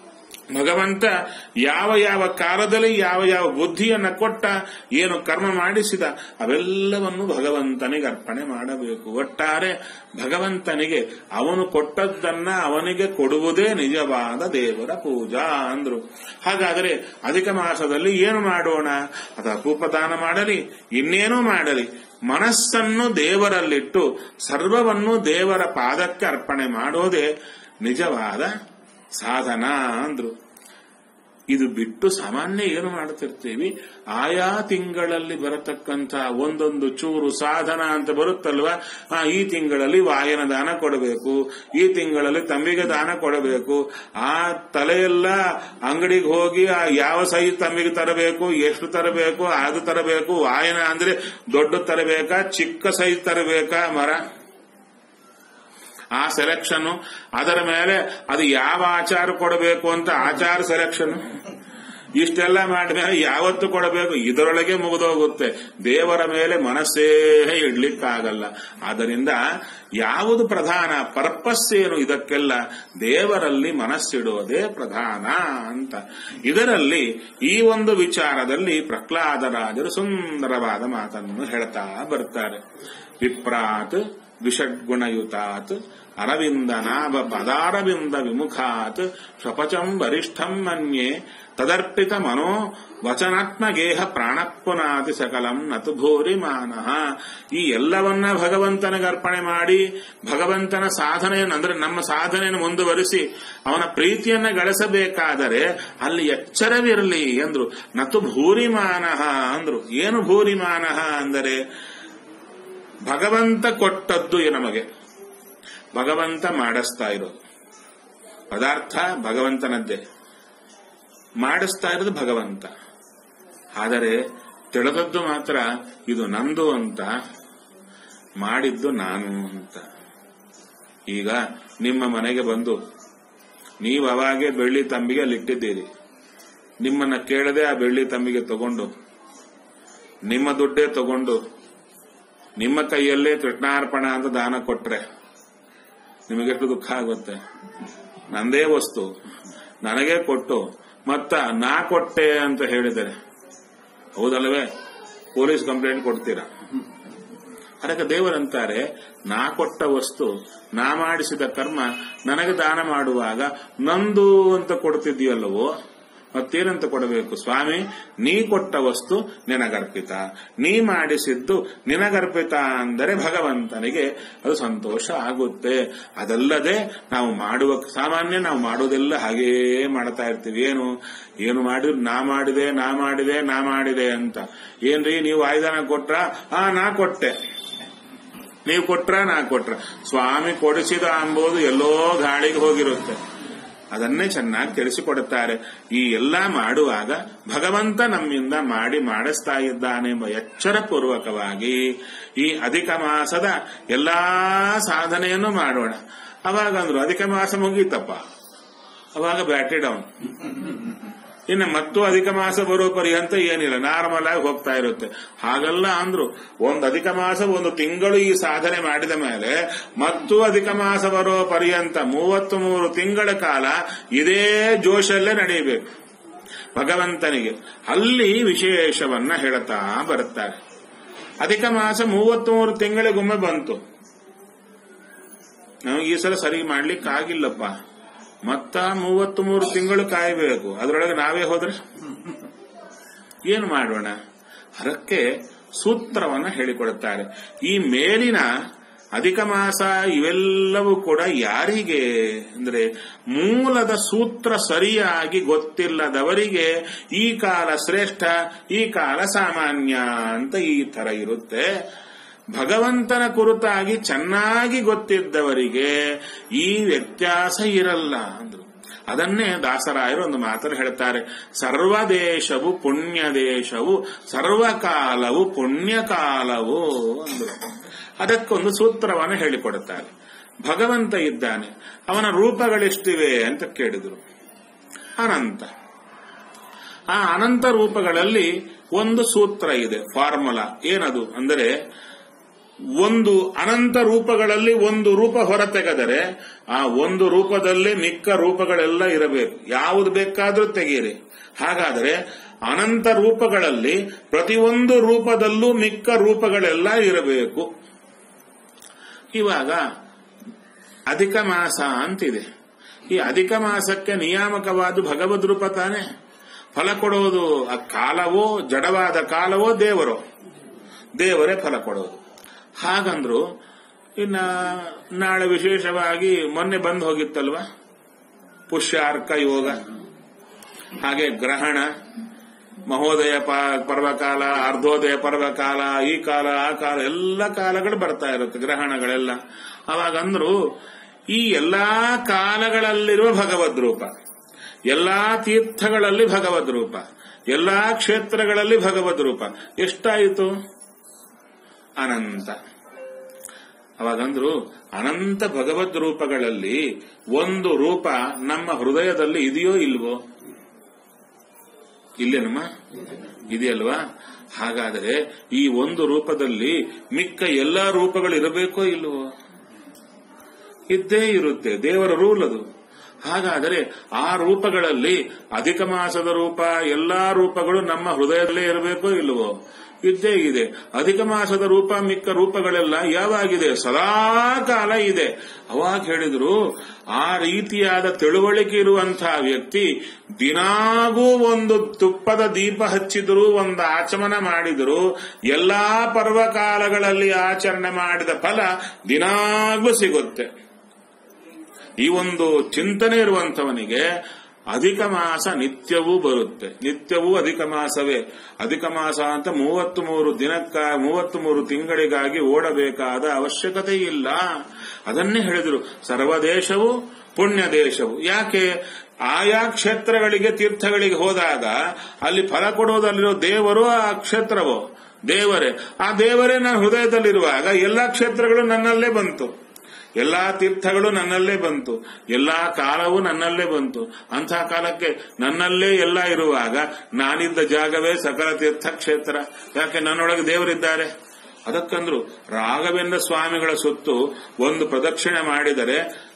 ಭಗವಂತ ಯಾವ ಯಾವ ಕಾಲದಲ್ಲಿ ಯಾವ ಯಾವ ಬುದ್ಧಿಯನ್ನ ಕೊಟ್ಟ ಏನು ಕರ್ಮ ಮಾಡಿಸಿದ ಅವೆಲ್ಲವನ್ನು ಭಗವಂತನಿಗೆ ಅರ್ಪಣೆ ಮಾಡಬೇಕು ಒಟ್ಟಾರೆ ಭಗವಂತನಿಗೆ ಅವನು ಕೊಟ್ಟದ್ದನ್ನ ಅವನಿಗೆ ಕೊಡುವುದೇ ನಿಜವಾದ ದೇವರ ಪೂಜಾ ಅಂದ್ರು ಹಾಗಾದರೆ ಅಧಿಕ ಮಾಸದಲ್ಲಿ ಏನು ಮಾಡೋಣ ಅಥವಾ ಕೂಪದಾನ ಮಾಡಲಿ ಇನ್ನೇನೋ ಮಾಡಲಿ ಮನಸ್ಸನ್ನು ದೇವರಲ್ಲಿಟ್ಟು ಸರ್ವವನ್ನು ದೇವರ ಪಾದಕ್ಕೆ ಅರ್ಪಣೆ ಮಾಡೋದೇ ನಿಜವಾದ ಸಾಧನ ಅಂದ್ರು ಇದು ಬಿಟ್ಟು ಸಾಮಾನ್ಯ ಏನು ಮಾಡ್ತಿರ್ತೀವಿ ಆಯಾ ತಿಂಗಳಲ್ಲಿ ಬರತಕ್ಕಂತ ಒಂದೊಂದು ಚೂರು ಸಾಧನ ಅಂತ ಬರುತ್ತಲ್ವಾ ಆ ಈ ತಿಂಗಳಲ್ಲಿ ವಾಯನ ದಾನ ಕೊಡಬೇಕು ಈ ತಿಂಗಳಲ್ಲಿ ತಂಬಿಗೆ ದಾನ ಕೊಡಬೇಕು ಆ ತಲೆಯೆಲ್ಲ ಅಂಗಡಿಗೆ ಹೋಗಿ ಆ ಯಾವ ಸೈಜ್ ತಂಬಿಗೆ ತರಬೇಕು ಎಷ್ಟು ತರಬೇಕು ಅದು ತರಬೇಕು ವಾಯನ ಅಂದ್ರೆ ದೊಡ್ಡ ತರಬೇಕಾ ಚಿಕ್ಕ ಸೈಜ್ ತರಬೇಕಾ ಮರ ಆ ಸೆಲೆಕ್ಷನ್ ಅದರ ಮೇಲೆ ಅದು ಯಾವ ಆಚಾರ ಕೊಡಬೇಕು ಅಂತ ಆಚಾರ ಸೆಲೆಕ್ಷನ್ ಇಷ್ಟೆಲ್ಲ ಮಾಡಿದ್ಮೇಲೆ ಯಾವತ್ತು ಕೊಡಬೇಕು ಇದರೊಳಗೆ ಮುಗಿದೋಗುತ್ತೆ ದೇವರ ಮೇಲೆ ಮನಸ್ಸೇ ಇಡ್ಲಿಕ್ಕಾಗಲ್ಲ ಆದ್ದರಿಂದ ಯಾವುದು ಪ್ರಧಾನ ಪರ್ಪಸ್ ಏನು ಇದಕ್ಕೆಲ್ಲ ದೇವರಲ್ಲಿ ಮನಸ್ಸಿಡುವುದೇ ಪ್ರಧಾನ ಅಂತ ಇದರಲ್ಲಿ ಈ ಒಂದು ವಿಚಾರದಲ್ಲಿ ಪ್ರಹ್ಲಾದರಾಜರು ಸುಂದರವಾದ ಮಾತನ್ನು ಹೇಳ್ತಾ ಬರ್ತಾರೆ ವಿಪ್ರಾತ್ ವಿಷಡ್ಗುಣಯುತಾತ್ ಅರವಿಂದ ನಾಭ ಪದಾರವಿಂದ ವಿಮುಖಾತ್ ಸ್ವಪಚಂ ವರಿಷ್ಠಂ ಮನ್ಯೆ ತದರ್ಪಿತ ಮನೋ ವಚನಾತ್ಮಗೇಹ ಪ್ರಾಣಪ್ಪುನಾತಿ ಸಕಲಂ ನತು ಭೂರಿ ಮಾನಃ ಈ ಎಲ್ಲವನ್ನ ಭಗವಂತನಿಗೆ ಅರ್ಪಣೆ ಮಾಡಿ ಭಗವಂತನ ಸಾಧನೆಯನ್ನು ಅಂದ್ರೆ ನಮ್ಮ ಸಾಧನೆಯನ್ನು ಮುಂದುವರಿಸಿ ಅವನ ಪ್ರೀತಿಯನ್ನ ಗಳಿಸಬೇಕಾದರೆ ಅಲ್ಲಿ ಎಚ್ಚರವಿರಲಿ ಅಂದ್ರು ನತು ಭೂರಿಮಾನಃ ಅಂದ್ರು ಏನು ಭೂರಿಮಾನಃ ಅಂದರೆ ಭಗವಂತ ಕೊಟ್ಟದ್ದು ನಮಗೆ ಭಗವಂತ ಮಾಡಿಸ್ತಾ ಇರೋದು ಪದಾರ್ಥ ಭಗವಂತನದ್ದೇ ಮಾಡಿಸ್ತಾ ಇರೋದು ಭಗವಂತ ಆದರೆ ತಿಳಿದದ್ದು ಮಾತ್ರ ಇದು ನಂದು ಅಂತ ಮಾಡಿದ್ದು ನಾನು ಅಂತ ಈಗ ನಿಮ್ಮ ಮನೆಗೆ ಬಂದು ನೀವು ಅವಾಗೆ ಬೆಳ್ಳಿ ತಂಬಿಗೆ ಅಲ್ಲಿಟ್ಟಿದ್ದೀರಿ ನಿಮ್ಮನ್ನ ಕೇಳದೆ ಆ ಬೆಳ್ಳಿ ತಂಬಿಗೆ ತಗೊಂಡು ನಿಮ್ಮ ದುಡ್ಡೇ ತಗೊಂಡು ನಿಮ್ಮ ಕೈಯಲ್ಲೇ ಕೃಷ್ಣಾರ್ಪಣ ಅಂತ ದಾನ ಕೊಟ್ರೆ ನಿಮಗೆಷ್ಟು ದುಃಖ ಆಗುತ್ತೆ ನಂದೇ ವಸ್ತು ನನಗೆ ಕೊಟ್ಟು ಮತ್ತ ನಾ ಕೊಟ್ಟೆ ಅಂತ ಹೇಳಿದರೆ ಹೌದಲ್ವೇ ಪೊಲೀಸ್ ಕಂಪ್ಲೇಂಟ್ ಕೊಡ್ತೀರಾ ಅದಕ್ಕೆ ದೇವರಂತಾರೆ ನಾ ಕೊಟ್ಟ ವಸ್ತು ನಾ ಮಾಡಿಸಿದ ಕರ್ಮ ನನಗೆ ದಾನ ಮಾಡುವಾಗ ನಂದು ಅಂತ ಕೊಡ್ತಿದ್ದೀಯಲ್ಲವೋ ಮತ್ತೇನಂತ ಕೊಡಬೇಕು ಸ್ವಾಮಿ ನೀ ಕೊಟ್ಟ ವಸ್ತು ನಿನಗರ್ಪಿತ ನೀ ಮಾಡಿಸಿದ್ದು ನಿನಗರ್ಪಿತ ಅಂದರೆ ಭಗವಂತನಿಗೆ ಅದು ಸಂತೋಷ ಆಗುತ್ತೆ ಅದಲ್ಲದೆ ನಾವು ಮಾಡುವ ಸಾಮಾನ್ಯ ನಾವು ಮಾಡೋದೆಲ್ಲ ಹಾಗೇ ಮಾಡ್ತಾ ಇರ್ತೀವಿ ಏನು ಏನು ಮಾಡಿದ್ರು ನಾ ಮಾಡಿದೆ ನಾ ಮಾಡಿದೆ ನಾ ಮಾಡಿದೆ ಅಂತ ಏನ್ರಿ ನೀವು ಆಯ್ದಾನ ಕೊಟ್ರ ಆ ನಾ ಕೊಟ್ಟೆ ನೀವು ಕೊಟ್ರ ನಾ ಕೊಟ್ರ ಸ್ವಾಮಿ ಕೊಡಿಸಿದ ಅಂಬೋದು ಎಲ್ಲೋ ಗಾಳಿಗೆ ಹೋಗಿರುತ್ತೆ ಅದನ್ನೇ ಚೆನ್ನಾಗಿ ತಿಳಿಸಿಕೊಡುತ್ತಾರೆ ಈ ಎಲ್ಲ ಮಾಡುವಾಗ ಭಗವಂತ ನಮ್ಮಿಂದ ಮಾಡಿ ಮಾಡಿಸ್ತಾ ಇದ್ದಾನೆಂಬ ಎಚ್ಚರ ಪೂರ್ವಕವಾಗಿ ಈ ಅಧಿಕ ಮಾಸದ ಎಲ್ಲಾ ಸಾಧನೆಯನ್ನು ಮಾಡೋಣ ಅವಾಗ ಅಂದ್ರು ಅಧಿಕ ಮಾಸ ಮುಗೀತಪ್ಪ ಅವಾಗ ಬ್ಯಾಟ್ರಿ ಡೌನ್ ಇನ್ನು ಮತ್ತು ಅಧಿಕ ಮಾಸ ಬರೋ ಪರ್ಯಂತ ಏನಿಲ್ಲ ನಾರ್ಮಲ್ ಆಗಿ ಹೋಗ್ತಾ ಇರುತ್ತೆ ಹಾಗಲ್ಲ ಅಂದ್ರು ಒಂದು ಅಧಿಕ ಮಾಸ ಒಂದು ತಿಂಗಳು ಈ ಸಾಧನೆ ಮಾಡಿದ ಮೇಲೆ ಮತ್ತು ಅಧಿಕ ಮಾಸ ಬರೋ ಪರ್ಯಂತ ಮೂವತ್ತು ಮೂರು ತಿಂಗಳ ಕಾಲ ಇದೇ ಜೋಶಲ್ಲೇ ನಡೆಯಬೇಕು ಭಗವಂತನಿಗೆ ಅಲ್ಲಿ ವಿಶೇಷವನ್ನ ಹೇಳುತ್ತಾ ಬರುತ್ತಾರೆ ಅಧಿಕ ಮಾಸ ಮೂವತ್ತ್ ಮೂರು ತಿಂಗಳಿಗೊಮ್ಮೆ ಬಂತು ನಮಗೆ ಈ ಸಲ ಸರಿ ಮಾಡ್ಲಿಕ್ಕಾಗಿಲ್ಲಪ್ಪ ಮತ್ತ ಮೂವತ್ತ್ ಮೂರು ತಿಂಗಳು ಕಾಯಬೇಕು ಅದರೊಳಗೆ ನಾವೇ ಹೋದ್ರೆ ಏನು ಮಾಡೋಣ ಅದಕ್ಕೆ ಸೂತ್ರವನ್ನ ಹೇಳಿಕೊಡುತ್ತಾರೆ ಈ ಮೇಲಿನ ಅಧಿಕ ಮಾಸ ಇವೆಲ್ಲವೂ ಕೂಡ ಯಾರಿಗೆ ಅಂದ್ರೆ ಮೂಲದ ಸೂತ್ರ ಸರಿಯಾಗಿ ಗೊತ್ತಿಲ್ಲದವರಿಗೆ ಈ ಕಾಲ ಶ್ರೇಷ್ಠ ಈ ಕಾಲ ಸಾಮಾನ್ಯ ಅಂತ ಈ ತರ ಇರುತ್ತೆ ಭಗವಂತನ ಕುರಿತಾಗಿ ಚೆನ್ನಾಗಿ ಗೊತ್ತಿದ್ದವರಿಗೆ ಈ ವ್ಯತ್ಯಾಸ ಇರಲ್ಲ ಅಂದ್ರು ಅದನ್ನೇ ದಾಸರಾಯರು ಒಂದು ಮಾತನ್ನು ಹೇಳ್ತಾರೆ ಸರ್ವದೇಶವು ಪುಣ್ಯ ದೇಶವು ಸರ್ವಕಾಲವು ಪುಣ್ಯಕಾಲವು ಅಂದ್ರು ಅದಕ್ಕೊಂದು ಸೂತ್ರವನ್ನು ಹೇಳಿಕೊಡುತ್ತಾರೆ ಭಗವಂತ ಇದ್ದಾನೆ ಅವನ ರೂಪಗಳೆಷ್ಟಿವೆ ಅಂತ ಕೇಳಿದರು ಅನಂತ ಆ ಅನಂತ ರೂಪಗಳಲ್ಲಿ ಒಂದು ಸೂತ್ರ ಇದೆ ಫಾರ್ಮುಲಾ ಏನದು ಅಂದರೆ ಒಂದು ಅನಂತ ರೂಪಗಳಲ್ಲಿ ಒಂದು ರೂಪ ಹೊರತೆಗೆದರೆ ಆ ಒಂದು ರೂಪದಲ್ಲೇ ಮಿಕ್ಕ ರೂಪಗಳೆಲ್ಲ ಇರಬೇಕು ಯಾವುದು ಬೇಕಾದರೂ ತೆಗೆಯಿರಿ ಹಾಗಾದರೆ ಅನಂತ ರೂಪಗಳಲ್ಲಿ ಪ್ರತಿಯೊಂದು ರೂಪದಲ್ಲೂ ಮಿಕ್ಕ ರೂಪಗಳೆಲ್ಲ ಇರಬೇಕು ಇವಾಗ ಅಧಿಕ ಮಾಸ ಅಂತಿದೆ ಈ ಅಧಿಕ ಮಾಸಕ್ಕೆ ನಿಯಾಮಕವಾದ ಭಗವದ್ ರೂಪ ತಾನೆ ಫಲ ಕೊಡೋದು ಆ ಕಾಲವೋ ಜಡವಾದ ಕಾಲವೋ ದೇವರೋ ದೇವರೇ ಫಲ ಕೊಡೋದು ಹಾಗಂದ್ರು ಇನ್ನ ನಾಳೆ ವಿಶೇಷವಾಗಿ ಮೊನ್ನೆ ಬಂದು ಹೋಗಿತ್ತಲ್ವ ಪುಷ್ಯಾರ್ಕ ಯೋಗ ಹಾಗೆ ಗ್ರಹಣ ಮಹೋದಯ ಪ- ಪರ್ವಕಾಲ ಅರ್ಧೋದಯ ಪರ್ವಕಾಲ ಈ ಕಾಲ ಆ ಕಾಲ ಎಲ್ಲ ಕಾಲಗಳು ಬರ್ತಾ ಇರುತ್ತೆ ಗ್ರಹಣಗಳೆಲ್ಲ ಅವಾಗ ಅಂದ್ರು ಈ ಎಲ್ಲಾ ಕಾಲಗಳಲ್ಲಿರುವ ಭಗವದ್ ರೂಪ ಎಲ್ಲಾ ತೀರ್ಥಗಳಲ್ಲಿ ಭಗವದ್ ರೂಪ ಎಲ್ಲಾ ಕ್ಷೇತ್ರಗಳಲ್ಲಿ ಭಗವದ್ ರೂಪ ಎಷ್ಟಾಯಿತು ಅನಂತ ಅವಾಗಂದ್ರು ಅನಂತ ಭಗವದ್ ರೂಪಗಳಲ್ಲಿ ಒಂದು ರೂಪ ನಮ್ಮ ಹೃದಯದಲ್ಲಿ ಇದೆಯೋ ಇಲ್ವೋ ಇಲ್ಲೇನಮ್ಮ ಇದೆಯಲ್ವಾ ಹಾಗಾದರೆ ಈ ಒಂದು ರೂಪದಲ್ಲಿ ಮಿಕ್ಕ ಎಲ್ಲಾ ರೂಪಗಳು ಇರಬೇಕೋ ಇಲ್ವೋ ಇದ್ದೇ ಇರುತ್ತೆ ದೇವರ ರೂಲ್ ಅದು ಹಾಗಾದರೆ ಆ ರೂಪಗಳಲ್ಲಿ ಅಧಿಕ ಮಾಸದ ರೂಪ ಎಲ್ಲಾ ರೂಪಗಳು ನಮ್ಮ ಹೃದಯದಲ್ಲೇ ಇರಬೇಕೋ ಇಲ್ವೋ ಇದ್ದೇ ಇದೆ ಅಧಿಕ ಮಾಸದ ರೂಪ ಮಿಕ್ಕ ರೂಪಗಳೆಲ್ಲ ಯಾವಾಗಿದೆ ಸದಾ ಕಾಲ ಇದೆ ಅವಾಗ ಹೇಳಿದ್ರು ಆ ರೀತಿಯಾದ ತಿಳುವಳಿಕೆ ಇರುವಂತಹ ವ್ಯಕ್ತಿ ದಿನಾಗೂ ಒಂದು ತುಪ್ಪದ ದೀಪ ಹಚ್ಚಿದ್ರು ಒಂದು ಆಚಮನ ಮಾಡಿದ್ರು ಎಲ್ಲಾ ಪರ್ವಕಾಲಗಳಲ್ಲಿ ಆಚರಣೆ ಮಾಡಿದ ಫಲ ದಿನಾಗ್ಲೂ ಸಿಗುತ್ತೆ ಈ ಒಂದು ಚಿಂತನೆ ಇರುವಂತವನಿಗೆ ಅಧಿಕ ಮಾಸ ನಿತ್ಯವೂ ಬರುತ್ತೆ ನಿತ್ಯವೂ ಅಧಿಕ ಮಾಸವೇ ಅಧಿಕ ಮಾಸ ಅಂತ ಮೂವತ್ತು ಮೂರು ದಿನಕ್ಕ ಮೂವತ್ತು ಮೂರು ತಿಂಗಳಿಗಾಗಿ ಓಡಬೇಕಾದ ಅವಶ್ಯಕತೆ ಇಲ್ಲ ಅದನ್ನೇ ಹೇಳಿದರು ಸರ್ವದೇಶವು ಪುಣ್ಯ ದೇಶವು ಯಾಕೆ ಆಯಾ ಕ್ಷೇತ್ರಗಳಿಗೆ ತೀರ್ಥಗಳಿಗೆ ಹೋದಾಗ ಅಲ್ಲಿ ಫಲ ಕೊಡೋದಲ್ಲಿರೋ ದೇವರು ಆ ಕ್ಷೇತ್ರವೋ ದೇವರೇ ಆ ದೇವರೇ ನನ್ನ ಹೃದಯದಲ್ಲಿರುವಾಗ ಎಲ್ಲಾ ಕ್ಷೇತ್ರಗಳು ನನ್ನಲ್ಲೇ ಬಂತು ಎಲ್ಲಾ ತೀರ್ಥಗಳು ನನ್ನಲ್ಲೇ ಬಂತು ಎಲ್ಲಾ ಕಾಲವೂ ನನ್ನಲ್ಲೇ ಬಂತು ಅಂತಹ ಕಾಲಕ್ಕೆ ನನ್ನಲ್ಲೇ ಎಲ್ಲ ಇರುವಾಗ ನಾನಿದ್ದ ಜಾಗವೇ ಸಕಲ ತೀರ್ಥ ಕ್ಷೇತ್ರ ಯಾಕೆ ನನ್ನೊಳಗೆ ದೇವರಿದ್ದಾರೆ ಅದಕ್ಕಂದ್ರು ರಾಘವೇಂದ್ರ ಸ್ವಾಮಿಗಳ ಸುತ್ತು ಒಂದು ಪ್ರದಕ್ಷಿಣೆ ಮಾಡಿದರೆ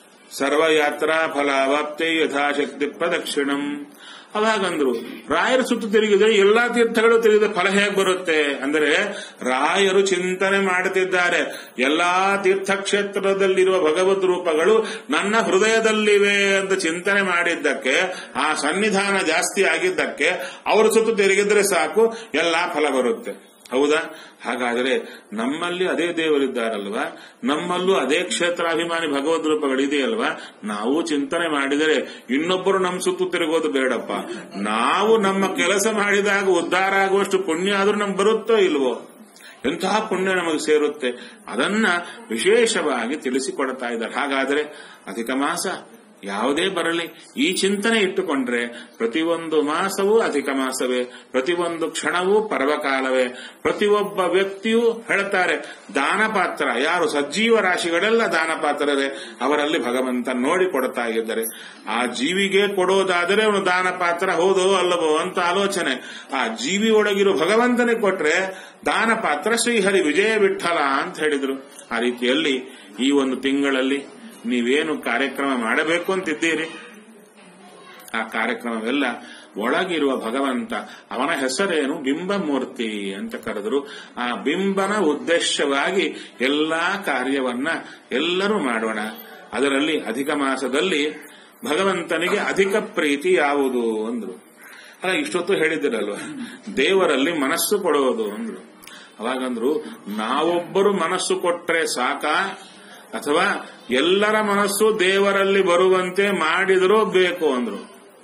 ಸರ್ವಯಾತ್ರಾ ಫಲಾವಾಪ್ತಿ ಯಥಾಶಕ್ತಿ ಪ್ರದಕ್ಷಿಣಂ ಅವಾಗಂದ್ರು ರಾಯರ ಸುತ್ತು ತಿರುಗಿದ್ರೆ ಎಲ್ಲಾ ತೀರ್ಥಗಳು ತಿರುಗಿದ ಫಲ ಹೇಗೆ ಬರುತ್ತೆ ಅಂದರೆ ರಾಯರು ಚಿಂತನೆ ಮಾಡುತ್ತಿದ್ದಾರೆ ಎಲ್ಲಾ ತೀರ್ಥಕ್ಷೇತ್ರದಲ್ಲಿರುವ ಭಗವದ್ ರೂಪಗಳು ನನ್ನ ಹೃದಯದಲ್ಲಿವೆ ಅಂತ ಚಿಂತನೆ ಮಾಡಿದ್ದಕ್ಕೆ ಆ ಸನ್ನಿಧಾನ ಜಾಸ್ತಿ ಆಗಿದ್ದಕ್ಕೆ ಅವರ ಸುತ್ತು ತಿರುಗಿದ್ರೆ ಸಾಕು ಎಲ್ಲಾ ಫಲ ಬರುತ್ತೆ ಹೌದಾ ಹಾಗಾದರೆ ನಮ್ಮಲ್ಲಿ ಅದೇ ದೇವರಿದ್ದಾರಲ್ವಾ ನಮ್ಮಲ್ಲೂ ಅದೇ ಕ್ಷೇತ್ರಾಭಿಮಾನಿ ಭಗವದ್ ರೂಪಗಳಿದೆಯಲ್ವಾ ನಾವು ಚಿಂತನೆ ಮಾಡಿದರೆ ಇನ್ನೊಬ್ಬರು ನಮ್ಮ ಸುತ್ತು ತಿರುಗೋದು ಬೇಡಪ್ಪ ನಾವು ನಮ್ಮ ಕೆಲಸ ಮಾಡಿದಾಗ ಉದ್ಧಾರ ಆಗುವಷ್ಟು ಪುಣ್ಯ ಆದ್ರೂ ನಮ್ಗೆ ಬರುತ್ತೋ ಇಲ್ವೋ ಎಂತಹ ಪುಣ್ಯ ನಮಗೆ ಸೇರುತ್ತೆ ಅದನ್ನ ವಿಶೇಷವಾಗಿ ತಿಳಿಸಿಕೊಡ್ತಾ ಇದ್ದಾರೆ ಹಾಗಾದರೆ ಅಧಿಕ ಮಾಸ ಯಾವುದೇ ಬರಲಿ ಈ ಚಿಂತನೆ ಇಟ್ಟುಕೊಂಡ್ರೆ ಪ್ರತಿಯೊಂದು ಮಾಸವೂ ಅಧಿಕ ಮಾಸವೇ ಪ್ರತಿಯೊಂದು ಕ್ಷಣವೂ ಪರ್ವಕಾಲವೇ ಪ್ರತಿಯೊಬ್ಬ ವ್ಯಕ್ತಿಯೂ ಹೇಳ್ತಾರೆ ದಾನ ಪಾತ್ರ ಯಾರು ಸಜ್ಜೀವ ರಾಶಿಗಳೆಲ್ಲ ದಾನ ಪಾತ್ರರೇ ಅವರಲ್ಲಿ ಭಗವಂತ ನೋಡಿ ಕೊಡ್ತಾ ಇದ್ದಾರೆ ಆ ಜೀವಿಗೆ ಕೊಡೋದಾದರೆ ಅವನು ದಾನ ಪಾತ್ರ ಹೌದೋ ಅಲ್ಲವೋ ಅಂತ ಆಲೋಚನೆ ಆ ಜೀವಿ ಒಳಗಿರೋ ಭಗವಂತನೇ ಕೊಟ್ರೆ ದಾನ ಪಾತ್ರ ಶ್ರೀಹರಿ ವಿಜಯ ವಿಠಲ ಅಂತ ಹೇಳಿದ್ರು ಆ ರೀತಿಯಲ್ಲಿ ಈ ಒಂದು ತಿಂಗಳಲ್ಲಿ ನೀವೇನು ಕಾರ್ಯಕ್ರಮ ಮಾಡಬೇಕು ಅಂತಿದ್ದೀರಿ ಆ ಕಾರ್ಯಕ್ರಮವೆಲ್ಲ ಒಳಗಿರುವ ಭಗವಂತ ಅವನ ಹೆಸರೇನು ಬಿಂಬಮೂರ್ತಿ ಅಂತ ಕರೆದರು ಆ ಬಿಂಬನ ಉದ್ದೇಶವಾಗಿ ಎಲ್ಲಾ ಕಾರ್ಯವನ್ನ ಎಲ್ಲರೂ ಮಾಡೋಣ ಅದರಲ್ಲಿ ಅಧಿಕ ಮಾಸದಲ್ಲಿ ಭಗವಂತನಿಗೆ ಅಧಿಕ ಪ್ರೀತಿ ಯಾವುದು ಅಂದ್ರು ಅಲ್ಲ ಇಷ್ಟೊತ್ತು ಹೇಳಿದಿರಲ್ವ ದೇವರಲ್ಲಿ ಮನಸ್ಸು ಕೊಡೋದು ಅಂದ್ರು ಅವಾಗಂದ್ರು ನಾವೊಬ್ಬರು ಮನಸ್ಸು ಕೊಟ್ರೆ ಸಾಕಾ ಅಥವಾ ಎಲ್ಲರ ಮನಸ್ಸು ದೇವರಲ್ಲಿ ಬರುವಂತೆ ಮಾಡಿದರೂ ಬೇಕು ಅಂದ್ರು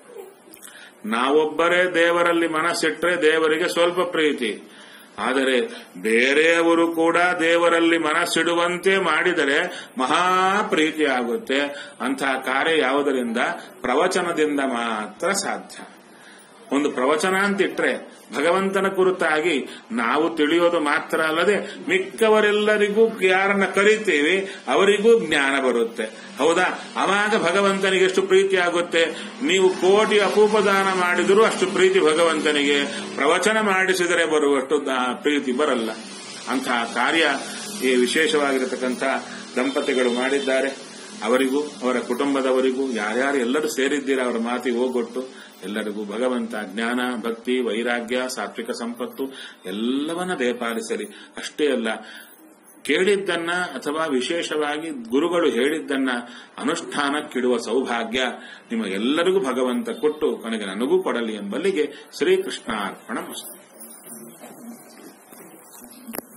ನಾವೊಬ್ಬರೇ ದೇವರಲ್ಲಿ ಮನಸ್ಸಿಟ್ರೆ ದೇವರಿಗೆ ಸ್ವಲ್ಪ ಪ್ರೀತಿ ಆದರೆ ಬೇರೆಯವರು ಕೂಡ ದೇವರಲ್ಲಿ ಮನಸ್ಸಿಡುವಂತೆ ಮಾಡಿದರೆ ಮಹಾ ಪ್ರೀತಿ ಆಗುತ್ತೆ ಅಂತಹ ಕಾರ್ಯ ಯಾವುದರಿಂದ ಪ್ರವಚನದಿಂದ ಮಾತ್ರ ಸಾಧ್ಯ ಒಂದು ಪ್ರವಚನ ಅಂತಿಟ್ರೆ ಭಗವಂತನ ಕುರಿತಾಗಿ ನಾವು ತಿಳಿಯೋದು ಮಾತ್ರ ಅಲ್ಲದೆ ಮಿಕ್ಕವರೆಲ್ಲರಿಗೂ ಯಾರನ್ನ ಕರಿತೀವಿ ಅವರಿಗೂ ಜ್ಞಾನ ಬರುತ್ತೆ ಹೌದಾ ಅವಾಗ ಭಗವಂತನಿಗೆ ಎಷ್ಟು ಪ್ರೀತಿ ಆಗುತ್ತೆ ನೀವು ಕೋಟಿ ಅಪೂಪದಾನ ಮಾಡಿದರೂ ಅಷ್ಟು ಪ್ರೀತಿ ಭಗವಂತನಿಗೆ ಪ್ರವಚನ ಮಾಡಿಸಿದರೆ ಬರುವಷ್ಟು ದಾ- ಪ್ರೀತಿ ಬರಲ್ಲ ಅಂತಹ ಕಾರ್ಯ ಈ ವಿಶೇಷವಾಗಿರತಕ್ಕಂಥ ದಂಪತಿಗಳು ಮಾಡಿದ್ದಾರೆ ಅವರಿಗೂ ಅವರ ಕುಟುಂಬದವರಿಗೂ ಯಾರ್ಯಾರು ಎಲ್ಲರೂ ಸೇರಿದ್ದೀರಾ ಅವರ ಮಾತಿಗೆ ಹೋಗೊಟ್ಟು ಎಲ್ಲರಿಗೂ ಭಗವಂತ ಜ್ಞಾನ ಭಕ್ತಿ ವೈರಾಗ್ಯ ಸಾತ್ವಿಕ ಸಂಪತ್ತು ಎಲ್ಲವನ್ನ ದಯಪಾಲಿಸಲಿ ಅಷ್ಟೇ ಅಲ್ಲ ಕೇಳಿದ್ದನ್ನ ಅಥವಾ ವಿಶೇಷವಾಗಿ ಗುರುಗಳು ಹೇಳಿದ್ದನ್ನ ಅನುಷ್ಠಾನಕ್ಕಿಡುವ ಸೌಭಾಗ್ಯ ನಿಮಗೆಲ್ಲರಿಗೂ ಭಗವಂತ ಕೊಟ್ಟು ಕೊನೆಗೆ ನನಗೂ ಕೊಡಲಿ ಎಂಬಲ್ಲಿಗೆ ಶ್ರೀಕೃಷ್ಣ ಅರ್ಪಣ